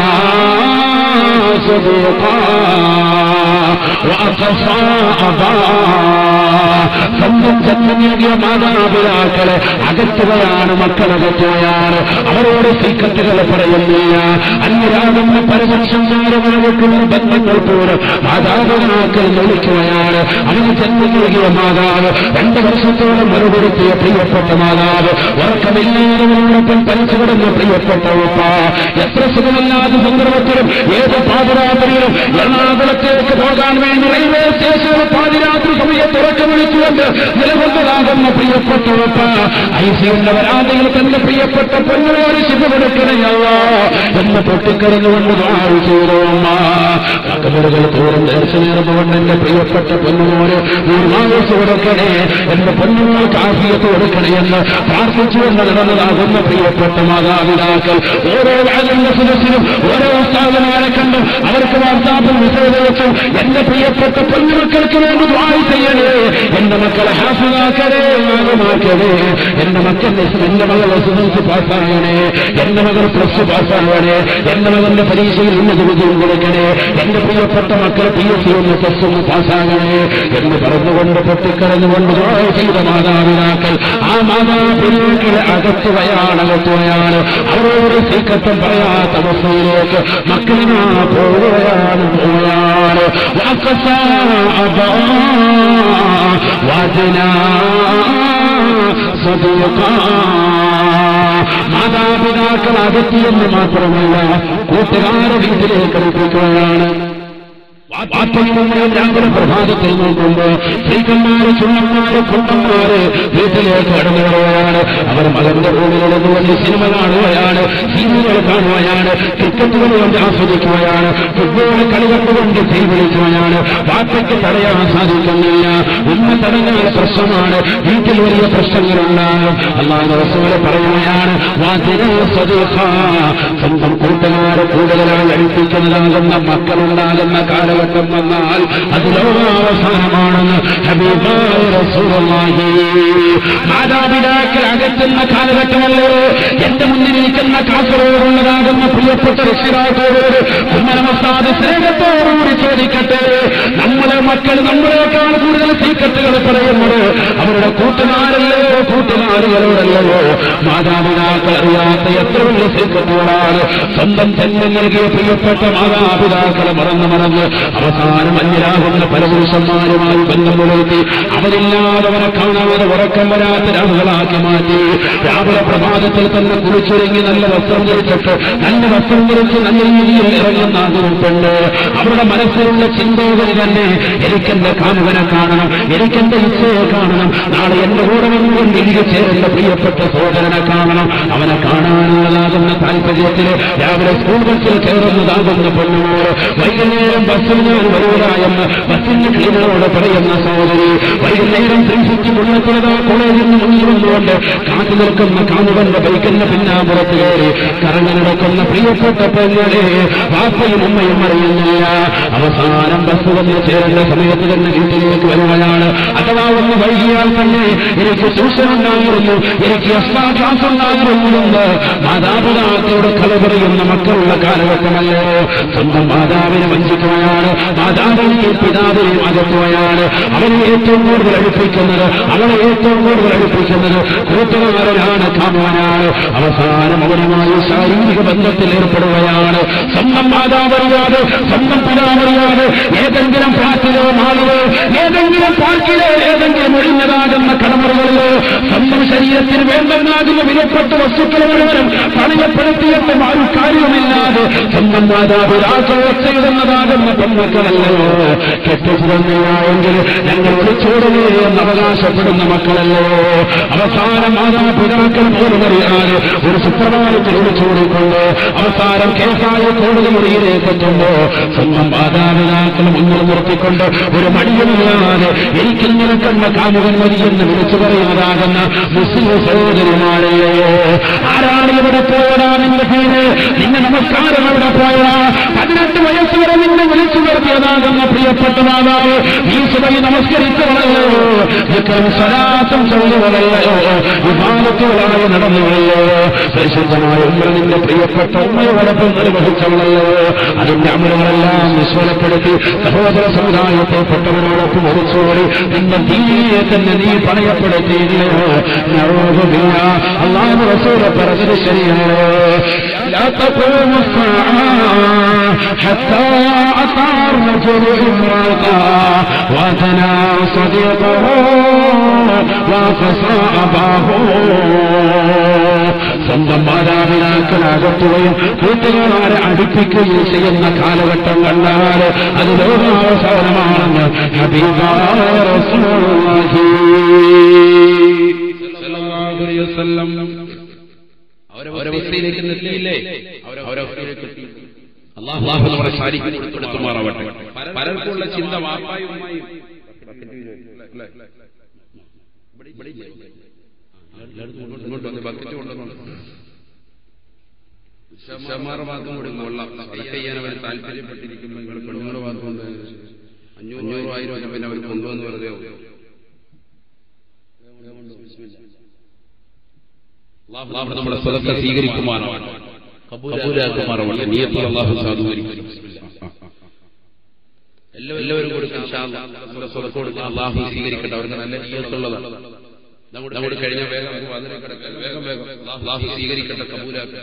സ്വന്തം ജന്മം നൽകിയ മാതാപിതാക്കളെ അകറ്റുകയാണ് മക്കളകറ്റുകയാണ് അവരോട് സീക്കത്തുകൾ പറയുന്നില്ല അന്യരാകുന്ന പരമശന്മാരവരവയ്ക്കുള്ള ബന്ധങ്ങൾ പോലും മാതാപിതാക്കൾ വിളിക്കുകയാണ് അവന് ജന്മം നൽകിയ മാതാവ് രണ്ട് വർഷത്തോളം മറുപടുത്തിയ പ്രിയപ്പെട്ട മാതാവ് ഉറക്കമില്ലാത്തവരോടൊപ്പം പലിച്ചുകിടന്ന പ്രിയപ്പെട്ട ഉപ്പ എത്ര സുഖമില്ലാത്ത സന്ദർഭത്തിലും ഏത് പാതിരാത്രിയിലും എറണാകുളത്തേക്ക് പോകാൻ വേണ്ടി റെയിൽവേ സ്റ്റേഷനിൽ പാതിരാത്രി സമയത്ത് ഉറക്കം വിളിച്ചുകൊണ്ട് നിലകൊണ്ടതാകുന്ന പ്രിയപ്പെട്ട ഉപ്പ ഐസിയുടെ വരാതെയിൽ തന്റെ പ്രിയപ്പെട്ട പെണ്ണുകളോട് ശിവ കൊടുക്കണയല്ല എന്ന് പൊട്ടിക്കരഞ്ഞുകൊണ്ട് നാൾ ചെയ്തു അമ്മ കബറുകൾ തോറും നേർച്ച നേർന്നുകൊണ്ട് എന്റെ പ്രിയപ്പെട്ട പൊന്നുമോന് നൂർമാവസ് കൊടുക്കണേ എന്റെ പൊന്നുമോൾക്ക് ആഫിയത്ത് കൊടുക്കണേ എന്ന് പ്രാർത്ഥിച്ചുകൊണ്ട് നടന്നതാകുന്ന പ്രിയപ്പെട്ട മാതാപിതാക്കൾ ഓരോ രാജന്റെ സദസ്സിലും ഓരോ സ്ഥാപനങ്ങളെ കണ്ടും അവർക്ക് വാർത്താപ്പിൽ മെസ്സേജ് വെച്ചു എന്റെ പ്രിയപ്പെട്ട പൊന്നുമക്കൾക്ക് വേണ്ടി ദ്വായി ചെയ്യണേ എന്റെ മക്കളെ ഹാഫിലാക്കണേ ആകമാക്കണേ എന്റെ മക്കളുടെ എന്റെ മകൾ എസ് എൽ സി പാസ്സാകണേ എന്റെ മകൾ പ്ലസ് ടു പാസ്സാകണേ എന്റെ മകന്റെ പരീക്ഷയിൽ ഉന്നത വിജയം കൊടുക്കണേ എന്റെ പ്രിയപ്പെട്ട മക്കൾ പി എസ് സി ഒന്ന് പ്ലസ് ഒന്ന് പാസ്സാകണേ എന്ന് പറഞ്ഞുകൊണ്ട് പൊട്ടിക്കരഞ്ഞുകൊണ്ട് ദ്വാ ചെയ്ത മാതാപിതാക്കൾ ആ മാതാപിതാക്കളെ അകറ്റുകയാണ് അകറ്റുകയാണ് അവരോട് സീക്കത്തം പറയാത്ത അവസ്ഥയിലേക്ക് മക്കളിനാ പോവുകയാണ് പോവുകയാണ് വാക്കസാ വചനാ സദുഖാ മാതാപിതാക്കൾ അകറ്റിയെന്ന് മാത്രമല്ല കൂട്ടുകാരെ വീട്ടിലേക്ക് അടുപ്പിക്കുകയാണ് രാവിലെ പ്രഭാതത്തിൽ നോക്കുമ്പോ സ്ത്രീക്കന്മാര് ചുണ്ണന്മാര് കുണ്ടന്മാര് വീട്ടിലേക്ക് കടന്നു വരികയാണ് അവർ മകന്റെ റൂമിലിരുന്ന് കൊണ്ട് സിനിമ കാണുകയാണ് സീരിയലുകൾ കാണുകയാണ് ക്രിക്കറ്റുകൾ കൊണ്ട് ആസ്വദിക്കുകയാണ് ഫുട്ബോൾ കളി കണ്ടുകൊണ്ട് തീ വിളിക്കുകയാണ് വാർത്തയ്ക്ക് തടയാൻ സാധിക്കുന്നില്ല ഉമ്മ തുടങ്ങിയ പ്രശ്നമാണ് വീട്ടിൽ വലിയ പ്രശ്നങ്ങളുണ്ടാകും അള്ളാഹു റസൂല് പറയുകയാണ് വാതിരോ സദീഖ. സ്വന്തം കൂട്ടുകാരെ കൂടുതലായി അടുപ്പിക്കുന്നതാകുന്ന മക്കളുണ്ടാകുന്ന കാലഘട്ടം വന്നാൽ അത് ലോകാവസാനമാണെന്ന് ഹബീബായ റസൂലുള്ളാഹി മാതാപിതാക്കൾ അകറ്റുന്ന കാലഘട്ടമല്ലോ എന്റെ മുന്നിലിരിക്കുന്ന കാസറോടുള്ളതാകുന്ന പ്രിയപ്പെട്ട രക്ഷിതാക്കളോട് കുമ്മനമസാദ് സ്നേഹത്തോടുകൂടി ചോദിക്കട്ടെ നമ്മളെ മക്കൾ നമ്മളെക്കാൾ കൂടുതൽ സീക്കത്തുകൾ പറയുന്നത് അവരുടെ കൂട്ടുകാരല്ലയോ കൂട്ടുകാരികളോടല്ലയോ മാതാപിതാക്കൾ അറിയാത്ത എത്ര വലിയ സീക്കത്തുകളാണ് സ്വന്തം ജന്മം നൽകിയ പ്രിയപ്പെട്ട മാതാപിതാക്കളെ മറന്ന് മറന്ന് അവസാനം അന്യരാകുന്ന പല പുരുഷന്മാരുമായി ബന്ധം പുലർത്തി അവരില്ലാതെ അവരെ കാണാതെ ഉറക്കം വരാത്ത രാവുകളാക്കി മാറ്റി രാവിലെ പ്രഭാതത്തിൽ തന്നെ കുളിച്ചൊരുങ്ങി നല്ല വസ്ത്രം ധരിച്ചിട്ട് നല്ല വസ്ത്രം ധരിച്ച് നല്ല രീതിയിൽ ഇറങ്ങുന്ന അതിരുണ്ട് അവരുടെ മനസ്സിലുള്ള ചിന്തകൾ തന്നെ എനിക്കെന്റെ കാമുകനെ കാണണം എനിക്കെന്റെ ഇച്ഛയെ കാണണം നാളെ എന്റെ കൂടെ വന്നുകൊണ്ട് എനിക്ക് ചേരുന്ന പ്രിയപ്പെട്ട സഹോദരനെ കാണണം അവനെ കാണാനുള്ളതാകുന്ന താല്പര്യത്തിൽ രാവിലെ സ്കൂൾ ബസ്സിൽ കയറുന്നതാകുന്ന പൊന്നുമോട് വൈകുന്നേരം ബസ്സിൽ ഞാൻ വരൂരായെന്ന് ബസ്സിന്റെ ക്ലീനറോട് പറയുന്ന സഹോദരി വൈകുന്നേരം ത്രീ ഫിഫ്റ്റി മുന്നത്തുള്ളതാ കോളേജിൽ നിന്ന് മുന്നിൽ വന്നുകൊണ്ട് കാത്തു നിൽക്കുന്ന കാമുകന്റെ ബൈക്കിന്റെ പിന്നാമ്പുറത്ത് കയറി കറങ്ങി നടക്കുന്ന പ്രിയപ്പെട്ട പെങ്ങളെ വാപ്പയും ഉമ്മയും അറിയുന്നില്ല അവസാനം ബസ് വന്ന് ചേരേണ്ട സമയത്ത് തന്നെ വീട്ടിലേക്ക് വരുകയാണ് അഥവാ ഒന്ന് വൈകിയാൽ തന്നെ എനിക്ക് ട്യൂഷൻ ഉണ്ടായിരുന്നു എനിക്ക് എക്സ്ട്രാ ക്ലാസ് ഉണ്ടായിരുന്നു എന്ന് മാതാപിതാക്കളോട് കഥ പറയുന്ന മക്കളുള്ള കാലഘട്ടമല്ലോ സ്വന്തം മാതാവിനെ വഞ്ചിക്കുകയാണ് മാതാവിനെയും പിതാവിനെയും അകറ്റുകയാണ് അവനെ ഏറ്റവും കൂടുതൽ അടുപ്പിക്കുന്നത് അവനെ ഏറ്റവും കൂടുതൽ അടുപ്പിക്കുന്നത് കൂട്ടുകാരനാണ് കാമുകനാണ് അവസാനം അവനുമായി ശാരീരിക ബന്ധത്തിൽ ഏർപ്പെടുകയാണ് സ്വന്തം മാതാവറിയാതെ സ്വന്തം പിതാവറിയാതെ ഏതെങ്കിലും ഫ്ലാറ്റിലോ മാളിലോ ഏതെങ്കിലും പാർക്കിലോ ഏതെങ്കിലും ഒഴിഞ്ഞതാകുന്ന കടമറുകളിലോ സ്വന്തം ശരീരത്തിന് വേണ്ടെന്നാകുന്ന വിലപ്പെട്ട വസ്തുക്കൾ മുഴുവനും പണയപ്പെടുത്തിയിട്ട് ഒരു കാര്യവുമില്ലാതെ സ്വന്തം മാതാപിതാക്കൾ ഒച്ചയിടുന്നതാകുന്ന പെൺമക്കളല്ലയോ കെട്ടിച്ചിരുന്നില്ല എങ്കിൽ ഞങ്ങൾ ഒളിച്ചോടുകയോ എന്ന് അവകാശപ്പെടുന്ന മക്കളല്ലോ അവസാനം മാതാപിതാക്കൾ പോലും അറിയാതെ ഒരു സുപ്രഭാതത്തിൽ ഒളിച്ചോടിക്കൊണ്ട് അവസാനം കേസായ കോടതി മുറിയിലേക്ക് എത്തുമ്പോ സ്വന്തം മാതാപിതാക്കൾ മുന്നിൽ നിർത്തിക്കൊണ്ട് ഒരു മടിയുമില്ലാതെ എനിക്ക് നിൽക്കുന്ന കാമുകൻ മതി എന്ന് വിളിച്ചു പറയുന്നതാകുന്ന മുസ്ലിം സഹോദരിമാരല്ലോ ആരാണ് ഇവിടെ പോയതാ നിന്റെ പേര് നിന്റെ നമസ്കാരം എവിടെ പോയതാ പതിനെട്ട് വയസ്സ് വരെ നിന്നെ വിളിച്ചു വരുത്തിയതാകുന്ന പ്രിയപ്പെട്ട മാതാവ് നീ സുബൈ നമസ്കരിച്ചവളല്ലോ വിക്രം സ്വരാത്തം ചൊല്ലുവളല്ലോ വിഭാഗത്തുകളായി നടന്നുവല്ലോ പരിശുദ്ധമായ ഉമ്മ നിന്റെ പ്രിയപ്പെട്ട ഉമ്മയോടൊപ്പം നിർവഹിച്ചവളല്ലോ അതിന്റെ അമലുകളെല്ലാം വിസ്മലപ്പെടുത്തി സഹോദര സമുദായത്തെപ്പെട്ടവരോടൊപ്പം ഒളിച്ചോടി നിന്റെ ദീനിയെ തന്നെ നീ പണയപ്പെടുത്തിയില്ലയോ നറോഹുബില്ല അള്ളാഹു റസൂല പറഞ്ഞത് ശരിയല്ലോ لا تقوم الساعة حتى أتى الرجل امرأة وثنى صديقه وفصى أباه സ്വന്തം മാതാപിതാക്കൾ അകറ്റുകയും കൂട്ടുകാരെ അടുപ്പിക്കുകയും ചെയ്യുന്ന കാലഘട്ടം കണ്ടാൽ അത് ലോകാവസാനമാണെന്ന് ഹബീബായ റസൂലുള്ളാഹി സല്ലല്ലാഹു അലൈഹി വസല്ലം അവരവസ്ഥയിലേക്ക് എത്തിയില്ലേ അവരവസ്ഥയിലേക്ക് എത്തി അള്ളാഹു നമ്മുടെ ശാരീരിക കൊടുത്തുമാറാവട്ടെ പലർക്കുള്ള ചിന്ത വാപ്പായും ഉമ്മായും ഇങ്ങോട്ട് വന്ന് ബക്കറ്റ് കൊണ്ടുവന്നു ഷമാറ ഭാഗം കൂടി കൊള്ളാം സദക്ക ചെയ്യാൻ അവർ താല്പര്യപ്പെട്ടിരിക്കുന്നു നിങ്ങൾ പെണ്ണുങ്ങളുടെ ഭാഗം കൊണ്ട് അഞ്ഞൂറ് ആയിരം ഒക്കെ പിന്നെ അവർ കൊണ്ടുവന്ന് വെറുതെ അള്ളാഹു നമ്മുടെ സ്വതത്തെ സ്വീകരിക്കുമാറോ കബൂലാക്കുമാറാവട്ടെ നീയത്തിൽ അള്ളാഹു സാധൂകരിക്കും എല്ലാവരും കൊടുക്കും ഇൻഷാ അല്ലാഹ്. നമ്മുടെ സ്വതത്ത് കൊടുക്കാൻ അള്ളാഹു സ്വീകരിക്കട്ടെ അവർക്ക് നല്ല നീയത്തുള്ളതാണ് നമ്മുടെ കഴിഞ്ഞ വേഗം നമുക്ക് അതിനെ കിടക്കാൻ വേഗം വേഗം അള്ളാഹു സ്വീകരിക്കട്ടെ കബൂലാക്കട്ടെ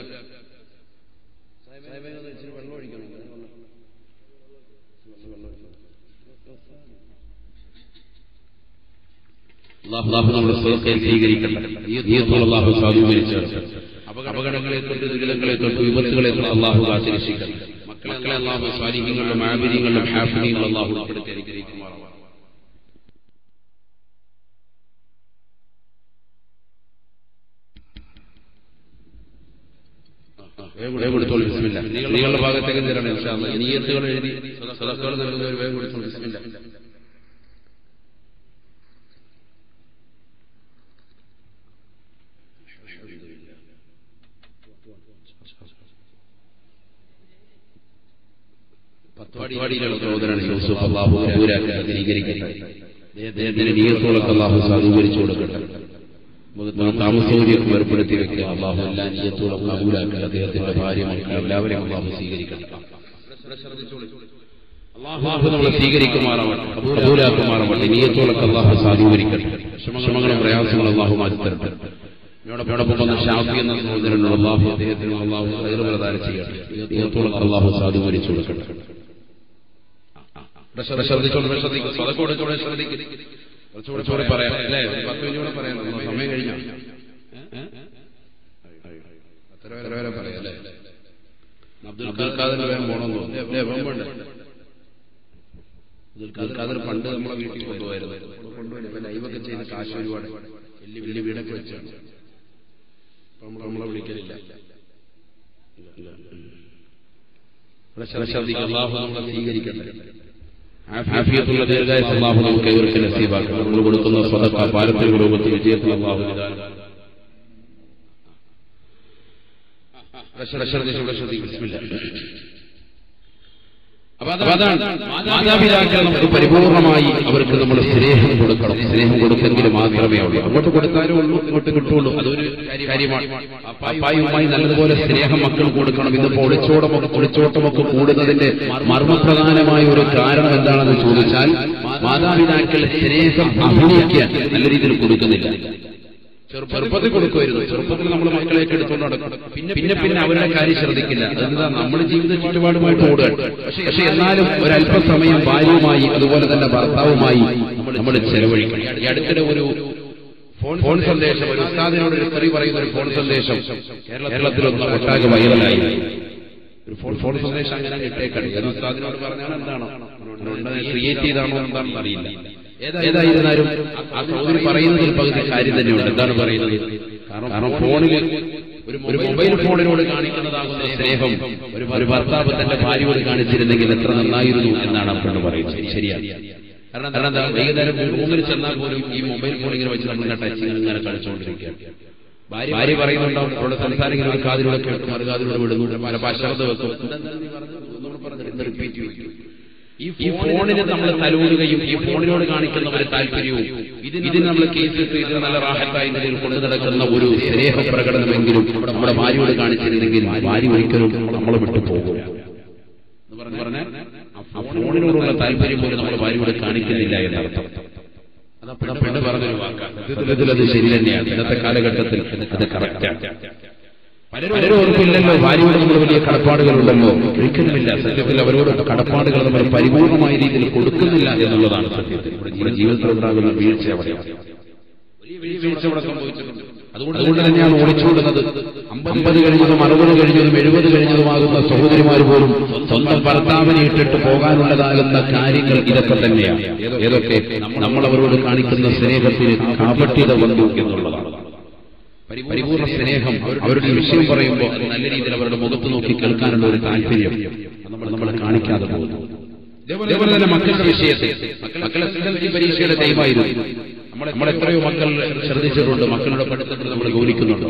അള്ളാഹു നമ്മുടെ സ്വതത്തെ സ്വീകരിക്കട്ടെ നീയത്തുള്ള അള്ളാഹു സാധൂകരിച്ചാണ് അപകടങ്ങളെ തൊട്ട് ദുരിതങ്ങളെ തൊട്ട് വിപത്തുകളെ തൊട്ട് അള്ളാഹു കാത്തിരക്ഷിക്കട്ടെ മക്കളെ അള്ളാഹു സ്വാധീനങ്ങളിലും ആബിര്യങ്ങളിലും ഹാഫിനികളും അള്ളാഹു ഉൾപ്പെടുത്തി അനുഗ്രഹിക്കുമാറാണ് വേഗം കൊടുത്തോളൂ ബിസ്മില്ല നിങ്ങളുടെ ഭാഗത്തേക്ക് തരണം ഇൻഷാല്ല നീയത്തുകൾ എഴുതി സദസ്സുകൾ നൽകുന്നവർ വേഗം കൊടുത്തോളൂ ബിസ്മില്ല പത്വാടിയിലുള്ള സഹോദരൻ യൂസുഫ് അള്ളാഹു പൂരാക്കി അംഗീകരിക്കട്ടെ അദ്ദേഹത്തിന്റെ നീയത്തോളൊക്കെ അള്ളാഹു സാധൂകരിച്ചു കൊടുക്കട്ടെ നമുക്ക് താമസൗകര്യമൊക്കെ ഏർപ്പെടുത്തി വെക്കുക അള്ളാഹു എല്ലാ നീയത്തോളം കബൂലാക്കി അദ്ദേഹത്തിന്റെ ഭാര്യ മക്കൾ എല്ലാവരെയും അള്ളാഹു സ്വീകരിക്കട്ടെ അള്ളാഹു നമ്മളെ സ്വീകരിക്കുമാറാവട്ടെ കബൂലാക്കുമാറാവട്ടെ നീയത്തോളൊക്കെ അള്ളാഹു സാധൂകരിക്കട്ടെ ശ്രമങ്ങളും പ്രയാസങ്ങളും അള്ളാഹു മാറ്റി തരട്ടെ എന്നോടൊപ്പം വന്ന ഷാഫി എന്ന സഹോദരനോട് അള്ളാഹു അദ്ദേഹത്തിന് അള്ളാഹു കയറ് പ്രദാനം ചെയ്യട്ടെ നീയത്തോളൊക്കെ അള്ളാഹു സാധൂകരിച്ചു കൊടുക്കട്ടെ ശ്രദ്ധിച്ചോണ്ട് ശ്രദ്ധിക്കും സ്വതക്കോട് കൂടെ ശ്രദ്ധിക്കും കുറച്ചുകൂടെ ചോടെ പറയാം അല്ലേ പത്ത് മിനിറ്റ് പറയാം സമയം കഴിഞ്ഞോ അത്ര വരെ വരെ പറയാം അല്ലേ അബ്ദുൽ ഖാദറിന് വേഗം പോകണമെന്ന് തോന്നുന്നു അല്ലേ വേഗം വേണ്ടേ അബ്ദുൽ ഖാദർ പണ്ട് നമ്മളെ വീട്ടിൽ കൊണ്ടുപോയിരുന്നു കൊണ്ടുപോയി ഇപ്പൊ ലൈവൊക്കെ ചെയ്ത് കാശ് ഒരുപാട് വലിയ വലിയ വീടൊക്കെ വെച്ചാണ് ഇപ്പൊ നമ്മള് നമ്മളെ വിളിക്കലില്ല ശ്രദ്ധിക്കുക അള്ളാഹു നമ്മളെ സ്വീകരിക്കട്ടെ ആഫിയത്തുള്ള ദീർഘായുസ് അള്ളാഹു നമുക്ക് ഇവർക്ക് നസീബാക്കണം നമ്മൾ കൊടുക്കുന്ന സ്വതക്ക പാരമ്പര്യ രൂപത്തിൽ വിജയത്തിൽ അള്ളാഹു അതാണ് മാതാപിതാക്കളെ നമുക്ക് പരിപൂർണമായി അവർക്ക് നമ്മൾ സ്നേഹം കൊടുക്കണം സ്നേഹം കൊടുത്തെങ്കിൽ മാത്രമേ ഉള്ളൂ അങ്ങോട്ട് കൊടുത്താലേ ഉള്ളൂ ഇങ്ങോട്ട് കിട്ടുള്ളൂ അതൊരു കാര്യമാണ് അപ്പായുമായി നല്ലതുപോലെ സ്നേഹം മക്കൾ കൊടുക്കണം ഇന്നിപ്പോ ഒളിച്ചോടമൊക്കെ ഒളിച്ചോട്ടമൊക്കെ കൂടുന്നതിന്റെ മർമ്മപ്രധാനമായ ഒരു കാരണം എന്താണെന്ന് ചോദിച്ചാൽ മാതാപിതാക്കൾ സ്നേഹം അഭിനയിക്കാൻ നല്ല രീതിയിൽ കൊടുക്കുന്നില്ല ചെറുപ്പത്തിൽ കൊടുക്കുമായിരുന്നു ചെറുപ്പത്തിൽ നമ്മൾ മക്കളെയൊക്കെ എടുത്തുകൊണ്ട് നടക്കും പിന്നെ പിന്നെ പിന്നെ അവരുടെ കാര്യം ശ്രദ്ധിക്കില്ല അതെന്താ നമ്മൾ ജീവിത ചുറ്റുപാടുമായിട്ട് ഓടുക പക്ഷെ എന്നാലും ഒരല്പസമയം ഭാര്യയുമായി അതുപോലെ തന്നെ ഭർത്താവുമായി നമ്മൾ ചെലവഴിക്കണം ഈ അടുത്തിടെ ഒരു ഫോൺ സന്ദേശം ഒരു ഉസ്താദിനോട് ഒരു സ്ത്രീ പറയുന്ന ഒരു ഫോൺ സന്ദേശം കേരളത്തിലൊന്ന് ഒട്ടാകെ വൈറലായി ഒരു ഫോൺ ഫോൺ സന്ദേശം അങ്ങനെ ഇട്ടേക്കണേ ഏത് ഉസ്താദിനോട് പറഞ്ഞാണ് എന്താണ് ക്രിയേറ്റ് ചെയ്താണോ എന്താണെന്ന് അറിയില്ല ഏതായിരുന്നാലും ആ സൗകര്യം പറയുന്നതിൽ പകുതി കാര്യം തന്നെയുണ്ട് എന്താണ് പറയുന്നത് കാരണം ഫോണിൽ ഒരു ഒരു മൊബൈൽ ഫോണിനോട് കാണിക്കുന്നതാകുന്ന സ്നേഹം ഒരു ഒരു ഭർത്താവ് തന്റെ ഭാര്യയോട് കാണിച്ചിരുന്നെങ്കിൽ എത്ര നന്നായിരുന്നു എന്നാണ് ആ പെണ്ണ് പറയുന്നത് ശരിയാണ് കാരണം കാരണം എന്താ വൈകുന്നേരം റൂമിൽ ചെന്നാൽ പോലും ഈ മൊബൈൽ ഫോൺ ഇങ്ങനെ വെച്ച് നമ്മൾ ടച്ചിങ് ഇങ്ങനെ കളിച്ചുകൊണ്ടിരിക്കുകയാണ് ഭാര്യ ഭാര്യ പറയുന്നുണ്ടാവും അവളുടെ സംസാരിക്കുന്ന ഒരു കാതിലൂടെ കേൾക്കും മറു കാതിലൂടെ വിടുന്നു പല പാശ്ചാത്ത വെക്കും റിപ്പീറ്റ് ചെയ്യും ഈ ഫോണിന് നമ്മൾ തലോടുകയും ഈ ഫോണിനോട് കാണിക്കുന്ന ഒരു താല്പര്യവും ഇതിന് നമ്മൾ കേസിട്ട് ഇതിന് നല്ല റാഹത്തായി നിലയിൽ കൊണ്ടു നടക്കുന്ന ഒരു സ്നേഹപ്രകടനമെങ്കിലും നമ്മുടെ ഭാര്യയോട് കാണിച്ചിരുന്നെങ്കിൽ ഭാര്യ ഒരിക്കലും നമ്മളെ വിട്ടു പോകും പറഞ്ഞാൽ ആ ഫോണിനോടുള്ള താല്പര്യം പോലും നമ്മൾ ഭാര്യയോട് കാണിക്കുന്നില്ല എന്നർത്ഥം അതാ പെണ്ണ് പറഞ്ഞൊരു വാക്കാണ് സത്യത്തിൽ അത് ശരി തന്നെയാണ് ഇന്നത്തെ കാലഘട്ടത്തിൽ അത് കറക്റ്റാണ് പലരും ഓർക്കില്ലല്ലോ ഭാര്യയോട് നമ്മൾ വലിയ കടപ്പാടുകളുണ്ടല്ലോ ഒരിക്കലുമില്ല സത്യത്തിൽ അവരോട് കടപ്പാടുകൾ നമ്മൾ പരിപൂർണമായ രീതിയിൽ കൊടുക്കുന്നില്ല എന്നുള്ളതാണ് സത്യത്തിൽ നമ്മുടെ ജീവിതത്തിൽ ഉണ്ടാകുന്ന വീഴ്ച അവിടെയാണ് വലിയ വീഴ്ച അവിടെ സംഭവിച്ചിട്ടുണ്ട് അതുകൊണ്ട് തന്നെയാണ് ഒളിച്ചുകൊടുന്നത് അമ്പത് കഴിഞ്ഞതും അറുപത് കഴിഞ്ഞതും എഴുപത് കഴിഞ്ഞതുമാകുന്ന സഹോദരിമാർ പോലും സ്വന്തം ഭർത്താവിനെ ഇട്ടിട്ട് പോകാനുള്ളതാകുന്ന കാര്യങ്ങൾ ഇതൊക്കെ തന്നെയാണ് ഏതൊക്കെ നമ്മൾ അവരോട് കാണിക്കുന്ന സ്നേഹത്തിന് കാപട്യത വന്നു എന്നുള്ളതാണ് പരിപൂർണ്ണ സ്നേഹം അവരുടെ വിഷയം പറയുമ്പോൾ അത് നല്ല രീതിയിൽ അവരുടെ മുഖത്ത് നോക്കി കേൾക്കാനുള്ള ഒരു താല്പര്യം നമ്മൾ നമ്മളെ കാണിക്കാതെ പോകുന്നു ഇതേപോലെ തന്നെ മക്കളുടെ വിഷയത്തിൽ മക്കളെ എസ് എൽ സി പരീക്ഷയുടെ ടൈമായിരുന്നു നമ്മൾ എത്രയോ മക്കൾ ശ്രദ്ധിച്ചിട്ടുണ്ട് മക്കളുടെ പഠിത്തത്തിൽ നമ്മൾ ഗൗനിക്കുന്നുണ്ട്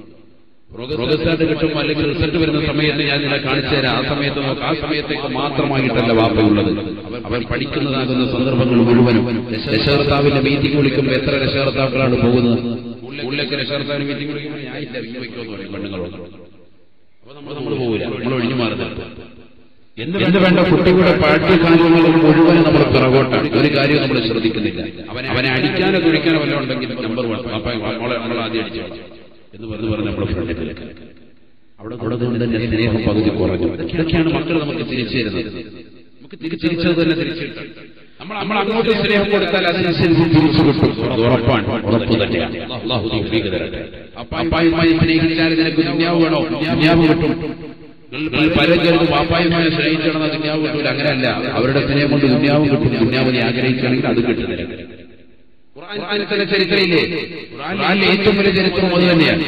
പ്രോഗ്രസ് കിട്ടും അല്ലെങ്കിൽ റിസൾട്ട് വരുന്ന സമയത്ത് ഞാൻ നിങ്ങളെ കാണിച്ചു തരാം ആ സമയത്ത് നോക്ക് ആ സമയത്തേക്ക് മാത്രമായിട്ടല്ല വാപ്പയുള്ളത് അവൻ പഠിക്കുന്നതാകുന്ന സന്ദർഭങ്ങൾ മുഴുവനും രക്ഷകർത്താവിന്റെ മീറ്റിംഗ് വിളിക്കുമ്പോൾ എത്ര രക്ഷകർത്താക്കളാണ് പോകുന്നത് സ്കൂളിലൊക്കെ രക്ഷകർത്താവിന് മീറ്റിംഗ് വിളിക്കുമ്പോൾ ഞാൻ ഇല്ല ഈ വയ്ക്കുമെന്ന് പറയും പെണ്ണുങ്ങളോട് അപ്പൊ നമ്മൾ നമ്മൾ പോകില്ല നമ്മൾ ഒഴിഞ്ഞു മാറുന്നുണ്ട് എന്ത് വേണ്ട കുട്ടികളുടെ പാഠ്യകാര്യങ്ങളിൽ മുഴുവൻ നമ്മൾ പിറകോട്ടാണ് ഒരു കാര്യം നമ്മൾ ശ്രദ്ധിക്കുന്നില്ല അവനെ അവനെ അടിക്കാനോ തുഴിക്കാനോ വല്ലതും ഉണ്ടെങ്കിൽ നമ്പർ വൺ മോളെ നമ്മൾ ആദ്യം അടിച്ചോളാം എന്ന് പറഞ്ഞു പറഞ്ഞ് നമ്മുടെ ഫ്രണ്ടിലേക്ക് അവിടെ അവിടെ നിന്ന് തന്നെ സ്നേഹം പകുതി കുറഞ്ഞു ഇതൊക്കെയാണ് മക്കൾ നമുക്ക് തിരിച്ചു തരുന്നത് നമുക്ക് തിരിച്ചത് തന്നെ തിരിച്ചു കിട്ടും നമ്മൾ നമ്മൾ അങ്ങോട്ട് സ്നേഹം കൊടുത്താൽ അതിനനുസരിച്ച് തിരിച്ചു കിട്ടും ഉറപ്പാണ് ഉറപ്പ് തന്നെയാണ് അള്ളാഹു തൗഫീഖ് തരട്ടെ അപ്പായുമായി സ്നേഹിച്ചാൽ നിനക്ക് ദുന്യാവ് വേണോ ദുന്യാവ് കിട്ടും പലരും കരുതും പാപ്പായുമായി സ്നേഹിക്കണം ദുന്യാവ് കിട്ടൂല അങ്ങനെയല്ല അവരുടെ സ്നേഹം കൊണ്ട് ദുന്യാവും കിട്ടും ദുന്യാവിനെ ആഗ്രഹിക്കുകയാണെങ്കിൽ അത് കിട്ടുന്നില്ല ഖുർആനിലെ ചരിത്രമില്ലേ ഖുർആനിലെ ഏറ്റവും വലിയ ചരിത്രം അത് തന്നെയാണ്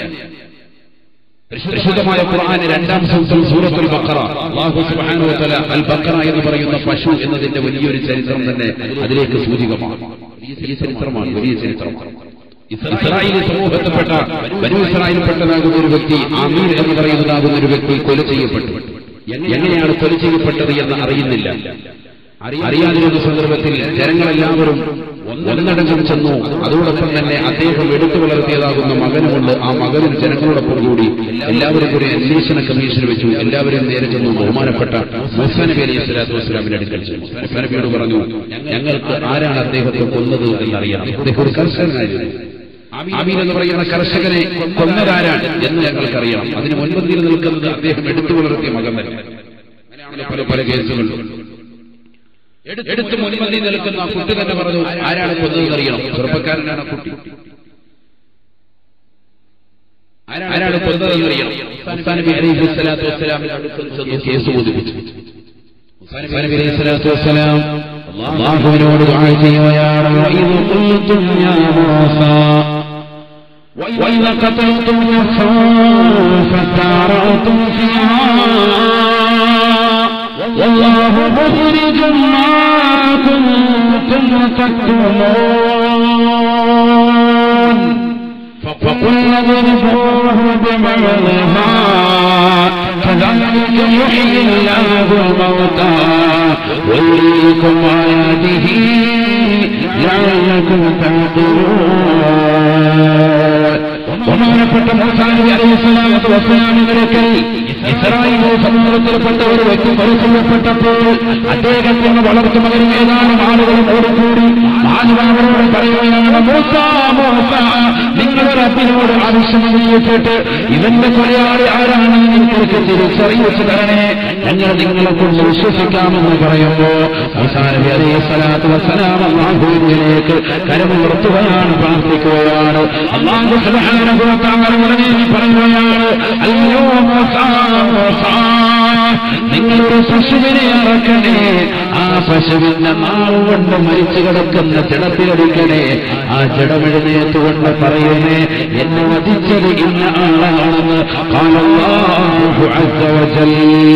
പരിശുദ്ധമായ ഖുർആൻ രണ്ടാം സൂത്രം സൂറത്തുൽ ബഖറ അല്ലാഹു സുബ്ഹാനഹു വതആല അൽ ബഖറ എന്ന് പറയുന്ന പശു എന്നതിന്റെ വലിയൊരു ചരിത്രം തന്നെ അതിലേക്ക് സൂചികമാണ് വലിയ ചരിത്രമാണ് വലിയ ചരിത്രമാണ് ഇസ്രായേലി സമൂഹത്തിൽപ്പെട്ട ബനു ഇസ്രായേൽപ്പെട്ടതാകുന്ന ഒരു വ്യക്തി ആമീർ എന്ന് പറയുന്നതാകുന്ന ഒരു വ്യക്തി കൊല ചെയ്യപ്പെട്ടു എങ്ങനെയാണ് കൊല ചെയ്യപ്പെട്ടത് എന്ന് അറിയുന്നില്ല അറിയാതിരുന്ന സന്ദർഭത്തിൽ ജനങ്ങളെല്ലാവരും ഒന്നടങ്കം ചെന്നു അതോടൊപ്പം തന്നെ അദ്ദേഹം എടുത്തു വളർത്തിയതാകുന്ന മകനുമുണ്ട് ആ മകനും ജനങ്ങളോടൊപ്പം കൂടി എല്ലാവരും കൂടി അന്വേഷണ കമ്മീഷൻ വെച്ചു എല്ലാവരും നേരെ ചെന്നു ബഹുമാനപ്പെട്ട മുസാ നബി അലൈഹി സ്വലാത്തു വസ്സലാമിന്റെ അടുക്കൽ ചെന്നു മുസാ നബിയോട് പറഞ്ഞു ഞങ്ങൾക്ക് ആരാണ് അദ്ദേഹത്തെ കൊന്നത് എന്നറിയണം അദ്ദേഹം ഒരു കർഷകനായിരുന്നു ആമീൻ എന്ന് പറയുന്ന കർഷകനെ കൊന്നതാരാണ് എന്ന് ഞങ്ങൾക്കറിയണം അതിന് മുൻപന്തിയിൽ നിൽക്കുന്നത് അദ്ദേഹം എടുത്തു വളർത്തിയ മകൻ തന്നെ അങ്ങനെയാണ് പല പല കേസുകളിലും എടുത്ത് മുൻപന്തി നിൽക്കുന്ന ആ കുട്ടി തന്നെ പറഞ്ഞു ആരാണ് കൊന്നതെന്ന് അറിയണം ചെറുപ്പക്കാരനാണ് ആ കുട്ടി ആരാണ് കൊന്നതെന്ന് അറിയണം മുസാ നബി അലൈഹി സ്വലാത്തു വസ്സലാമിന്റെ അടുക്കൽ ചെന്ന് കേസ് ബോധിപ്പിച്ചു മുസാ നബി അലൈഹി സ്വലാത്തു വസ്സലാം അള്ളാഹുവിനോട് ദുആ ചെയ്യുകയാണ് وإذ قلتم يا موسى وإذا قتلتم نفسا فادارأتم فيها والله مخرج ما كنتم تكتمون فقلنا اضربوه ببعضها كذلك يحيي الله الموتى ويريكم آياته لعلكم تعقلون ബഹുമാനപ്പെട്ട മൂസാനബി അലൈഹിസ്സലാമത്ത് വസ്സലാമിനൊരിക്കൽ ഇസ്രായേൽ സമൂഹത്തിൽപ്പെട്ട ഒരു വ്യക്തി കൊല ചെയ്യപ്പെട്ടപ്പോൾ അദ്ദേഹത്തിന് വളർത്തു മകനും ഏതാനും ആളുകളും ഓടിക്കൂടി മാനവാനോട് പറയുകയാണ് മൂസ മൂസ നിങ്ങളുടെ റബ്ബിനോട് ആവശ്യമറിയിച്ചിട്ട് ഇവന്റെ കൊലയാളി ആരാണ് നിങ്ങൾക്ക് തിരിച്ചറിയിച്ചു തരണേ ഞങ്ങൾ നിങ്ങളെ കൊണ്ട് വിശ്വസിക്കാമെന്ന് പറയുമ്പോ മൂസാനബി അലൈഹി സ്വലാത്തു വസ്സലാം അള്ളാഹുവിലേക്ക് കരമുയർത്തുകയാണ് പ്രാർത്ഥിക്കുകയാണ് അള്ളാഹു സുബ്ഹാനഹു വ തആല ഉടനെ പറയുകയാണ് അയ്യോ മൂസാ മൂസാ നിങ്ങളൊരു പശുവിനെ ഇറക്കണേ ആ പശുവിന്റെ നാവ് കൊണ്ട് മരിച്ചു കിടക്കുന്ന ജഡത്തിലടിക്കണേ ആ ജഡമെഴുന്നേറ്റുകൊണ്ട് പറയുന്നേ എന്നെ വധിച്ചത് ഇന്ന ആളാണെന്ന് ഖാലല്ലാഹു അസ്സ വജൽ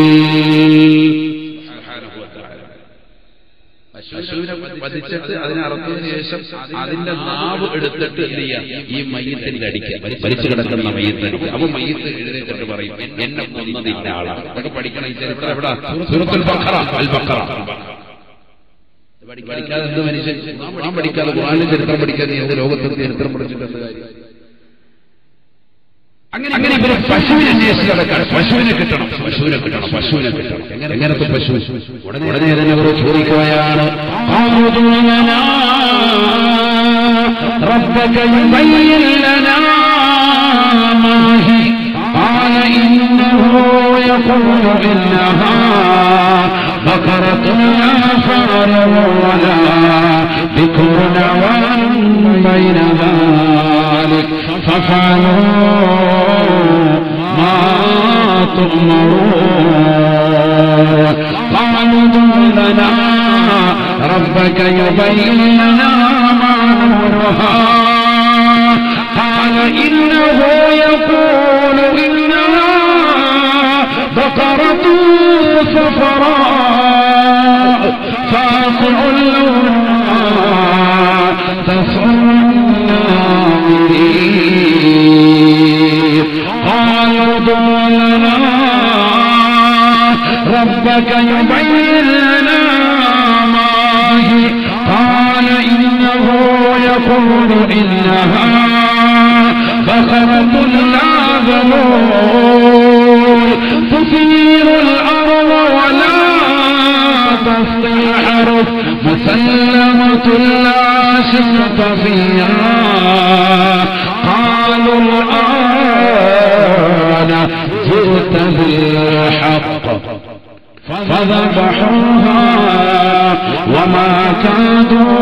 പശുവിനെ വധിച്ചിട്ട് അതിനെ അറുത്തതിന് ശേഷം അതിന്റെ നാവ് എടുത്തിട്ട് എന്ത് ചെയ്യാം ഈ മയ്യത്തിന്റെ അടിക്കുക മരിച്ചു കിടക്കുന്ന മയ്യത്തടിക്കുക അപ്പൊ മയ്യത്ത് എഴുന്നേറ്റിട്ട് പറയും എന്നെ കൊന്നത് ഇന്ന ആളാണ് ഇതൊക്കെ പഠിക്കണം ഈ ചരിത്രം എവിടെ സൂറത്തുൽ ബഖറ അൽ ബഖറ പഠിക്കാതെ എന്ത് മനുഷ്യൻ നാം പഠിക്കാതെ ഖുർആനിലെ ചരിത്രം പഠിക്കാതെ എന്ത് ലോകത്തെ ചരിത്രം പഠിച്ചിട്ട് എന്ത് കാര്യം അങ്ങനെ അങ്ങനെ ഇവര് പശുവിനെ അന്വേഷിച്ച് നടക്കാണ് പശുവിനെ കിട്ടണം പശുവിനെ കിട്ടണം പശുവിനെ കിട്ടണം എങ്ങനെ എങ്ങനത്തെ പശു ഉടനെ ഉടനെ തന്നെ അവർ ചോദിക്കുകയാണ് قالوا ادع لنا ربك يبين لنا ما هي قال إنه يقول إنها بقرة لا فارغ ولا بكر عوان بين ذلك ففعلوا ما تؤمرون قالوا ادع لنا ربك يبين لنا ما نورها قال إنه يقول إنها بقرة صفراء فاقع لونها تسر الناظرين قالوا ادع لنا ربك يبين لنا ما هي قال إنه يقول إنها بقرة لا ذلول تثير الأرض ولا تسقي الحرث مسلمة لا شك فيها قالوا الآن جئت بالحق فذبحوها وما كادوا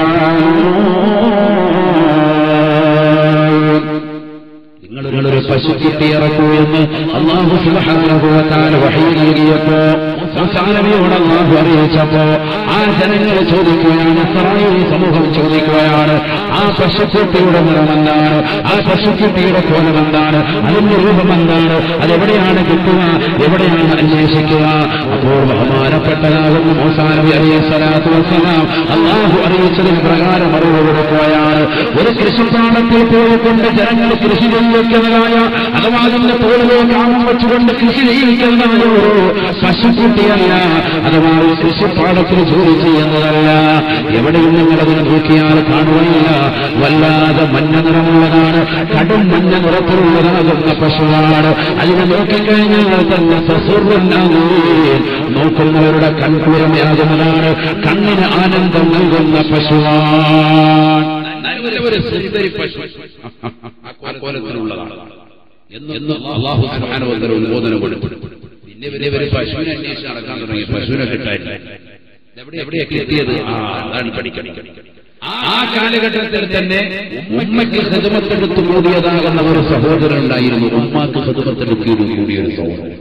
يفعلون നിങ്ങളൊരു പശു പശുക്കുട്ടി ഇറക്കൂ എന്ന് അള്ളാഹു സുബാനുഭവത്താൽ വഹി നൽകിയപ്പോ മൂസാനബിയോട് അള്ളാഹു അറിയിച്ചപ്പോ ആ ജനങ്ങൾ ചോദിക്കുകയാണ് ഇസ്രായേൽ സമൂഹം ചോദിക്കുകയാണ് ആ പശുക്കുട്ടിയുടെ നിറമെന്താണ് ആ പശുക്കുട്ടിയുടെ കോലം എന്താണ് അതിന്റെ രൂപം എന്താണ് അതെവിടെയാണ് കിട്ടുക എവിടെയാണ് അന്വേഷിക്കുക അപ്പോൾ ബഹുമാനപ്പെട്ടതാകുന്ന മൂസാനബി അലൈഹി സ്വലാത്തു വസ്സലാം അള്ളാഹു അറിയിച്ചതിന് പ്രകാരം അറിവ് കൊടുക്കുകയാണ് ഒരു കൃഷിപ്പാടത്തിൽ പോയിക്കൊണ്ട് ജനങ്ങൾ കൃഷി ചെയ്യിക്കുന്നതായ അഥവാ അതിന്റെ തോളിലേക്ക് ആമം വെച്ചുകൊണ്ട് കൃഷി ചെയ്യിക്കുന്നതായ ഒരു പശുക്കുട്ടിയല്ല അഥവാ ഒരു കൃഷിപ്പാടത്തിൽ ജോലി ചെയ്യുന്നതല്ല എവിടെയും നിങ്ങൾ അതിനെ നോക്കിയാൽ കാണുകയില്ല വല്ലാതെ മഞ്ഞ നിറമുള്ളതാണ് കടും മഞ്ഞ നിറത്തിലുള്ളതാകുന്ന പശുവാണ് അതിനെ നോക്കിക്കഴിഞ്ഞാൽ തന്നെ സസുറുണ്ടാകുകയും നോക്കുന്നവരുടെ കൺകുരമയാകുന്നതാണ് കണ്ണിന് ആനന്ദം നൽകുന്ന പശുവാണ് ഒരു സുന്ദരി പശു ആ കോലത്തിലുള്ളതാണ് എന്ന് അള്ളാഹു സുബ്ഹാനഹു ഉദ്ബോധനം കൊടുത്തു പിന്നെ ഇവരെ ഇവര് പശുവിനെ അന്വേഷിച്ച് നടക്കാൻ തുടങ്ങി പശുവിനെ കിട്ടാനില്ല എവിടെയാ കിട്ടിയത് ആ അതാണ് പഠിക്കണം ആ കാലഘട്ടത്തിൽ തന്നെ ഉമ്മയ്ക്ക് ഹൃദമത്തെടുത്ത് കൂടിയതാകുന്ന ഒരു സഹോദരൻ ഉണ്ടായിരുന്നു ഉമ്മാക്ക് ഹൃദമത്തെടുത്ത് കൂടിയൊരു സഹോദരൻ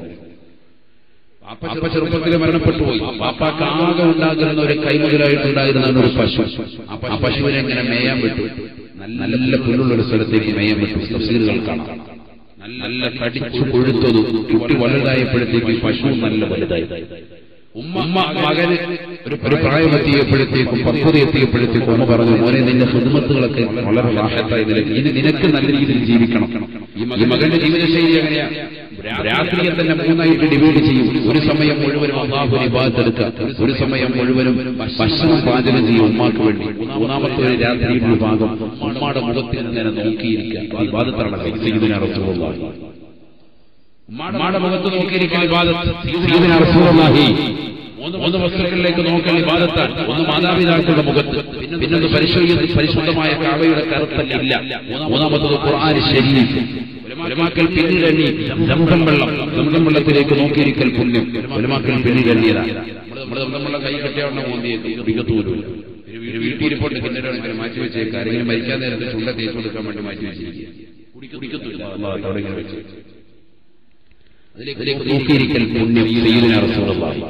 പാപ്പ ചെറുപ്പത്തിൽ മരണപ്പെട്ടു പോയി പാപ്പാക്ക് ആകെ ഉണ്ടാകുന്ന ഒരു കൈമുതലായിട്ടുണ്ടായിരുന്ന ഒരു പശു ആ പശുവിനെ ഇങ്ങനെ മേയാൻ വിട്ടു നല്ല പുല്ലുള്ള ഒരു സ്ഥലത്തേക്ക് മേയാൻ വിട്ടു തഫ്സീലുകൾ കാണാം നല്ല കടിച്ചു കൊഴുത്തത് കുട്ടി വലുതായപ്പോഴത്തേക്ക് പശു നല്ല വലുതായി ഉമ്മ മകന് ഒരു ഒരു പ്രായമെത്തിയപ്പോഴത്തേക്കും പക്വത എത്തിയപ്പോഴത്തേക്കും ഉമ്മ പറഞ്ഞു മോനെ നിന്റെ ഹിദ്മത്തുകളൊക്കെ വളരെ റാഹത്തായി നിലയ്ക്ക് ഇനി നിനക്ക് നല്ല രീതിയിൽ ജീവിക്കണം ഈ മകന്റെ ജീവിതശൈലി എങ്ങനെയാ രാത്രിയെ തന്നെ മൂന്നായിട്ട് ഡിവൈഡ് ചെയ്യും ഒരു സമയം മുഴുവനും അള്ളാഹു വിഭാഗത്തെടുക്കുക ഒരു സമയം മുഴുവനും ഭക്ഷണം പാചകം ചെയ്യും ഉമ്മാക്ക് വേണ്ടി മൂന്നാമത്തെ ഒരു രാത്രിയുടെ വിഭാഗം ഉമ്മാടെ മുഖത്തിൽ ഇങ്ങനെ നോക്കിയിരിക്കുക വിവാദത്താണ് ചെയ്യുന്നതിനർത്ഥമുള്ള ഉമ്മാടെ മുഖത്ത് നോക്കിയിരിക്കൽ വിവാദത്ത് സീദിന റസൂലുള്ളാഹി മൂന്ന് വസ്തുക്കളിലേക്ക് നോക്കൽ വിവാദത്താണ് ഒന്ന് മാതാപിതാക്കളുടെ മുഖത്ത് പിന്നൊന്ന് പരിശോധി പരിശുദ്ധമായ കാവയുടെ കറുത്തല്ല മൂന്നാമത്തത് ഖുർആൻ ശരീഫ് ഉലമാക്കൽ പിന്നീട് എണ്ണി ദന്തം വെള്ളം ദന്തം വെള്ളത്തിലേക്ക് നോക്കിയിരിക്കൽ പുണ്യം ഉലമാക്കൽ പിന്നീട് എണ്ണിയതാണ് നമ്മുടെ ദന്തം വെള്ളം കൈ കെട്ടിയാവണ്ണം മോന്തിയേക്കും ഒരു വീട്ടിരിപ്പോട്ട് കിന്നരാണെങ്കിൽ മാറ്റി വെച്ചേക്ക് ആരെങ്കിലും മരിക്കാൻ നേരത്തെ ചുണ്ട തേച്ച് കൊടുക്കാൻ വേണ്ടി മാറ്റി വെച്ചിരിക്കുക കുടിക്കത്തില്ല അള്ളാഹ് അവിടെ ഇങ്ങനെ വെച്ച് അതിലേക്ക് നോക്കിയിരിക്കൽ പുണ്യം സയ്യിദിന റസൂലുള്ളാഹി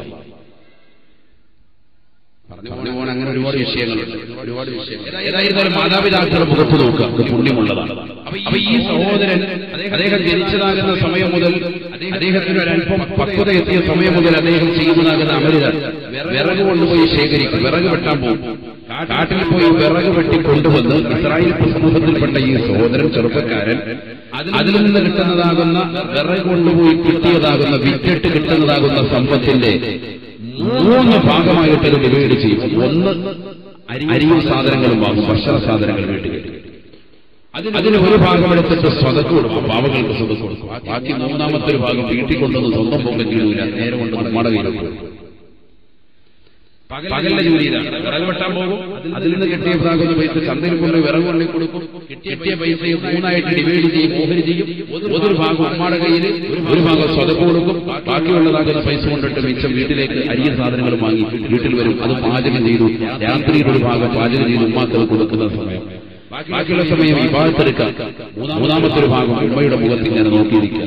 പറഞ്ഞു പറഞ്ഞു പോകാൻ അങ്ങനെ ഒരുപാട് വിഷയങ്ങളുണ്ട് ഒരുപാട് വിഷയങ്ങൾ ഏതായിരുന്നാലും മാതാപിതാക്കളുടെ മുഖത്ത് നോക്കുക അത് പുണ്യമുള്ളതാണ് അപ്പൊ ഈ സഹോദരൻ അദ്ദേഹം ജനിച്ചതാകുന്ന സമയം മുതൽ അദ്ദേഹത്തിന് ഒരല്പം പക്വത എത്തിയ സമയം മുതൽ അദ്ദേഹം ചെയ്യുന്നതാകുന്ന അമരിത വിറക് കൊണ്ടുപോയി ശേഖരിക്കും വിറക് വെട്ടാൻ പോകും കാട്ടിൽ പോയി വിറക് വെട്ടി കൊണ്ടുവന്ന് ഇസ്രായേൽ സമൂഹത്തിൽപ്പെട്ട ഈ സഹോദരൻ ചെറുപ്പക്കാരൻ അതിൽ നിന്ന് കിട്ടുന്നതാകുന്ന വിറക് കൊണ്ടുപോയി കിട്ടിയതാകുന്ന വിറ്റിട്ട് കിട്ടുന്നതാകുന്ന സമ്പത്തിന്റെ മൂന്ന് ഭാഗമായിട്ട് ഇത് ഡിവൈഡ് ചെയ്യും ഒന്ന് അരിയും സാധനങ്ങളും വാങ്ങും ഭക്ഷണ സാധനങ്ങൾ വീട്ടിൽ അതിന് ഒരു ഭാഗം എടുത്തിട്ട് സ്വതക്ക് കൊടുക്കും പാവങ്ങൾക്ക് സ്വതക്ക് കൊടുക്കും ബാക്കി മൂന്നാമത്തെ ഒരു ഭാഗം വീട്ടിൽ കൊണ്ടുവന്ന് സ്വന്തം പോകാൻ ചെയ്യൂല നേരെ കൊണ്ട് നമ്മുടെ കയ്യിലേക്ക് കൊടുക്കും പകലിന്റെ ജോലി ഇതാണ് വിറക് വെട്ടാൻ പോകും അതിൽ നിന്ന് കിട്ടിയ ഭാഗം പൈസ ചന്തയിൽ കൊണ്ട് വിറക് കൊണ്ടു കൊടുക്കും കിട്ടിയ പൈസയെ മൂന്നായിട്ട് ഡിവൈഡ് ചെയ്യും ഓഹരി ചെയ്യും ഒരു ഭാഗം ഉമ്മാടെ കയ്യിൽ ഒരു ഭാഗം സ്വതക്ക് കൊടുക്കും ബാക്കിയുള്ളതാകുന്ന പൈസ കൊണ്ടിട്ട് മിച്ചം വീട്ടിലേക്ക് അരിയ സാധനങ്ങൾ വാങ്ങി വീട്ടിൽ വരും അത് പാചകം ചെയ്തു രാത്രിയിൽ ഒരു ഭാഗം പാചകം ചെയ്ത് ഉമ്മാക്ക് അത് കൊടുക്കുന്ന സമയം ബാക്കിയുള്ള സമയം ഈ ഭാഗത്തെടുക്കാം മൂന്നാമത്തെ ഒരു ഭാഗം ഉമ്മയുടെ മുഖത്ത് ഇങ്ങനെ നോക്കിയിരിക്കുക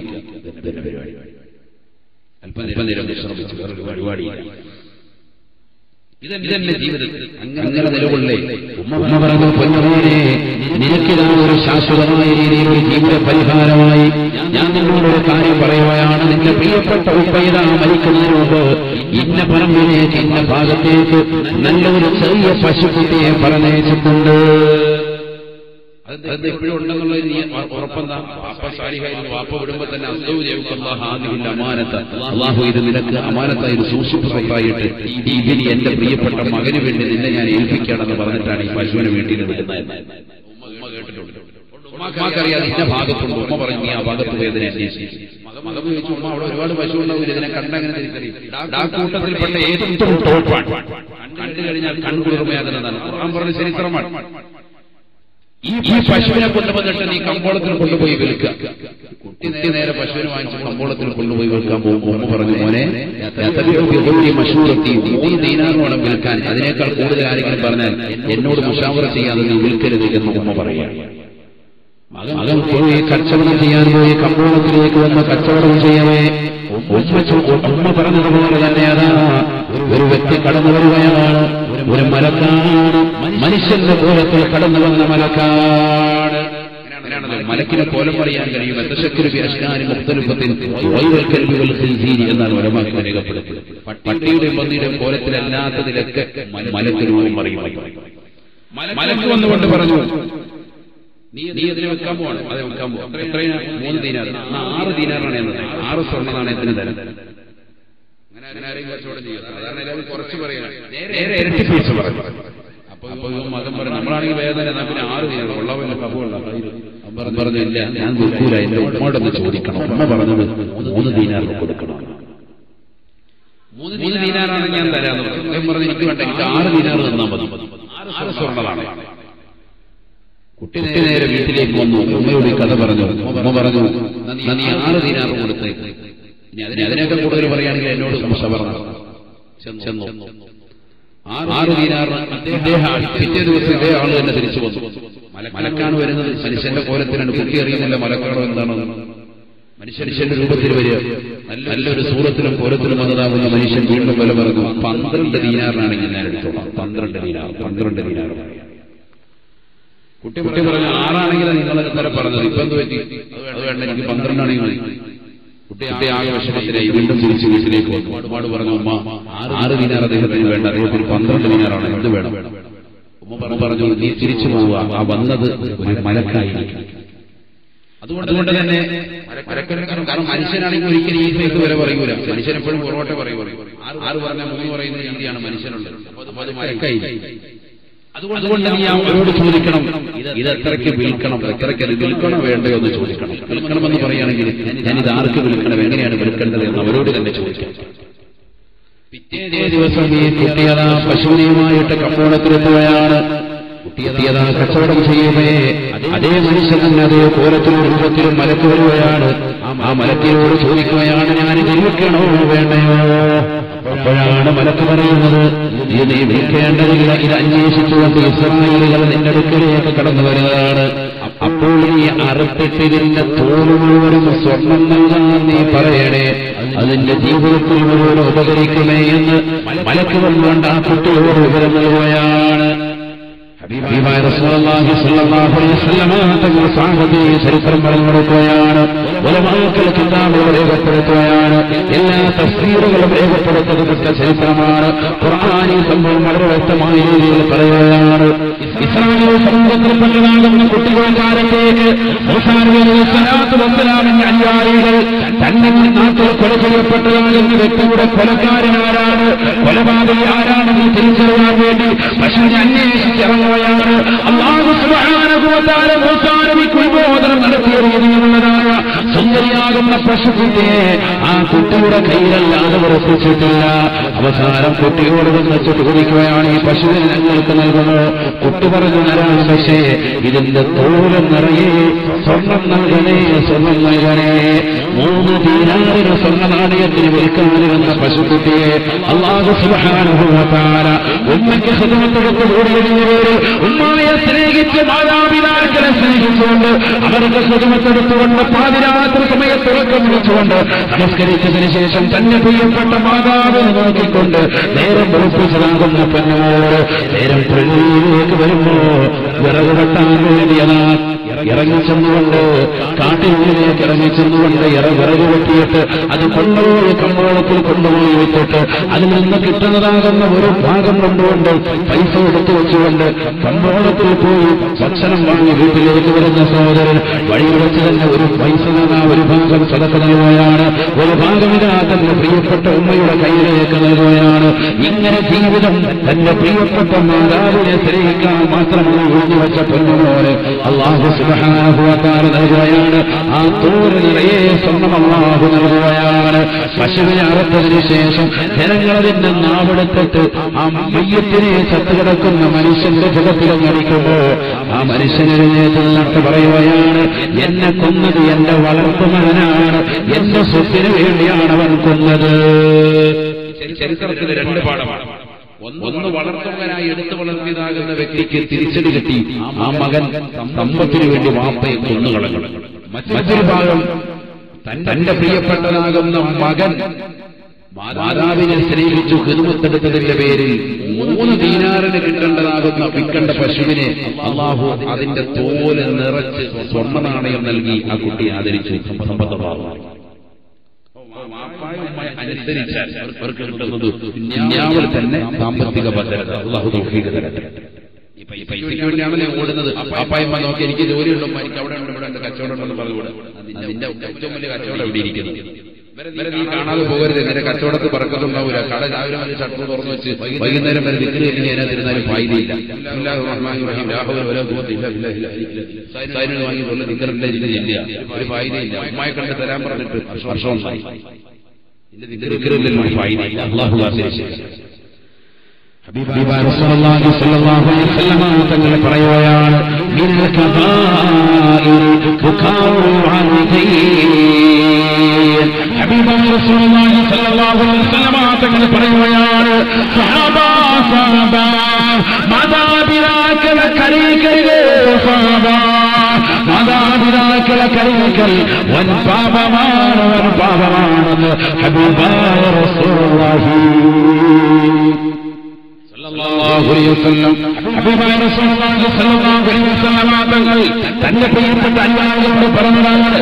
അല്പനേരം വിശ്രമിച്ച് വേറൊരു പരിപാടിയില്ല ഇതെന്നെ ജീവിതത്തിൽ അങ്ങനെ നിലകൊള്ളേ ഉമ്മ പറഞ്ഞു പൊന്നുമോനെ നിനക്കിതാ ഒരു ശാശ്വതമായ രീതിയിൽ ഒരു ജീവിത പരിഹാരമായി ഞാൻ നിങ്ങളോടൊരു കാര്യം പറയുകയാണ് നിന്റെ പ്രിയപ്പെട്ട ഉപ്പയിതാ മരിക്കുന്നതിന് മുമ്പ് ഇന്ന പറമ്പിലേക്ക് ഇന്ന ഭാഗത്തേക്ക് നല്ലൊരു ചെറിയ പശുക്കുട്ടിയെ പറഞ്ഞയച്ചിട്ടുണ്ട് അത് എപ്പോഴും ഉണ്ടെന്നുള്ളത് നീ ഉറപ്പെന്താ വാപ്പ സാലിഹായിരുന്നു വാപ്പ വിടുമ്പോ തന്നെ അള്ളാഹുദിന്റെ അമാനത്ത് അള്ളാഹു ഇത് നിനക്ക് അമാനത്തായി ഒരു സൂക്ഷിപ്പ് സ്വത്തായിട്ട് ഈ ഇതിന് എന്റെ പ്രിയപ്പെട്ട മകന് വേണ്ടി നിന്നെ ഞാൻ ഏൽപ്പിക്കുകയാണെന്ന് പറഞ്ഞിട്ടാണ് ഈ പശുവിനെ വീട്ടിൽ നിന്ന് വിടുന്നത് ഉമ്മ കേട്ടിട്ടുണ്ട് ഉമ്മക്കറിയാതെ ഇന്ന ഭാഗത്തുണ്ട് ഉമ്മ പറഞ്ഞു നീ ആ ഭാഗത്ത് പോയി അതിനെ അന്വേഷിച്ചു മകൻ ചോദിച്ചു ഉമ്മ അവിടെ ഒരുപാട് പശു ഉണ്ടാവില്ല ഇതിനെ കണ്ടങ്ങനെ തിരിച്ചറിയും ആ കൂട്ടത്തിൽപ്പെട്ട ഏറ്റവും ടോപ്പാണ് കണ്ടു കഴിഞ്ഞാൽ കൺകുളിർമയാകുന്നതാണ് ഖുർആൻ പറഞ്ഞ ചരിത്രമാണ് ഈ ഈ പശുവിനെ കൊണ്ടുവന്നിട്ട് നീ കമ്പോളത്തിൽ കൊണ്ടുപോയി വിൽക്കുക കുട്ടി നേരെ പശുവിനെ വാങ്ങിച്ച് കമ്പോളത്തിൽ കൊണ്ടുപോയി വിൽക്കാൻ പോകുമ്പോൾ ഉമ്മ പറഞ്ഞു മോനെ മഷൂറത്തി മൂന്ന് ദീനാർ വേണം വിൽക്കാൻ അതിനേക്കാൾ കൂടുതൽ ആരെങ്കിലും പറഞ്ഞാൽ എന്നോട് മുഷാവറ ചെയ്യാതെ നീ വിൽക്കരുത് എന്ന് ഉമ്മ പറയുക മകൻ പോയി കച്ചവടം ചെയ്യാൻ പോയി കമ്പോളത്തിലേക്ക് വന്ന് കച്ചവടം ചെയ്യവേ ഉമ്മ ചോ- ഉമ്മ പറഞ്ഞതുപോലെ തന്നെ അതാ ഒരു വ്യക്തി കടന്നു വരികയാണ് ഒരു മലക്കാണ് മനുഷ്യന്റെ കോലത്തിൽ കടന്നു വന്ന മലക്കാണ് അങ്ങനെയാണല്ലോ മലക്കിനെ കോലം പറയാൻ കഴിയും എത്തശക്കുരുപി അശ്നാനി മുക്തലുപ്പത്തിൽ വൈവൽ കൽവികൾ ഖിൻസീരി എന്നാണ് ഒരമാക്കി രേഖപ്പെടുത്തിയത് പട്ടിയുടെയും പന്നിയുടെയും കോലത്തിലല്ലാത്തതിലൊക്കെ മലക്ക് രൂപം പറയും മലക്ക് വന്നുകൊണ്ട് പറഞ്ഞു നീ നീ അതിനെ വെക്കാൻ പോവാണ് അതെ വെക്കാൻ പോവാം എത്രയാ മൂന്ന് ദീനാർ എന്നാ ആറ് ദീനാറാണ് എന്നത് ആറ് സ്വർണ്ണ നാണയത്തിന് തരാം അങ്ങനെ അങ്ങനെ ആരെയും കച്ചവടം ചെയ്യും സാധാരണ എല്ലാവരും കുറച്ച് പറയാം നേരെ ഇരട്ടി പൈസ പറഞ്ഞു അപ്പൊ അപ്പൊ ഇവൻ മകൻ പറഞ്ഞു നമ്മളാണെങ്കിൽ വേദന എന്നാ പിന്നെ ആറ് ദീനാർ ഉള്ളവല്ല കബുള്ള അവൻ പറഞ്ഞു ഇല്ല ഞാൻ വിൽക്കൂല എന്റെ ഉമ്മയോടൊന്ന് ചോദിക്കണം ഉമ്മ പറഞ്ഞത് മൂന്ന് ദീനാറിന് കൊടുക്കണം മൂന്ന് ദീനാറാണ് ഞാൻ തരാന്ന് പറഞ്ഞു അദ്ദേഹം പറഞ്ഞു എനിക്ക് വേണ്ട എനിക്ക് ആറ് ദീനാർ തന്നാൽ മതി ആറ് സ്വർണ്ണമാണ് കുട്ടി നേരെ വീട്ടിലേക്ക് വന്നു ഉമ്മയോട് ഈ കഥ പറഞ്ഞു ഉമ്മ പറഞ്ഞു "എന്നാ നീ ആറ് ദീനാറ് കൊടുത്ത് ഇനി അതിനെ അതിനേക്കാൾ കൂടുതൽ പറയുകയാണെങ്കിൽ എന്നോട് മുസ പറഞ്ഞു ചെന്നു ആറ് ദീനാറ് ഇദ്ദേഹം പിറ്റേ ദിവസം ഇതേ ആള് തന്നെ തിരിച്ചു വന്നു മലക്കാണ് വരുന്നത് മനുഷ്യന്റെ കോലത്തിലാണ് കുട്ടി അറിയുന്നില്ല മലക്കാണോ എന്താണോ മനുഷ്യന്റെ രൂപത്തിൽ വരിക നല്ല- നല്ലൊരു സൂറത്തിലും കോലത്തിലും വന്നതാകുന്ന മനുഷ്യൻ വീണ്ടും വില പറഞ്ഞു പന്ത്രണ്ട് ദീനാറിനാണെങ്കിൽ ഞാൻ എടുത്തോളാം പന്ത്രണ്ട് ദീനാർ പന്ത്രണ്ട് ദീനാർ കുട്ടി കുട്ടി പറഞ്ഞു ആറാണെങ്കിൽ നിങ്ങൾ ഇന്നലെ പറഞ്ഞത് ഇപ്പൊ എന്ത് പറ്റി അത് വേണ്ട എനിക്ക് പന്ത്രണ്ടാണെങ്കിൽ മതി കുട്ടി കുട്ടി ആകെ വിഷമത്തിനായി വീണ്ടും തിരിച്ച് വീട്ടിലേക്ക് വന്നു ഒരുപാട് പറഞ്ഞു ഉമ്മ ആറ് ദിനാർ അദ്ദേഹത്തിന് വേണ്ട അദ്ദേഹത്തിന് പന്ത്രണ്ട് ദിനാറാണ് എന്ത് വേണം ഉമ്മ പറഞ്ഞു പറഞ്ഞു നീ തിരിച്ചു പോവുക ആ വന്നത് ഒരു മലക്കായിരിക്കും അതുകൊണ്ട് തന്നെ മലക്കരക്കാരൻ കാരണം മനുഷ്യനാണെങ്കിൽ ഒരിക്കലും ഈ ഫേക്ക് വരെ പറയൂല മനുഷ്യൻ എപ്പോഴും പുറകോട്ടെ പറയൂ ആറ് പറഞ്ഞ മൂന്ന് പറയുന്ന രീതിയാണ് മനുഷ്യനുള്ളത് അപ്പൊ അത് മലക്കായി അതുകൊണ്ട് നീ അവരോട് ചോദിക്കണം ഇത് എത്രയ്ക്ക് വിൽക്കണം എത്രയ്ക്ക് അത് വിൽക്കണോ വേണ്ടയോ എന്ന് ചോദിക്കണം വിൽക്കണമെന്ന് പറയുകയാണെങ്കിൽ ഞാൻ ഇത് ആർക്ക് വിൽക്കണം എങ്ങനെയാണ് വിൽക്കേണ്ടത് എന്ന് അവരോട് തന്നെ ചോദിക്കാം പിറ്റേ ദിവസം ഈ കുട്ടിയതാ പശുവിനെയുമായിട്ട് കമ്പോളത്തിലെത്തുകയാണ് കുട്ടിയതാ കച്ചവടം ചെയ്യുമേ അതേ മനുഷ്യൻ തന്നെ അതേ കോലത്തിലും രൂപത്തിലും മലക്ക് വരികയാണ് ആ മലക്കിനോട് ചോദിക്കുകയാണ് ഞാൻ ഇത് വിൽക്കണോ വേണ്ടയോ അപ്പോഴാണ് മലക്ക് പറയുന്നത് ഇത് നീ വിൽക്കേണ്ടതില്ല ഇത് അന്വേഷിച്ചുകൊണ്ട് ഇസ്രായേലുകൾ നിന്റെ അടുക്കലേക്ക് കടന്നു വരുന്നതാണ് അപ്പോൾ നീ അറുത്തിട്ടിതിന്റെ തോല് മുഴുവനും സ്വർണം നൽകാൻ നീ പറയണേ അതിന്റെ ജീവിതത്തിൽ മുഴുവൻ ഉപകരിക്കുമേ എന്ന് മലക്ക് വന്നുകൊണ്ട് ആ കുട്ടിയോട് വിവരം നൽകുകയാണ് ഹബീബായ റസൂലുള്ളാഹി സ്വല്ലല്ലാഹു അലൈഹി വസല്ലമ തങ്ങൾ സാഹബി ചരിത്രം പറഞ്ഞു കൊടുക്കുകയാണ് ഉലമാക്കൾ കിതാബുകൾ രേഖപ്പെടുത്തുകയാണ് എല്ലാ തഫ്സീറുകളും രേഖപ്പെടുത്തപ്പെട്ട ചരിത്രമാണ് ഖുർആനി സംഭവം വളരെ വ്യക്തമായ രീതിയിൽ പറയുകയാണ് ഇസ്രായേൽ സമൂഹത്തിൽപ്പെട്ടതാകുന്ന കുട്ടികൾക്കാരത്തേക്ക് സ്വലാത്തു വസ്സലാമിന്റെ അനുയായികൾ തന്നെ നാട്ടിൽ കൊല ചെയ്യപ്പെട്ടതാകുന്ന വ്യക്തിയുടെ കൊലക്കാരനാരാണ് കൊലപാതകി ആരാണെന്ന് തിരിച്ചറിയാൻ വേണ്ടി പശുവിനെ അന്വേഷിച്ചിറങ്ങുകയാണ് അള്ളാഹു സുബ്ഹാനഹുവതആല മൂസാ നബിക്ക് ഉത്ബോധനം നടത്തിയ രീതിയിലുള്ളതായ സുന്ദരിയാകുന്ന പശുക്കുട്ടിയെ ആ കുട്ടിയുടെ കയ്യിലല്ലാതെ ഉറപ്പിച്ചിട്ടില്ല അവസാനം കുട്ടിയോട് വന്നിട്ട് ചോദിക്കുകയാണ് ഈ പശുവിനെ ഞങ്ങൾക്ക് നൽകുമോ കുട്ടി പറഞ്ഞു തരാം പക്ഷേ ഇതിന്റെ തോലം നിറയെ സ്വർണം നൽകണേ സ്വർണം നൽകണേ മൂന്ന് ദീനാറിന് സ്വർണ്ണ നാണയത്തിന് വിൽക്കാൻ വന്ന പശുക്കുട്ടിയെ അള്ളാഹു സുബാനുഭവത്താല ഉമ്മയ്ക്ക് ഹൃദയത്തെടുത്ത് കൂടിയതിന് പേര് ഉമ്മായെ സ്നേഹിച്ച് മാതാപിതാക്കളെ സ്നേഹിച്ചുകൊണ്ട് അവർക്ക് ഹൃദയത്തെടുത്തുകൊണ്ട് പാതിരാത്രി സമയത്ത് ഉറക്കം വിളിച്ചുകൊണ്ട് നമസ്കരിച്ചതിന് ശേഷം തന്നെ പ്രിയപ്പെട്ട മാതാവിനെ നോക്കിക്കൊണ്ട് നേരം വെളുപ്പിച്ചതാകുന്ന പെണ്ണോട് നേരം പ്രകൃതിയിലേക്ക് വരുമ്പോ വിറക് വെട്ടാൻ വേണ്ടിയതാ ഇറങ്ങിച്ചെന്നുകൊണ്ട് കാട്ടിനുള്ളിലേക്ക് ഇറങ്ങിച്ചെന്നുകൊണ്ട് ഇറ വിറക് വെട്ടിയിട്ട് അത് കൊണ്ടുപോയി കമ്പോളത്തിൽ കൊണ്ടുപോയി വിട്ടിട്ട് അതിൽ നിന്ന് കിട്ടുന്നതാകുന്ന ഒരു ഭാഗം കൊണ്ടുകൊണ്ട് പൈസ എടുത്തു വെച്ചുകൊണ്ട് കമ്പോളത്തിൽ പോയി ഭക്ഷണം വാങ്ങി വീട്ടിലേക്ക് വരുന്ന സഹോദരൻ വഴി വെച്ച് തന്നെ ഒരു പൈസ തന്ന ഒരു ഭാഗം സദക്ക നൽകുകയാണ് ഒരു ഭാഗം ഇതാ തന്റെ പ്രിയപ്പെട്ട ഉമ്മയുടെ കയ്യിലേക്ക് നൽകുകയാണ് ഇങ്ങനെ ജീവിതം തന്റെ പ്രിയപ്പെട്ട മാതാവിനെ സ്നേഹിക്കാൻ മാത്രമാണ് ഒഴിഞ്ഞു വെച്ച പൊന്നുമോന് അള്ളാഹു സുബഹാനുഭവത്താറ് നൽകുകയാണ് ആ തോര് നിറയെ സ്വർണം അള്ളാഹു നൽകുകയാണ് പശുവിനെ അറുത്തതിനു ശേഷം ജനങ്ങളതിന്റെ നാവെടുത്തിട്ട് ആ മയ്യത്തിനെ ചത്തുകിടക്കുന്ന മനുഷ്യന്റെ ജഗത്തിലും അടിക്കുമ്പോ ആ മനുഷ്യനെഴുന്നേറ്റ് നട്ട് പറയുകയാണ് എന്നെ കൊന്നത് എന്റെ വളർത്തു മകനാണ് എന്റെ സ്വത്തിന് വേണ്ടിയാണ് അവൻ കൊന്നത് ചരിത്രത്തിൽ രണ്ട് പാഠമാണ് ഒന്ന് വളർത്തുമകനായി എടുത്തു വളർത്തിയതാകുന്ന വ്യക്തിക്ക് തിരിച്ചടി കിട്ടി ആ മകൻ സമ്പത്തിനു വേണ്ടി വാപ്പയെ കൊന്നുകളഞ്ഞു മറ്റൊരു ഭാഗം തന്റെ പ്രിയപ്പെട്ടതാകുന്ന മകൻ മാതാവിനെ സ്നേഹിച്ചു ഹിതുമത്തെടുത്തതിന്റെ പേരിൽ മൂന്ന് ദീനാറിന് കിട്ടേണ്ടതാകുന്ന വിൽക്കേണ്ട പശുവിനെ അള്ളാഹു അതിന്റെ തോല് നിറച്ച് സ്വർണ്ണ നാണയം നൽകി ആ കുട്ടിയെ ആദരിച്ചു സമ്പത്തഭാവം അനുസരിച്ചാൽ അവർക്ക് കിട്ടുന്നത് ദുനിയാവിൽ തന്നെ സാമ്പത്തിക ഭദ്രത അള്ളാഹു തൗഫീഖ് തരട്ടെ ഇപ്പൊ ഈ പൈസയ്ക്ക് വേണ്ടിയാണല്ലോ ഓടുന്നത് അപ്പായമ്മ നോക്കി എനിക്ക് ജോലിയുണ്ടോ എനിക്ക് അവിടെ ഉണ്ട് ഇവിടെ ഉണ്ട് കച്ചവടം ഉണ്ടെന്ന് പറഞ്ഞുകൂടെ അതിന്റെ ഏറ്റവും വലിയ കച്ചവടം ഇവിടെ ഇരിക്കുന്നത് ഇവരെ നീ കാണാതെ പോകരുത് നിന്റെ കച്ചവടത്തിൽ പറക്കത്തുണ്ടാവില്ല കട രാവിലെ വന്ന് ഷട്ടർ തുറന്നു വെച്ച് വൈകുന്നേരം വരെ ദിക്കറി ഇല്ലെങ്കിൽ അതിനകത്തിരുന്നാലും ഫായിദയില്ല സൈനുകൾ വാങ്ങി കൊണ്ട് ദിക്കറിന്റെ ഇതിന് ചെല്ലുക ഒരു ഫായിദയില്ല ഉമ്മായി കണ്ട് തരാൻ പറഞ്ഞിട്ട് വർഷമുണ്ടായി ദിക്കറില്ലല്ലോ ഫായിദയില്ല അള്ളാഹു ആശ്രയിച്ചില്ല ഹബീബായ റസൂലുള്ളാഹി സ്വല്ലല്ലാഹു അലൈഹി വസല്ലമ തങ്ങൾ പറയുകയാണ് മിനൽ കബായിരി ബുഖാഉൽ വാലിദൈൻ ഹബീബായ റസൂലുള്ളാഹി സ്വല്ലല്ലാഹു അലൈഹി വസല്ലമ തങ്ങൾ പറയുകയാണ് സഹാബ സഹാബ മാതാപിതാക്കളെ കരയിക്കരുത് സഹാബ മാതാപിതാക്കളെ കരയിക്കൽ വൻ പാപമാണ് വൻ പാപമാണെന്ന് ഹബീബായ റസൂലുള്ളാഹി തങ്ങൾ തന്റെ പ്രിയപ്പെട്ട അനുയായികളോട് പറഞ്ഞതാണ്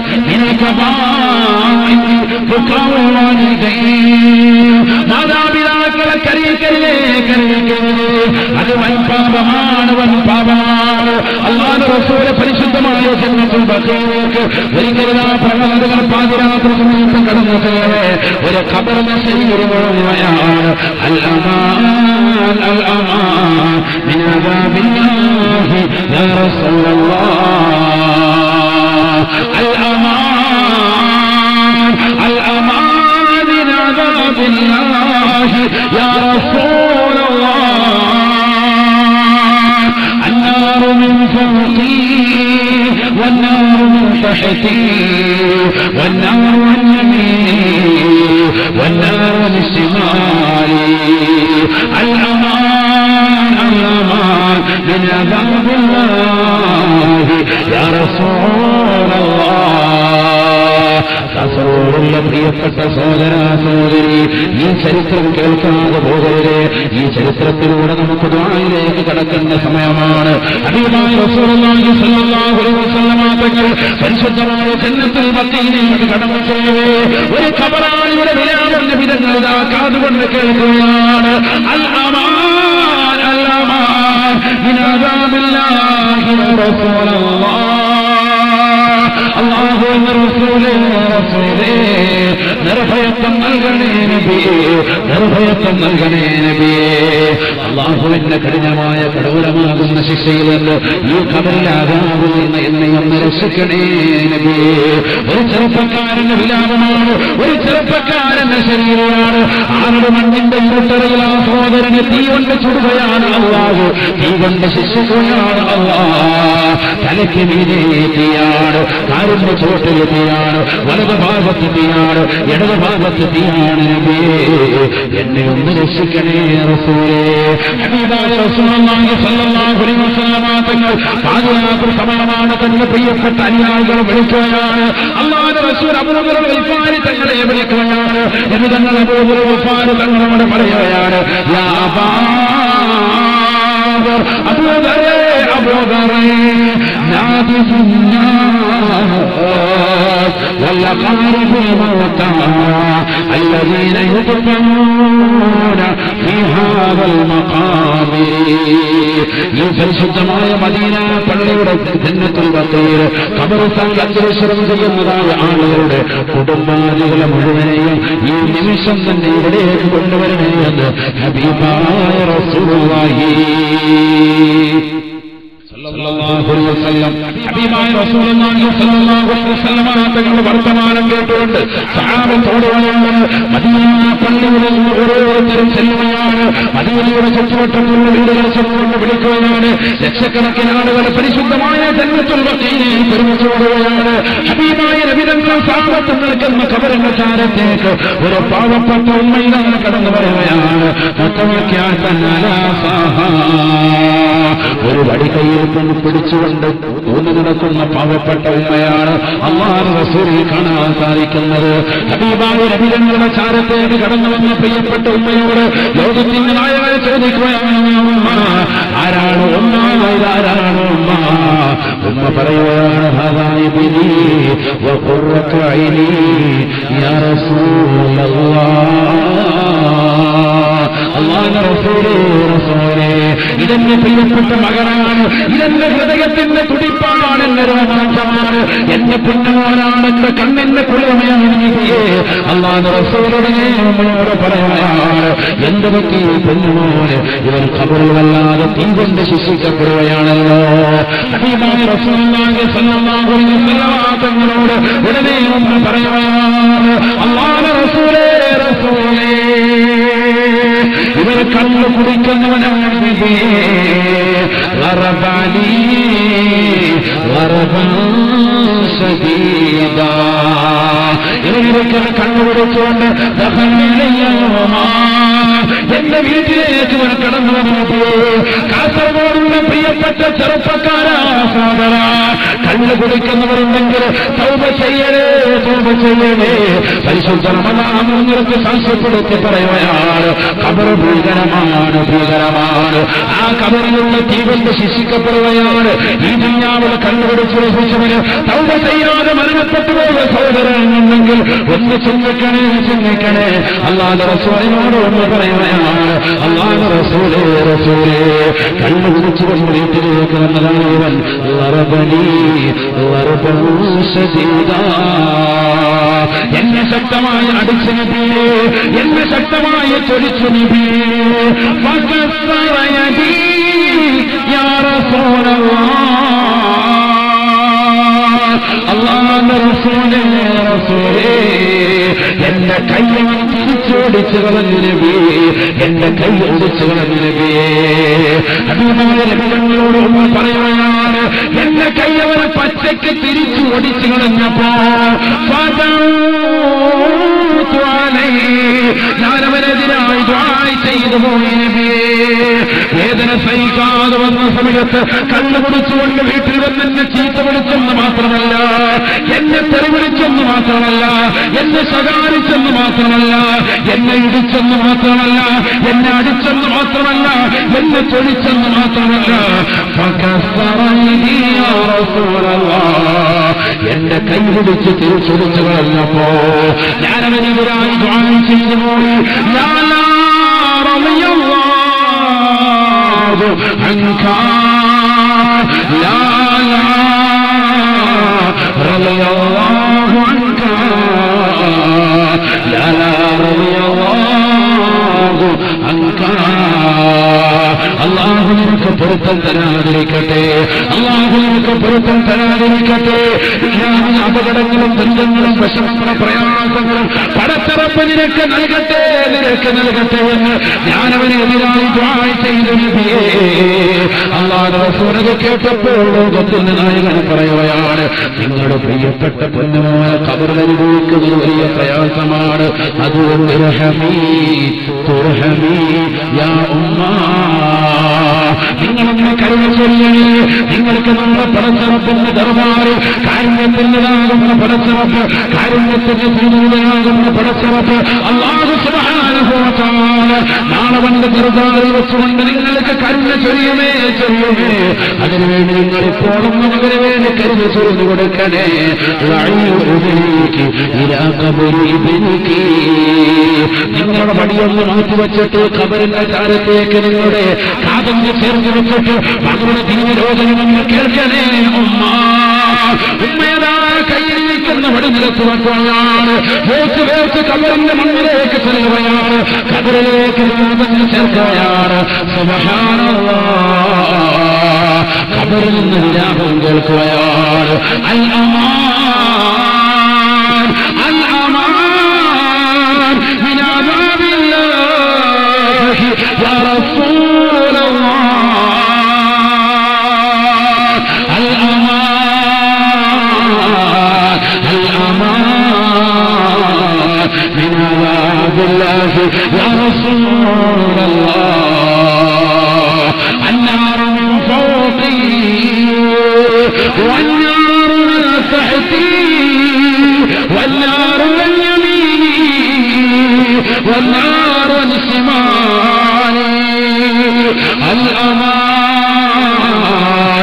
മാതാപിതാക്കളെ കരയിക്കരുതേ കരയിക്കരുതേ അത് വൻ പാപമാണ് വൻ പാപമാണ് അള്ളാഹ് റസൂലെ പരിശുദ്ധമായ ജന്മത്തിൽ ബക്കയിലേക്ക് ഒരിക്കലും ആ പ്രകടനങ്ങൾ പാതിരാത്രി സമയത്ത് കടന്നു കയറേ ഒരു ഖബറിന്റെ ശരീരമാണ് الأمان الأمان من عذاب الله يا رسول الله الأمان الأمان من عذاب الله يا رسول الله النار من فوقي والنار من تحتي والنار عن يميني والنار عن شمالي الأمان الأمان من عذاب الله يا رسول الله കാസർഗോഡുള്ള പ്രിയപ്പെട്ട സഹോദര സഹോദരി ഈ ചരിത്രം കേൾക്കാതെ പോകരുത് ഈ ചരിത്രത്തിലൂടെ നമുക്ക് ദ്വാരയിലേക്ക് കടക്കുന്ന സമയമാണ് അടിയമായ റസൂലുള്ളാഹി സ്വല്ലല്ലാഹു അലൈഹി വസല്ലമ തങ്ങൾ പരിശുദ്ധമായ ജന്നത്തിൽ മദീനയിലേക്ക് കടന്നു ചെയ്യവേ ഒരു ഖബറാളിയുടെ വിലാപം വിധങ്ങൾ ഇതാ കാതുകൊണ്ട് കേൾക്കുകയാണ് അൽ അമാൻ അൽ അമാൻ മിൻ അദാബില്ലാഹി റസൂലല്ലാഹ് അല്ലാഹു റസൂലേ റസൂലേ നിർഭയത്വം നൽകണേ നബിയേ നിർഭയത്വം നൽകണേ നബിയേ അള്ളാഹുവിന്റെ കഠിനമായ കടൂരമാകുന്ന ശിക്ഷയിൽ നിന്ന് ഈ കബറിലാകാവിൽ നിന്ന് എന്നെ ഒന്ന് രക്ഷിക്കണേ നബിയേ ഒരു ചെറുപ്പക്കാരന്റെ വിലാപമാണ് ഒരു ചെറുപ്പക്കാരന്റെ ശരീരമാണ് ആരുടെ മണ്ണിന്റെ ഇരുട്ടറയിൽ ആ സഹോദരനെ തീ കൊണ്ട് ചുടുകയാണ് അള്ളാഹു തീ കൊണ്ട് ശിക്ഷിക്കുകയാണ് അള്ളാ തലയ്ക്ക് മീതെ തീയാണ് കാറിന്റെ ചോട്ടിൽ തീയാണ് വലത് ഭാഗത്ത് തീയാണ് ഇടത് ഭാഗത്ത് തീയാണ് നബിയേ എന്നെ ഒന്ന് രക്ഷിക്കണേ റസൂലേ ഹബീബായ റസൂലുള്ളാഹി സ്വല്ലല്ലാഹു അലൈഹി വസല്ലമ തങ്ങൾ പാതിരാത്രി സമയമാണ് തന്റെ പ്രിയപ്പെട്ട അനുയായികൾ വിളിക്കുകയാണ് അള്ളാഹുവിന്റെ റസൂൽ അബൂബക്കർ ഗൽഫാരി തങ്ങളെ വിളിക്കുകയാണ് എന്ന് തങ്ങൾ അബൂബക്കർ ഗൽഫാരി തങ്ങളോട് പറയുകയാണ് യാ അബൂബക്കർ അബൂബക്കറേ അബൂബക്കറേ നാദി الناس والأقارب الموتى الذين يدفنون في هذا المقام ഈ പരിശുദ്ധമായ മദീന പള്ളിയുടെ ജന്നത്തിൽ വക്കയിൽ കബറസ്ഥാൻ അന്വേഷണം ചെയ്യുന്നതായ ആളുകളുടെ കുടുംബാദികളെ മുഴുവനെയും ഈ നിമിഷം തന്നെ ഇവിടേക്ക് കൊണ്ടുവരണേ എന്ന് ഹബീബായ റസൂലുള്ളാഹി സല്ലല്ലാഹു അലൈഹി വസല്ലം ഹബീബായ റസൂലുള്ളാഹി സ്വല്ലല്ലാഹു അലൈഹി വസല്ലം തങ്ങളുടെ വർത്തമാനം കേട്ടുകൊണ്ട് സഹാബത്തോട് പറയുന്നത് മദീന പള്ളിയിൽ നിന്ന് ഓരോരുത്തരും ചെല്ലുകയാണ് മദീനയുടെ ചുറ്റുവട്ടമുള്ള വീടുകൾ ചെന്നുകൊണ്ട് വിളിക്കുകയാണ് ലക്ഷക്കണക്കിന് ആളുകൾ പരിശുദ്ധമായ ജന്മത്തുൽ വക്കീനെ ഒരുമിച്ചോടുകയാണ് ഹബീബായ രവിതങ്ങൾ സാപത്ത് നിൽക്കുന്ന കബറിന്റെ ചാരത്തേക്ക് ഒരു പാവപ്പെട്ട ഉമ്മയിൽ നിന്ന് കടന്നു വരികയാണ് മറ്റവയ്ക്കാൻ തന്നെ ഒരു വടി കയ്യിൽ നിന്ന് പിടിച്ചുകൊണ്ട് ഊന്നു നടക്കുന്ന പാവപ്പെട്ട ഉമ്മയാണ് അള്ളാഹ് റസൂലിൽ കാണാൻ സാധിക്കുന്നത് ഹബീബായ രവിതങ്ങളുടെ ചാരത്തേക്ക് കടന്നു വന്ന പ്രിയപ്പെട്ട ഉമ്മയോട് ലോകത്തിന്റെ നായകനെ ചോദിക്കുകയാണ് ഉമ്മ ആരാണ് ഉമ്മ ഇതാരാണ് ഉമ്മ ഉമ്മ പറയുകയാണ് ഹദായി ബിനി വഖുറത്തു ഐനി യാ റസൂലല്ലാഹ് അള്ളാഹുവിന്റെ റസൂലേ റസൂലേ ഇതെന്റെ പ്രിയപ്പെട്ട മകനാണ് ഇതെന്റെ ഹൃദയത്തിന്റെ തുടിപ്പാണ് എന്റെ രോമാഞ്ചമാണ് എന്റെ പുണ്യമോനാണ് എന്റെ കണ്ണിന്റെ കുളിമയാണ് നീതിയെ അള്ളാഹുന്റെ റസൂലുടെ ഉമ്മയോട് പറയുകയാണ് എന്ത് പറ്റി പൊന്നുമോന് ഇവൻ ഖബറിൽ വല്ലാതെ തീ കൊണ്ട് ശിക്ഷിക്കപ്പെടുകയാണല്ലോ ഹബീബായ റസൂലുള്ളാഹി സ്വല്ലല്ലാഹു അലൈഹി വസല്ലം തങ്ങളോട് ഉടനെ ഒന്ന് പറയുകയാണ് അള്ളാഹുവിന്റെ റസൂലേ റസൂലേ ഇവർ കണ്ണു കുടിക്കുന്നവനാണ് ഗറബാലി ഗറബൻ ശദീദാ. ഇവരിവർക്ക് കണ്ണു കുടിച്ചുകൊണ്ട് ദഹനയിലയ്യോമാ. എന്റെ വീട്ടിലേക്ക് ഇവർ കടന്നു വന്നത് കാസർഗോഡുള്ള പ്രിയപ്പെട്ട ചെറുപ്പക്കാരാ സോദര കണ്ണു കുടിക്കുന്നവരുണ്ടെങ്കിൽ തൗബ ചെയ്യണേ തൗബ ചെയ്യണേ പരിശുദ്ധ റമദാനങ്ങൾക്ക് സാക്ഷ്യപ്പെടുത്തി പറയുകയാണ് കബർ ഭീകരമാണ് ഭീകരമാണ് ആ കബറിലുള്ള തീ കൊണ്ട് ശിക്ഷിക്കപ്പെടുകയാണ് ഈ ദുഞ്ഞാവിൽ കണ്ണുപിടിച്ച് രസിച്ചവന് തൗബ ചെയ്യാതെ മരണപ്പെട്ടു പോയ സഹോദരനുണ്ടെങ്കിൽ ഒന്ന് ചിന്തിക്കണേ ചിന്തിക്കണേ അല്ലാതെ റസൂലിനോട് ഒന്ന് പറയുകയാണ് അല്ലാതെ റസൂലേ റസൂലേ കണ്ണു പിടിച്ചുകൊണ്ട് വീട്ടിലേക്ക് വന്നതാണ് ഇവൻ ലറബലി ലറബൻ ശദീദാ. എന്നെ ശക്തമായി അടിച്ചു നബിയേ എന്നെ ശക്തമായി ചൊരിച്ചു നബിയേ ഫകസ്സറയദീ യാ റസൂലല്ലാഹ് അല്ലാഹുവിന്റെ റസൂലേ റസൂലേ എന്റെ കയ്യവൻ തിരിച്ചോടിച്ചു കളഞ്ഞു നബിയേ എന്റെ കൈ ഓടിച്ചു കളഞ്ഞു നബിയേ അതുമായ ലഭിതങ്ങളോട് ഒന്ന് പറയുകയാണ് എന്റെ കയ്യവൻ പച്ചയ്ക്ക് തിരിച്ചു ഓടിച്ചു കളഞ്ഞപ്പോ ഫദൗതു അലൈഹി. ഞാനവനെതിരായി ദ്വായ് ചെയ്തു പോയി നബിയേ വേദന സഹിക്കാതെ വന്ന സമയത്ത് കണ്ണുപിടിച്ചുകൊണ്ട് വീട്ടിൽ വന്ന് എന്നെ ചീത്ത വിളിച്ചെന്ന് മാത്രമല്ല എന്നെ തെറിവിളിച്ചെന്ന് മാത്രമല്ല എന്നെ ശകാരിച്ചെന്ന് മാത്രമല്ല എന്നെ ഇടിച്ചെന്ന് മാത്രമല്ല എന്നെ അടിച്ചെന്ന് മാത്രമല്ല എന്നെ തൊഴിച്ചെന്ന് മാത്രമല്ല ഫകസ്സറൈനി യാ റസൂലല്ലാഹ്. എന്റെ കൈ പിടിച്ച് തിരിച്ചൊടിച്ചു കളഞ്ഞപ്പോ ഞാനവനെതിരായി ദ്വാരം ചെയ്തു പോയി ഞാനാ റളിയല്ലാഹു عنك لا لا رضي الله عنك لا لا رضي الله عنك അള്ളാഹു നിനക്ക് പൊരുത്തം തരാതിരിക്കട്ടെ അള്ളാഹു നിനക്ക് പൊരുത്തം തരാതിരിക്കട്ടെ ഇല്ലാതെ അപകടങ്ങളും ബന്ധങ്ങളും വിഷമങ്ങളും പ്രയാസങ്ങളും പടച്ചിറപ്പ് നിനക്ക് നൽകട്ടെ നിനക്ക് നൽകട്ടെ എന്ന് ഞാനവനെ എതിരായി ദ്വാഴ ചെയ്തു നബിയേ അള്ളാഹു റസൂലത് കേട്ടപ്പോൾ ലോകത്തിന്റെ നായകൻ പറയുകയാണ് നിങ്ങളുടെ പ്രിയപ്പെട്ട പൊന്നുമായ കബറിൽ അനുഭവിക്കുന്നത് വലിയ പ്രയാസമാണ് അതുകൊണ്ട് റഹമീ തുർഹമീ യാ ഉമ്മാ നിങ്ങളെന്നെ കരുണ ചൊല്ലണേ നിങ്ങൾക്ക് നമ്മുടെ പടച്ചറപ്പിന്റെ ദർബാറ് കാരുണ്യത്തിൻ്റെതാകുന്ന പടച്ചറപ്പ് കാരുണ്യത്തിന്റെ ദൂതനാകുന്ന പടച്ചറപ്പ് അള്ളാഹു സുബാനുഭവത്താണ് നാളെ വണ്ട് ദർബാറിൽ വെച്ചുകൊണ്ട് നിങ്ങൾക്ക് കരുണ ചൊരിയുമേ ചൊരിയുമേ അതിനുവേണ്ടി നിങ്ങൾ ഇപ്പോഴും നമുക്കിന് വേണ്ടി കരുതി ചൊരിഞ്ഞു കൊടുക്കണേ നിങ്ങളുടെ പടിയൊന്ന് മാറ്റിവെച്ചിട്ട് കബറിന്റെ ചാരത്തേക്ക് നിങ്ങളുടെ കാതന്ന് ചേർന്ന് വെച്ചിട്ട് മകളുടെ ദീനരോധനം നിങ്ങൾ കേൾക്കണേ ഉമ്മ ഉമ്മയതാ കയ്യിൽ നിൽക്കുന്ന വടിനിരത്ത് വെക്കുകയാണ് വേച്ച് വേച്ച് കബറിന്റെ മണ്ണിലേക്ക് ചെല്ലുകയാണ് കബറിലേക്ക് തന്നെ ചേർക്കുകയാണ് സുബ്ഹാനല്ലാഹ് കബറിൽ നിന്ന് വിലാപം കേൾക്കുകയാണ് അൽ അമാൻ അൽ അമാൻ من عذاب الله يا رسول الله الأمان الأمان من عذاب الله يا رسول الله النار من فوقي والنار من تحتي والنار من يميني والنار عن شمالي الأمان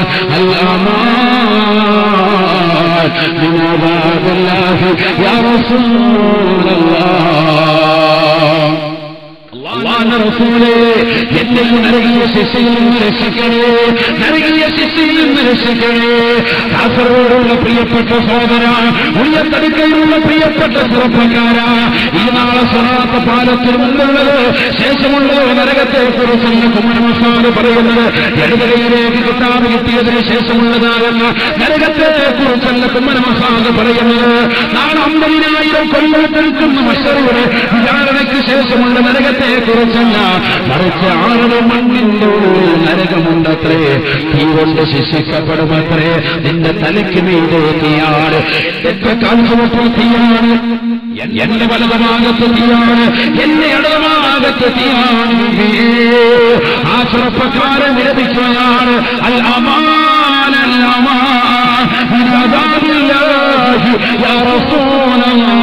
الأمان من عذاب الله يا رسول الله അള്ളാന്റെ റസൂലേ എന്നെയും നരകീയ ശിക്ഷയിൽ നിന്ന് രക്ഷിക്കണേ നരകീയ ശിക്ഷയിൽ നിന്ന് രക്ഷിക്കണേ കാസർഗോഡുള്ള പ്രിയപ്പെട്ട സഹോദര ഉയർത്തടുക്കയിലുള്ള പ്രിയപ്പെട്ട ചെറുപ്പക്കാര ഈ നാളെ സ്വനാത്ത പാലത്തിന് മുമ്പുള്ളത് ശേഷമുള്ളതോ നരകത്തെ കുറിച്ചെന്ന് കുമ്മനമസാദ് പറയുന്നത് ഇടതുകയിലേക്ക് കിട്ടാതെ കിട്ടിയതിന് ശേഷമുള്ളതാകുന്ന നരകത്തെ കുറിച്ചല്ല കുമ്മനമസാദ് പറയുന്നത് നാളെ അമ്പതിനായിരം കൊല്ലത്തിൽക്കുന്ന മഷറുടെ വിചാരണയ്ക്ക് ശേഷമുള്ള നരകത്തെ കുറിച്ചല്ല മറിച്ച് ആരുടെ മണ്ണിന്റെ ഉള്ളിൽ നരകമുണ്ടത്രേ തീ കൊണ്ട് ശിക്ഷിക്കപ്പെടുമത്രേ നിന്റെ തലയ്ക്ക് മീതെ തീയാണ് എന്റെ കാൽച്ചുവട്ടിൽ തീയാണ് എന്റെ വലതുഭാഗത്ത് തീയാണ് എന്റെ ഇടതുഭാഗത്ത് തീയാണ് ആ ചെറുപ്പക്കാരൻ വിരമിക്കുകയാണ് അൽ അമാൻ അൽ അമാൻ من عذاب الله يا رسول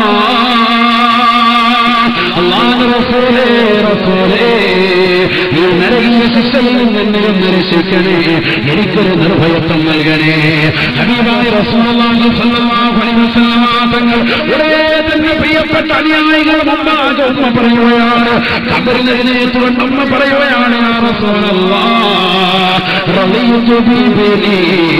الله അള്ളാഹ് റസൂലേ റസൂലേ ഈ നരകീയ ശിക്ഷയിൽ നിന്ന് എന്നെ ഒന്ന് രക്ഷിക്കണേ എനിക്കൊരു നിർഭയത്വം നൽകണേ ഹബീബായി റസൂലുള്ളാഹി സ്വല്ലല്ലാഹു അലൈഹി വസല്ലമ തങ്ങൾ ഉടനെ തന്നെ പ്രിയപ്പെട്ട അനുയായികൾ മുമ്പാകെ ഉമ്മ പറയുകയാണ് കബറിൽ എഴുന്നേറ്റുകൊണ്ട് ഉമ്മ പറയുകയാണ് യാ റസൂലല്ലാഹ് റളിയതു ബിബിലി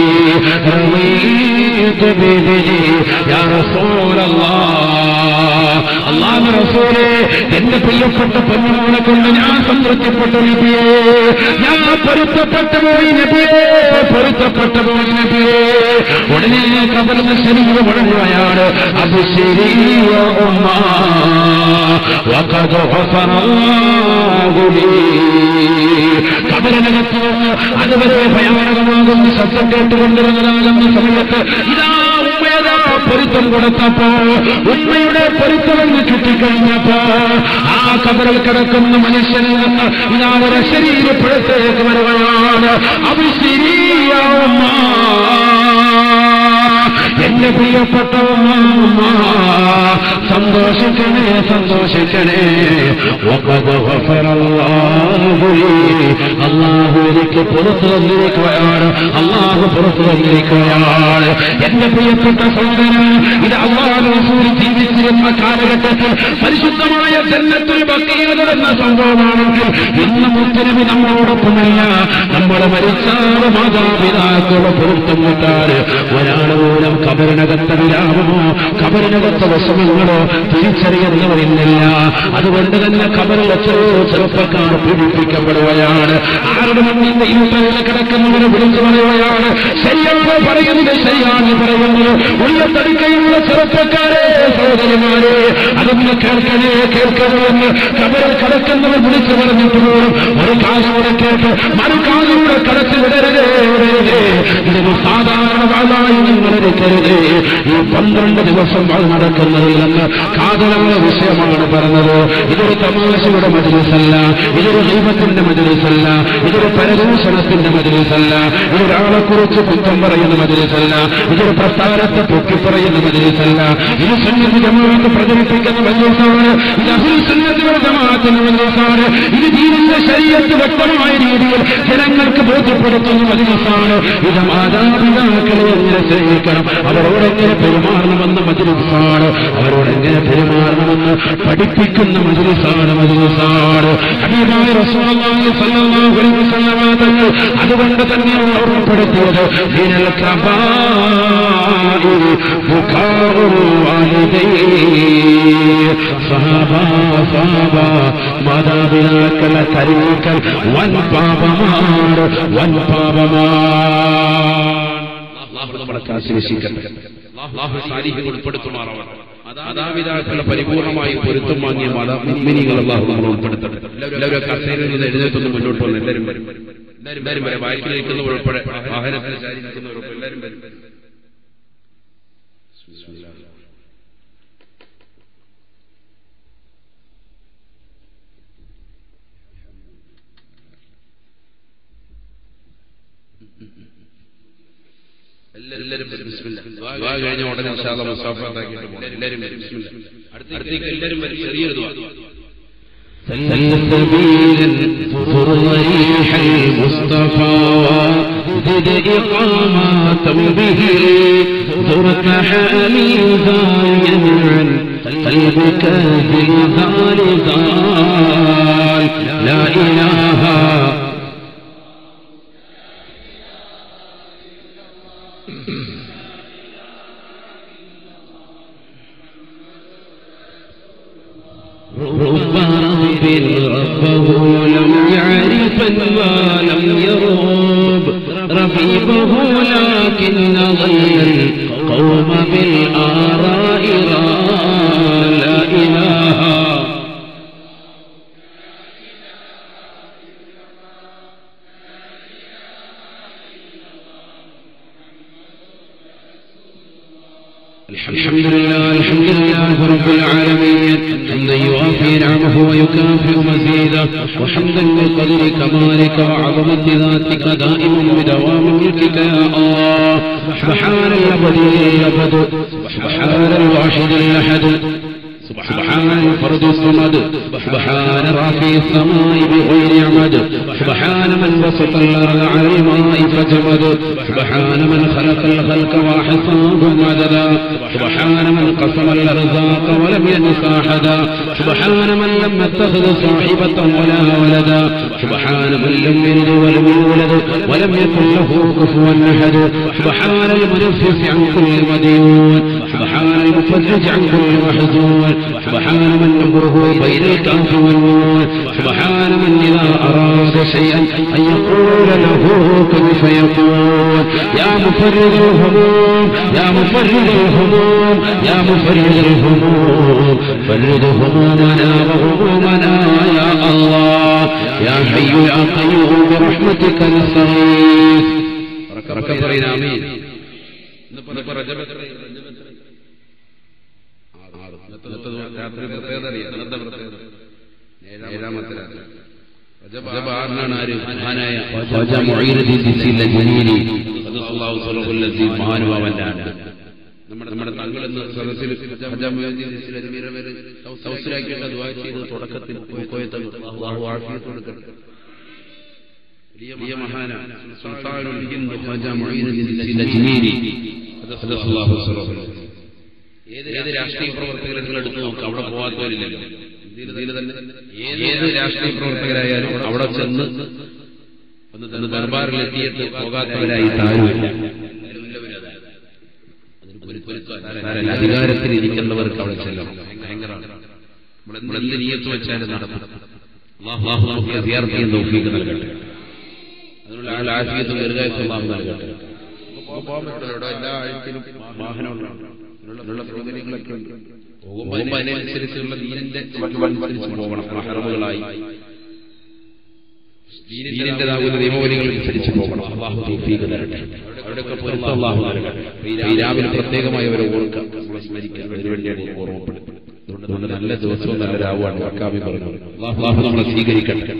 റളിയതു ബിബിലി യാ റസൂലല്ലാഹ് അള്ളാഹു റസൂലേ എന്റെ പ്രിയപ്പെട്ട പൊന്നുമോളെ കൊണ്ട് ഞാൻ സംതൃപ്തിപ്പെട്ടു നബിയേ ഞാൻ പൊരുത്തപ്പെട്ടു പോയി നബിയേ പൊരുത്തപ്പെട്ടു പോയി നബിയേ ഉടനെ കബറിന് ശരീരം മുഴങ്ങുകയാണ് അത് ശരിയ ഉമ്മ وقد غفر الله لي കബറിനകത്ത് നിന്ന് അതുവരെ ഭയാനകമാകുന്ന ശബ്ദം കേട്ടുകൊണ്ടിരുന്നതാകുന്ന സമയത്ത് ഇതാ ഉമ്മയതാ പൊരുത്തം കൊടുത്തപ്പോ ഉമ്മയുടെ പൊരുത്തമെന്ന് ചുറ്റിക്കഴിഞ്ഞപ്പോ ആ കബറിൽ കിടക്കുന്ന മനുഷ്യനിൽ നിന്ന് ഇതാ ഒരു ശരീരപ്പുഴത്തേക്ക് വരുകയാണ് അത് ശരിയാവുമ്മ എന്റെ പ്രിയപ്പെട്ട ഉമ്മ സന്തോഷിക്കണേ സന്തോഷിക്കണേ وقد غفر الله لي അള്ളാഹു എനിക്ക് പുറത്തു തന്നിരിക്കുകയാണ് അള്ളാഹു പുറത്തു തന്നിരിക്കുകയാണ് എന്റെ പ്രിയപ്പെട്ട സഹോദരൻ ഇത് അള്ളാഹു റസൂൽ ജീവിച്ചിരുന്ന കാലഘട്ടത്തിൽ പരിശുദ്ധമായ ജന്നത്തിൽ ഭക്തിയെന്ന സംഭവമാണെങ്കിൽ ഇന്ന് മുത്തരവി നമ്മളോടൊപ്പമല്ല നമ്മുടെ മരിച്ചാറ് മാതാപിതാക്കളുടെ പൊരുത്തം വിട്ടാല് ഒരാൾ മൂലം കബറിനകത്ത വിരാമമോ കബറിനകത്ത വിഷമങ്ങളോ തിരിച്ചറിയുന്നവരില്ല അതുകൊണ്ട് തന്നെ കബറിൽ എത്രയോ ചെറുപ്പക്കാർ പീഡിപ്പിക്കപ്പെടുകയാണ് ആരുടെ മണ്ണിന്റെ ഇരുട്ടല്ല കിടക്കുന്നവരെ വിളിച്ചു പറയുകയാണ് ശരിയാണോ പറയുന്നത് ശരിയാണ് പറയുന്നത് ഉള്ളത്തടുക്കയുള്ള ചെറുപ്പക്കാരെ സഹോദരിമാരെ അതൊന്ന് കേൾക്കണേ കേൾക്കണമെന്ന് കബറിൽ കിടക്കുന്നവർ വിളിച്ചു പറഞ്ഞിട്ട് പോലും ഒരു കാലൂടെ കേട്ട് മറു കാലൂടെ കടത്തി വിടരുതേ വിടരുതേ ഇതൊരു സാധാരണ വാഴായി നിങ്ങൾ എടുക്കരുതേ ഈ പന്ത്രണ്ട് ദിവസം വാഴ് നടക്കുന്നതിൽ നിന്ന് കാതലുള്ള വിഷയമാണ് പറഞ്ഞത് ഇതൊരു തമാശയുടെ മജലിസല്ല ഇതൊരു ദൈവത്തിന്റെ മജലിസല്ല ഇതൊരു പരദൂഷണത്തിന്റെ മജലിസല്ല ഇതൊരാളെ കുറിച്ച് കുറ്റം പറയുന്ന മജലിസല്ല ഇതൊരു പ്രസ്ഥാനത്തെ പൊക്കിപ്പറയുന്ന മജലിസല്ല ഇത് സന്നദ്ധ ജമാഅത്ത് പ്രചരിപ്പിക്കുന്ന മജലിസാണ് ഇത് അഹുൽ സന്നദ്ധ ജമാഅത്തിന്റെ മജലിസാണ് ഇത് ദീനിന്റെ ശരീരത്ത് വ്യക്തമായ രീതിയിൽ ജനങ്ങൾക്ക് ബോധ്യപ്പെടുത്തുന്ന മജലിസാണ് ഇത് മാതാപിതാക്കളെ എങ്ങനെ സ്നേഹിക്കണം അവരോട് എങ്ങനെ പെരുമാറണമെന്ന മജിലിസാണ് അവരോട് എങ്ങനെ പെരുമാറണമെന്ന് പഠിപ്പിക്കുന്ന മജിലിസാണ് മജിലിസാണ് ഹബീബായ റസൂലുള്ളാഹി സ്വല്ലല്ലാഹു അലൈഹി വസല്ലമ തങ്ങൾ അതുകൊണ്ട് തന്നെയാണ് ഓർമ്മപ്പെടുത്തിയത് ദീനൽ കബാഇർ ബുകാഉൽ വാലിദൈൻ സഹാബ സഹാബ മാതാപിതാക്കളെ കരുക്കൽ വൻ പാപമാർ വൻ പാപമാർ നമ്മളെ കാശിവശിക്കട്ടെ അള്ളാഹു സാലിഹിൽ ഉൾപ്പെടുത്തുമാറാവണം മാതാപിതാക്കളെ പരിപൂർണമായി പൊരുത്തം വാങ്ങിയ മാതാമിനികൾ അള്ളാഹു നമ്മൾ ഉൾപ്പെടുത്തട്ടെ എല്ലാവരും കസേരയിൽ നിന്ന് എഴുന്നേറ്റൊന്ന് മുന്നോട്ട് വന്ന് എല്ലാവരും വരും എല്ലാവരും വരെ ബാക്കിൽ നിൽക്കുന്നവർ ഉൾപ്പെടെ വാഹനത്തിൽ ചാരി നിൽക്കുന്നവർ ഉൾപ്പെടെ എല്ലാവരും വരും എല്ലാവരും വരും. ബിസ്മില്ലാ. ദുആ കഴിഞ്ഞ ഉടനെ ഇൻഷാ അല്ലാഹ് മുസാഫത്താക്കിയിട്ട് പോകണം. എല്ലാവരും വരും. ബിസ്മില്ലാ. അടുത്തേക്ക് എല്ലാവരും വരും. ചെറിയൊരു ദുആ. سلسبيلا زر ريح المصطفى زد إقامة به زرت حميدا يمعا قلبك زلزال زال لا إله رب رب ربه لم يعرف ما لم يرب ربيبه لكن ظل القوم بالآراء لا إله الحمد لله الحمد لله رب العالمين حمدا يوافي نعمه ويكافئ مزيده وحمدا بقدر كمالك وعظمة ذاتك دائما بدوام ملكك يا الله سبحان الأبدي الأبد سبحان الواحد الأحد سبحان الفرد الصمد سبحان رافع السماء بغير عمد سبحان من بسط الأرض على الماء فجمد سبحان من خلق الخلق وحصاهم عددا سبحان من قسم الأرزاق ولم ينس أحدا سبحان من لم يتخذ صاحبة ولا ولدا سبحان من لم يلد ولم يولد ولم يكن له كفوا أحد سبحان المنفس عن كل مديون سبحان المفرج عن كل محزون سبحان من أمره بين الكهف والنور سبحان من إذا أراد شيئا أن يقول له كن فيكون يا مفرد الهموم يا مفرد الهموم يا مفرد الهموم فرد همومنا وهمومنا يا الله يا حي يا قيوم برحمتك نستغيث ഉറക്കെ പറയുന്ന ആമീൻ. ഇന്നിപ്പോ റജബ് എത്രയായി? ആറ്. ഇന്നത്തെ ദിവസം രാത്രി പ്രത്യേകത അറിയാം. ഇന്നത്തെ പ്രത്യേകത. ഏഴാമത്തെ രാത്രി റജബ് ആറിനാണ് ആര് മഹാനായ ഖവാജ മുഈനുദ്ദീൻ ദിസീൽ ജലീലി അല്ലാഹു സ്വല്ലല്ലാഹു അലൈഹി മഹാനുഭാവന്റെ ആണ്ട് നമ്മുടെ നമ്മുടെ തങ്ങൾ എന്ന സദസ്സിൽ ഖവാജ മുഈനുദ്ദീൻ ദിസീൽ അജ്മീർ അവര് തൗസീലാക്കിയിട്ട് ദുആ ചെയ്ത് തുടക്കത്തിൽ കോയത്തങ്ങൾ അല്ലാഹു ആഫിയത്ത് കൊടുക്കട്ടെ വലിയ മഹാന സുൽത്താനുൽ ഹിന്ദ് ഖവാജ മുഈനുദ്ദീൻ ദിസീൽ അജ്മീരി ഖദ്ദസല്ലാഹു സ്വല്ലല്ലാഹു ഏത് ഏത് രാഷ്ട്രീയ പ്രവർത്തകരെ നിങ്ങൾ എടുത്തു നോക്കുക അവിടെ പോകാത്തവരില്ലല്ലോ ഇന്ത്യയിൽ തന്നെ ഏത് രാഷ്ട്രീയ പ്രവർത്തകരായാലും അവിടെ ചെന്ന് ഒന്ന് ദർബാറിൽ എത്തിയിട്ട് പോകാത്തവരായി താരുമില്ല അധികാരത്തിൽ ഇരിക്കുന്നവർക്ക് അവിടെ ചെല്ലണം ഭയങ്കരമാണ് നമ്മൾ എന്ത് നീയത്ത് വെച്ചാലും നടക്കും അള്ളാഹു നമുക്ക് അഭ്യർത്ഥിയും തൗഫീഖ് നൽകട്ടെ അതിനുള്ള ആൾ ആഫിയത്തും ദീർഘായുസും അള്ളാഹു നൽകട്ടെ പോകാൻ പറ്റുമല്ലോ ഇവിടെ എല്ലാ ആഴ്ചയിലും വാഹനമുണ്ടാവും അതിനുള്ള സൗകര്യങ്ങളൊക്കെ ഉണ്ട് പോകുമ്പോൾ അതിനനുസരിച്ചുള്ള ദീനിന്റെ അനുസരിച്ച് പോകണം മഹറമുകളായി ദീനിന്റേതാകുന്ന നിയമവലികൾ അനുസരിച്ച് പോകണം അള്ളാഹു തൗഫീഖ് തരട്ടെ അവിടെയൊക്കെ പൊരുത്തം അള്ളാഹു നൽകട്ടെ ഈ രാവിലെ പ്രത്യേകമായി അവരെ ഓർക്കാം നമ്മളെ സ്മരിക്കാം അതിനുവേണ്ടിയാണ് ഈ ഓർമ്മപ്പെടുത്തുന്നത് അതുകൊണ്ട് നല്ല ദിവസവും നല്ല രാവുമാണ് വക്കാമി പറഞ്ഞത് അള്ളാഹു നമ്മളെ സ്വീകരിക്കട്ടെ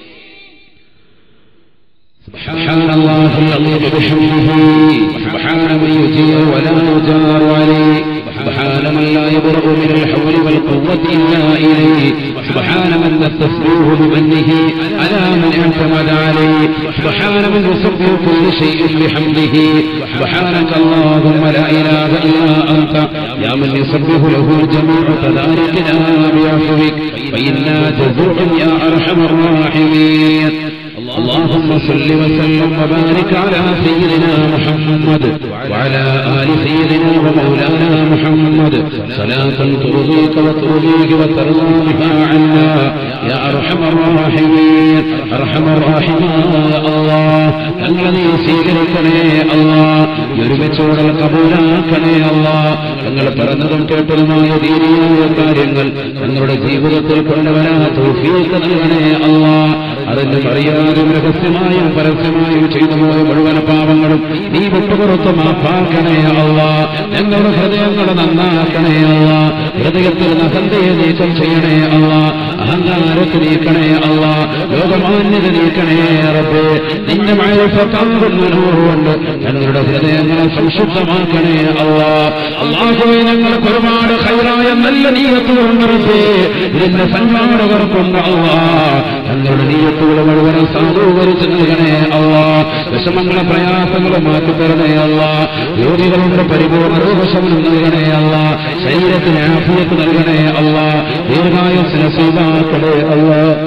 سبحان الله العظيم بحمده سبحان من يجير ولا يجار عليه سبحان من لا يبرأ من الحول والقوة إلا إليه سبحان من التسبيح بمنه على من اعتمد عليه سبحان من يسبح كل شيء بحمده سبحانك اللهم لا إله إلا أنت يا من يسبح له الجميع تباركنا بعفوك فإنا جزوع يا أرحم الراحمين اللهم صل وسلم وبارك على سيدنا محمد وعلى آل سيدنا ومولانا محمد صلاة ترضيك وترضيك وترضى بها عنا يا أرحم الراحمين أرحم الراحمين يا الله الذي സ്വീകരിക്കണേ അല്ല ഒരുമിച്ചോടൽ കബൂലാക്കണേ അല്ല ഞങ്ങൾ പറഞ്ഞതും കേട്ടതുമായ ദീനിയായ കാര്യങ്ങൾ ഞങ്ങളുടെ ജീവിതത്തിൽ കൊണ്ടുവരാൻ തൗഫീഖ് നൽകണേ അല്ല അതിന്റെ അറിയാതെ രഹസ്യമായും പരസ്യമായും ചെയ്തു പോയ മുഴുവൻ പാപങ്ങളും നീ വിട്ടുപുറത്ത് മാപ്പാക്കണേ അല്ല ഞങ്ങളുടെ ഹൃദയങ്ങളെ നന്നാക്കണേ അല്ല ഹൃദയത്തിൽ നഹന്തയെ നീക്കം ചെയ്യണേ അല്ല അഹങ്കാരത്തെ നീക്കണേ അല്ല ലോകമാന്യത നീക്കണേ റബ്ബേ നിന്റെ മഴപ്പത്താകുന്നതിനോടുകൊണ്ട് ഞങ്ങളുടെ ഹൃദയങ്ങളെ സംശുദ്ധമാക്കണേ അല്ല അള്ളാഹുവെ ഞങ്ങൾക്ക് ഒരുപാട് ഹൈറായ നല്ല നീയത്തുകളുണ്ട് റബ്ബേ ഇതിന്റെ സംഘാടകർക്കുണ്ട് അല്ല ഞങ്ങളുടെ നീയത്തുകൾ മുഴുവനും സാധൂകരിച്ച് നൽകണേ അല്ല വിഷമങ്ങളെ പ്രയാസങ്ങളെ മാറ്റി തരണേ അല്ല രോഗികളുടെ പരിപൂർണ രോഗശമനം നൽകണേ അല്ല ശരീരത്തിന് ആഫിയത്ത് നൽകണേ അല്ല ദീർഘായുസിനെ സീതാക്കണേ അല്ല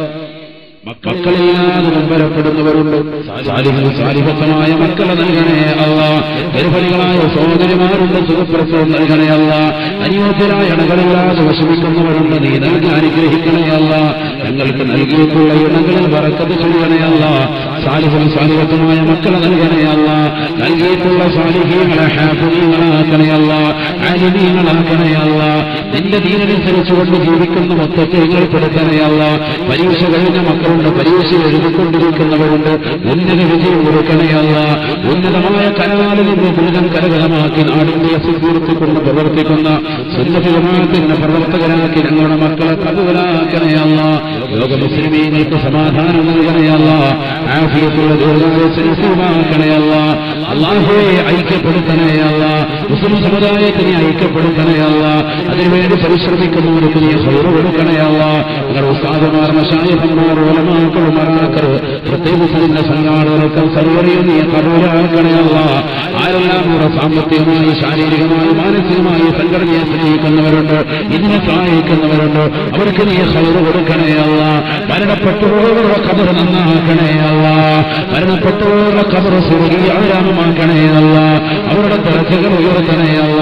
മക്കളില്ലാതെ മുമ്പരപ്പെടുന്നവരുണ്ട് സാലിഹം സാലിഹത്തമായ മക്കളെ നൽകണേ അല്ല ഗർഭിണികളായ സഹോദരിമാരുണ്ട് സുഖപ്രസവം നൽകണേ അല്ല അനുയോജ്യരായ ഇണകളില്ലാതെ വിഷമിക്കുന്നവരുണ്ട് നീ നൽകി അനുഗ്രഹിക്കണേ അല്ല ഞങ്ങൾക്ക് നൽകിയിട്ടുള്ള ഇണകളിൽ വറക്കത്ത് ചെയ്യണേ അല്ല സാലിഹം സാലിഹത്തമായ മക്കളെ നൽകണേ അല്ല നൽകിയിട്ടുള്ള സാലിഹീങ്ങളെ ഹാഫിനീങ്ങളാക്കണേ അല്ല ആലിമീങ്ങളാക്കണേ അല്ല നിന്റെ ദീനനുസരിച്ചുകൊണ്ട് ജീവിക്കുന്ന മൊത്തത്തെ ഏർപ്പെടുത്തണേ അല്ല പരീക്ഷ കഴിഞ്ഞ മക്കളുണ്ട് പരീക്ഷ എഴുതിക്കൊണ്ടിരിക്കുന്നവരുണ്ട് ഉന്നത വിജയം കൊടുക്കണയല്ല ഉന്നതമായ കരകാലിൽ നിന്ന് ദുരിതം കരകലമാക്കി നാടിന്റെ അസുഖീർത്തിക്കൊണ്ട് പ്രവർത്തിക്കുന്ന സുന്ദരമാത്തിന്റെ പ്രവർത്തകരാക്കി ഞങ്ങളുടെ മക്കളെ കതുവലാക്കണയല്ല ലോക മുസ്ലിമീങ്ങൾക്ക് സമാധാനം നൽകണയല്ല ആഫിയത്തുള്ള ദീർഘായുസിനെ സീമാക്കണയല്ല അള്ളാഹുവെ ഐക്യപ്പെടുത്തണയല്ല മുസ്ലിം സമുദായത്തിനെ ഐക്യപ്പെടുത്തണയല്ല അതിനുവേണ്ടി പരിശ്രമിക്കുന്നവർക്ക് നീ ഹൈറ് കൊടുക്കണയല്ല ഞങ്ങളുടെ ഉസ്താദുമാർ മഷായഹന്മാർ ഓലമാക്കൾ മറാക്കർ പ്രത്യേകിച്ച് ഇതിന്റെ സംഘാടകർക്ക് സർവരെയും നീ കടൂരാക്കണയല്ല ആരെല്ലാം ഇവിടെ സാമ്പത്തികമായി ശാരീരികമായി മാനസികമായി സംഘടനയെ സ്നേഹിക്കുന്നവരുണ്ട് ഇതിനെ സഹായിക്കുന്നവരുണ്ട് അവർക്ക് നീ ഹൈറ് കൊടുക്കണയല്ല മരണപ്പെട്ടുപോയവരുടെ കബർ നന്നാക്കണയല്ല മരണപ്പെട്ടുപോയവരുടെ കബർ സ്വർഗീയ ആരാമമാക്കണയല്ല അവരുടെ ദർജകൾ ഉയർത്തണയല്ല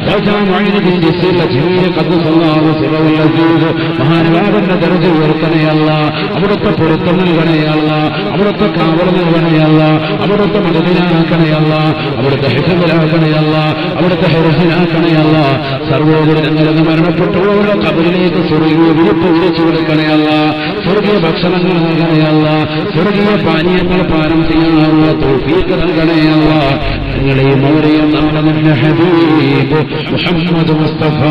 ജീവിത കഥസല്ലാവ് സിറവുള്ള ജീവിത മഹാനുഭാവന്റെ ദർജ ഉയർത്തണയല്ല അവിടുത്തെ പൊരുത്തം നൽകണയല്ല അവിടുത്തെ കാവൽ നൽകണയല്ല അവിടുത്തെ മതത്തിലാക്കണയല്ല അവിടുത്തെ ഹിഷമിലാക്കണയല്ല അവിടുത്തെ ഹെറസിലാക്കണയല്ല സർവോപരി ഞങ്ങളെന്ന് മരണപ്പെട്ടുള്ള കബറിലേക്ക് സ്വർഗീയ വിരിപ്പ് വിരിച്ചു കൊടുക്കണയല്ല സ്വർഗീയ ഭക്ഷണങ്ങൾ നൽകണയല്ല സ്വർഗീയ പാനീയങ്ങൾ പാനം ചെയ്യാനുള്ള തോഫീക്ക് നൽകണയല്ല ഞങ്ങളെയും അവരെയും നമ്മുടെ നിന്റെ ഹബീബ് മുഹമ്മദ് മുസ്തഫ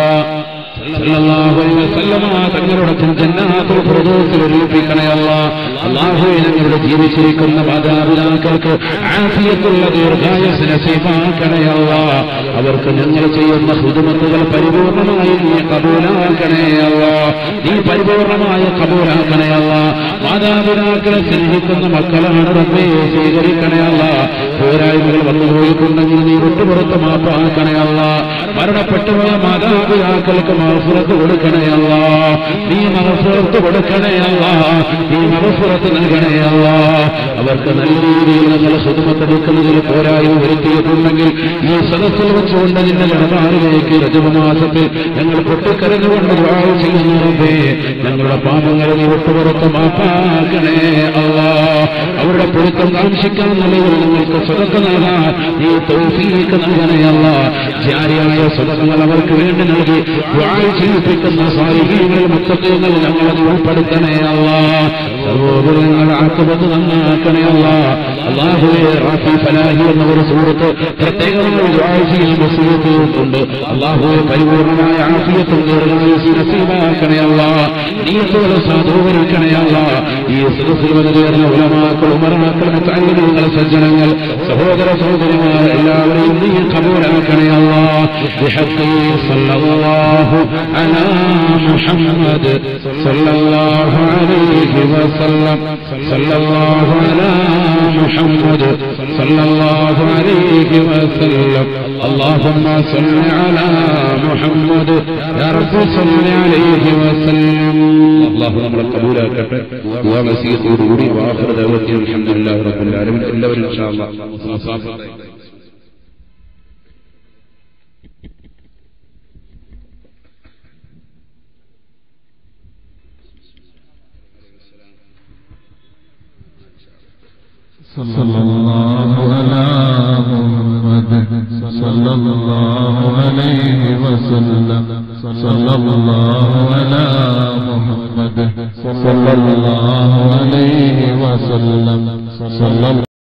സല്ലല്ലാഹു അലൈഹി വസല്ലമ തങ്ങളുടെ ജന്നാത്തുൽ ഫിർദൗസിൽ ഒരുമിപ്പിക്കണയല്ല അല്ലാഹുവേ ഞങ്ങളുടെ ജീവിച്ചിരിക്കുന്ന മാതാപിതാക്കൾക്ക് ആഫിയത്തുള്ള ദീർഘായുസ് നസീബാക്കണയല്ല അവർക്ക് ഞങ്ങൾ ചെയ്യുന്ന ഹിദമത്തുകൾ പരിപൂർണമായി നീ കബൂലാക്കണയല്ല നീ പരിപൂർണമായ കബൂലാക്കണയല്ല മാതാപിതാക്കളെ സ്നേഹിക്കുന്ന മക്കളാണ് റബ്ബേ സ്വീകരിക്കണയല്ല പോരായ്മകൾ വന്നു പോയിട്ടുണ്ടെങ്കിൽ നീ വിട്ടുപുറത്ത് മാപ്പാക്കണയല്ല മരണപ്പെട്ടുപോയ മാതാപിതാക്കൾക്ക് മഹഫുറത്ത് കൊടുക്കണയല്ല നീ മഹഫുറത്ത് കൊടുക്കണയല്ല നീ മഹഫുറത്ത് നൽകണയല്ല അവർക്ക് നല്ല രീതിയിൽ നമ്മൾ സുഖമത്തെടുക്കുന്നതിൽ പോരായ്മ വരുത്തിയിട്ടുണ്ടെങ്കിൽ ഈ സദസ്സിൽ വെച്ചുകൊണ്ട് നിന്റെ ജനമാരിലേക്ക് രജമാസത്തിൽ ഞങ്ങൾ പൊട്ടിക്കരഞ്ഞുകൊണ്ട് ദുആ ചെയ്യുന്നതേ ഞങ്ങളുടെ പാപങ്ങൾ നീ വിട്ടുപുറത്ത് മാപ്പാക്കണേ അല്ല അവരുടെ പൊരുത്തം കാക്ഷിക്കാൻ നിലയിൽ നിങ്ങൾക്ക് സ്വതക്ക നൽകാൻ നീ തൗഫീക്ക് നൽകണയല്ല ജാരിയായ സ്വതങ്ങൾ അവർക്ക് വേണ്ടി നൽകി ദുആ ചെയ്യിപ്പിക്കുന്ന സാരിഹീങ്ങളിൽ മുത്തത്തിൽ ഞങ്ങളത് ഉൾപ്പെടുത്തണേ അല്ല സർവോപരങ്ങളുടെ ആക്കുപത്ത് നന്നാക്കണേ അല്ല അള്ളാഹുവെ റാഫി ഫലാഹി എന്ന ഒരു സുഹൃത്ത് പ്രത്യേകമായി ദുആ ചെയ്യാൻ വസീയത്ത് ചെയ്തിട്ടുണ്ട് അള്ളാഹുവെ പരിപൂർണമായ ആഫിയത്തും ദീർഘായുസ് നസീബാക്കണേ അല്ല നീയത്തുകളെ സാധൂകരിക്കണേ അല്ല ഈ സദസ്സിൽ വന്നു ചേർന്ന ഉലമാക്കൾ ഉമറാക്കൾ താല്പര്യങ്ങളെ സജ്ജനങ്ങൾ സഹോദര സഹോദരിമാർ എല്ലാവരെയും നീ കബൂലാക്കണേ അല്ല بحقه صلى الله على محمد صلى الله عليه وسلم صلى الله على محمد صلى الله عليه وسلم اللهم صل على محمد يا رب صل عليه وسلم അള്ളാഹു നമ്മളെ കബൂലാക്കട്ടെ ദുആ വസീയത്തോടുകൂടി വാഫർ ദഅവത്തി അൽഹംദുലില്ലാഹി റബ്ബിൽ ആലമീൻ എല്ലാവരും ഇൻഷാ അല്ലാഹ് صلى الله على محمد صلى الله عليه وسلم صلى الله على محمد صلى الله عليه وسلم صلى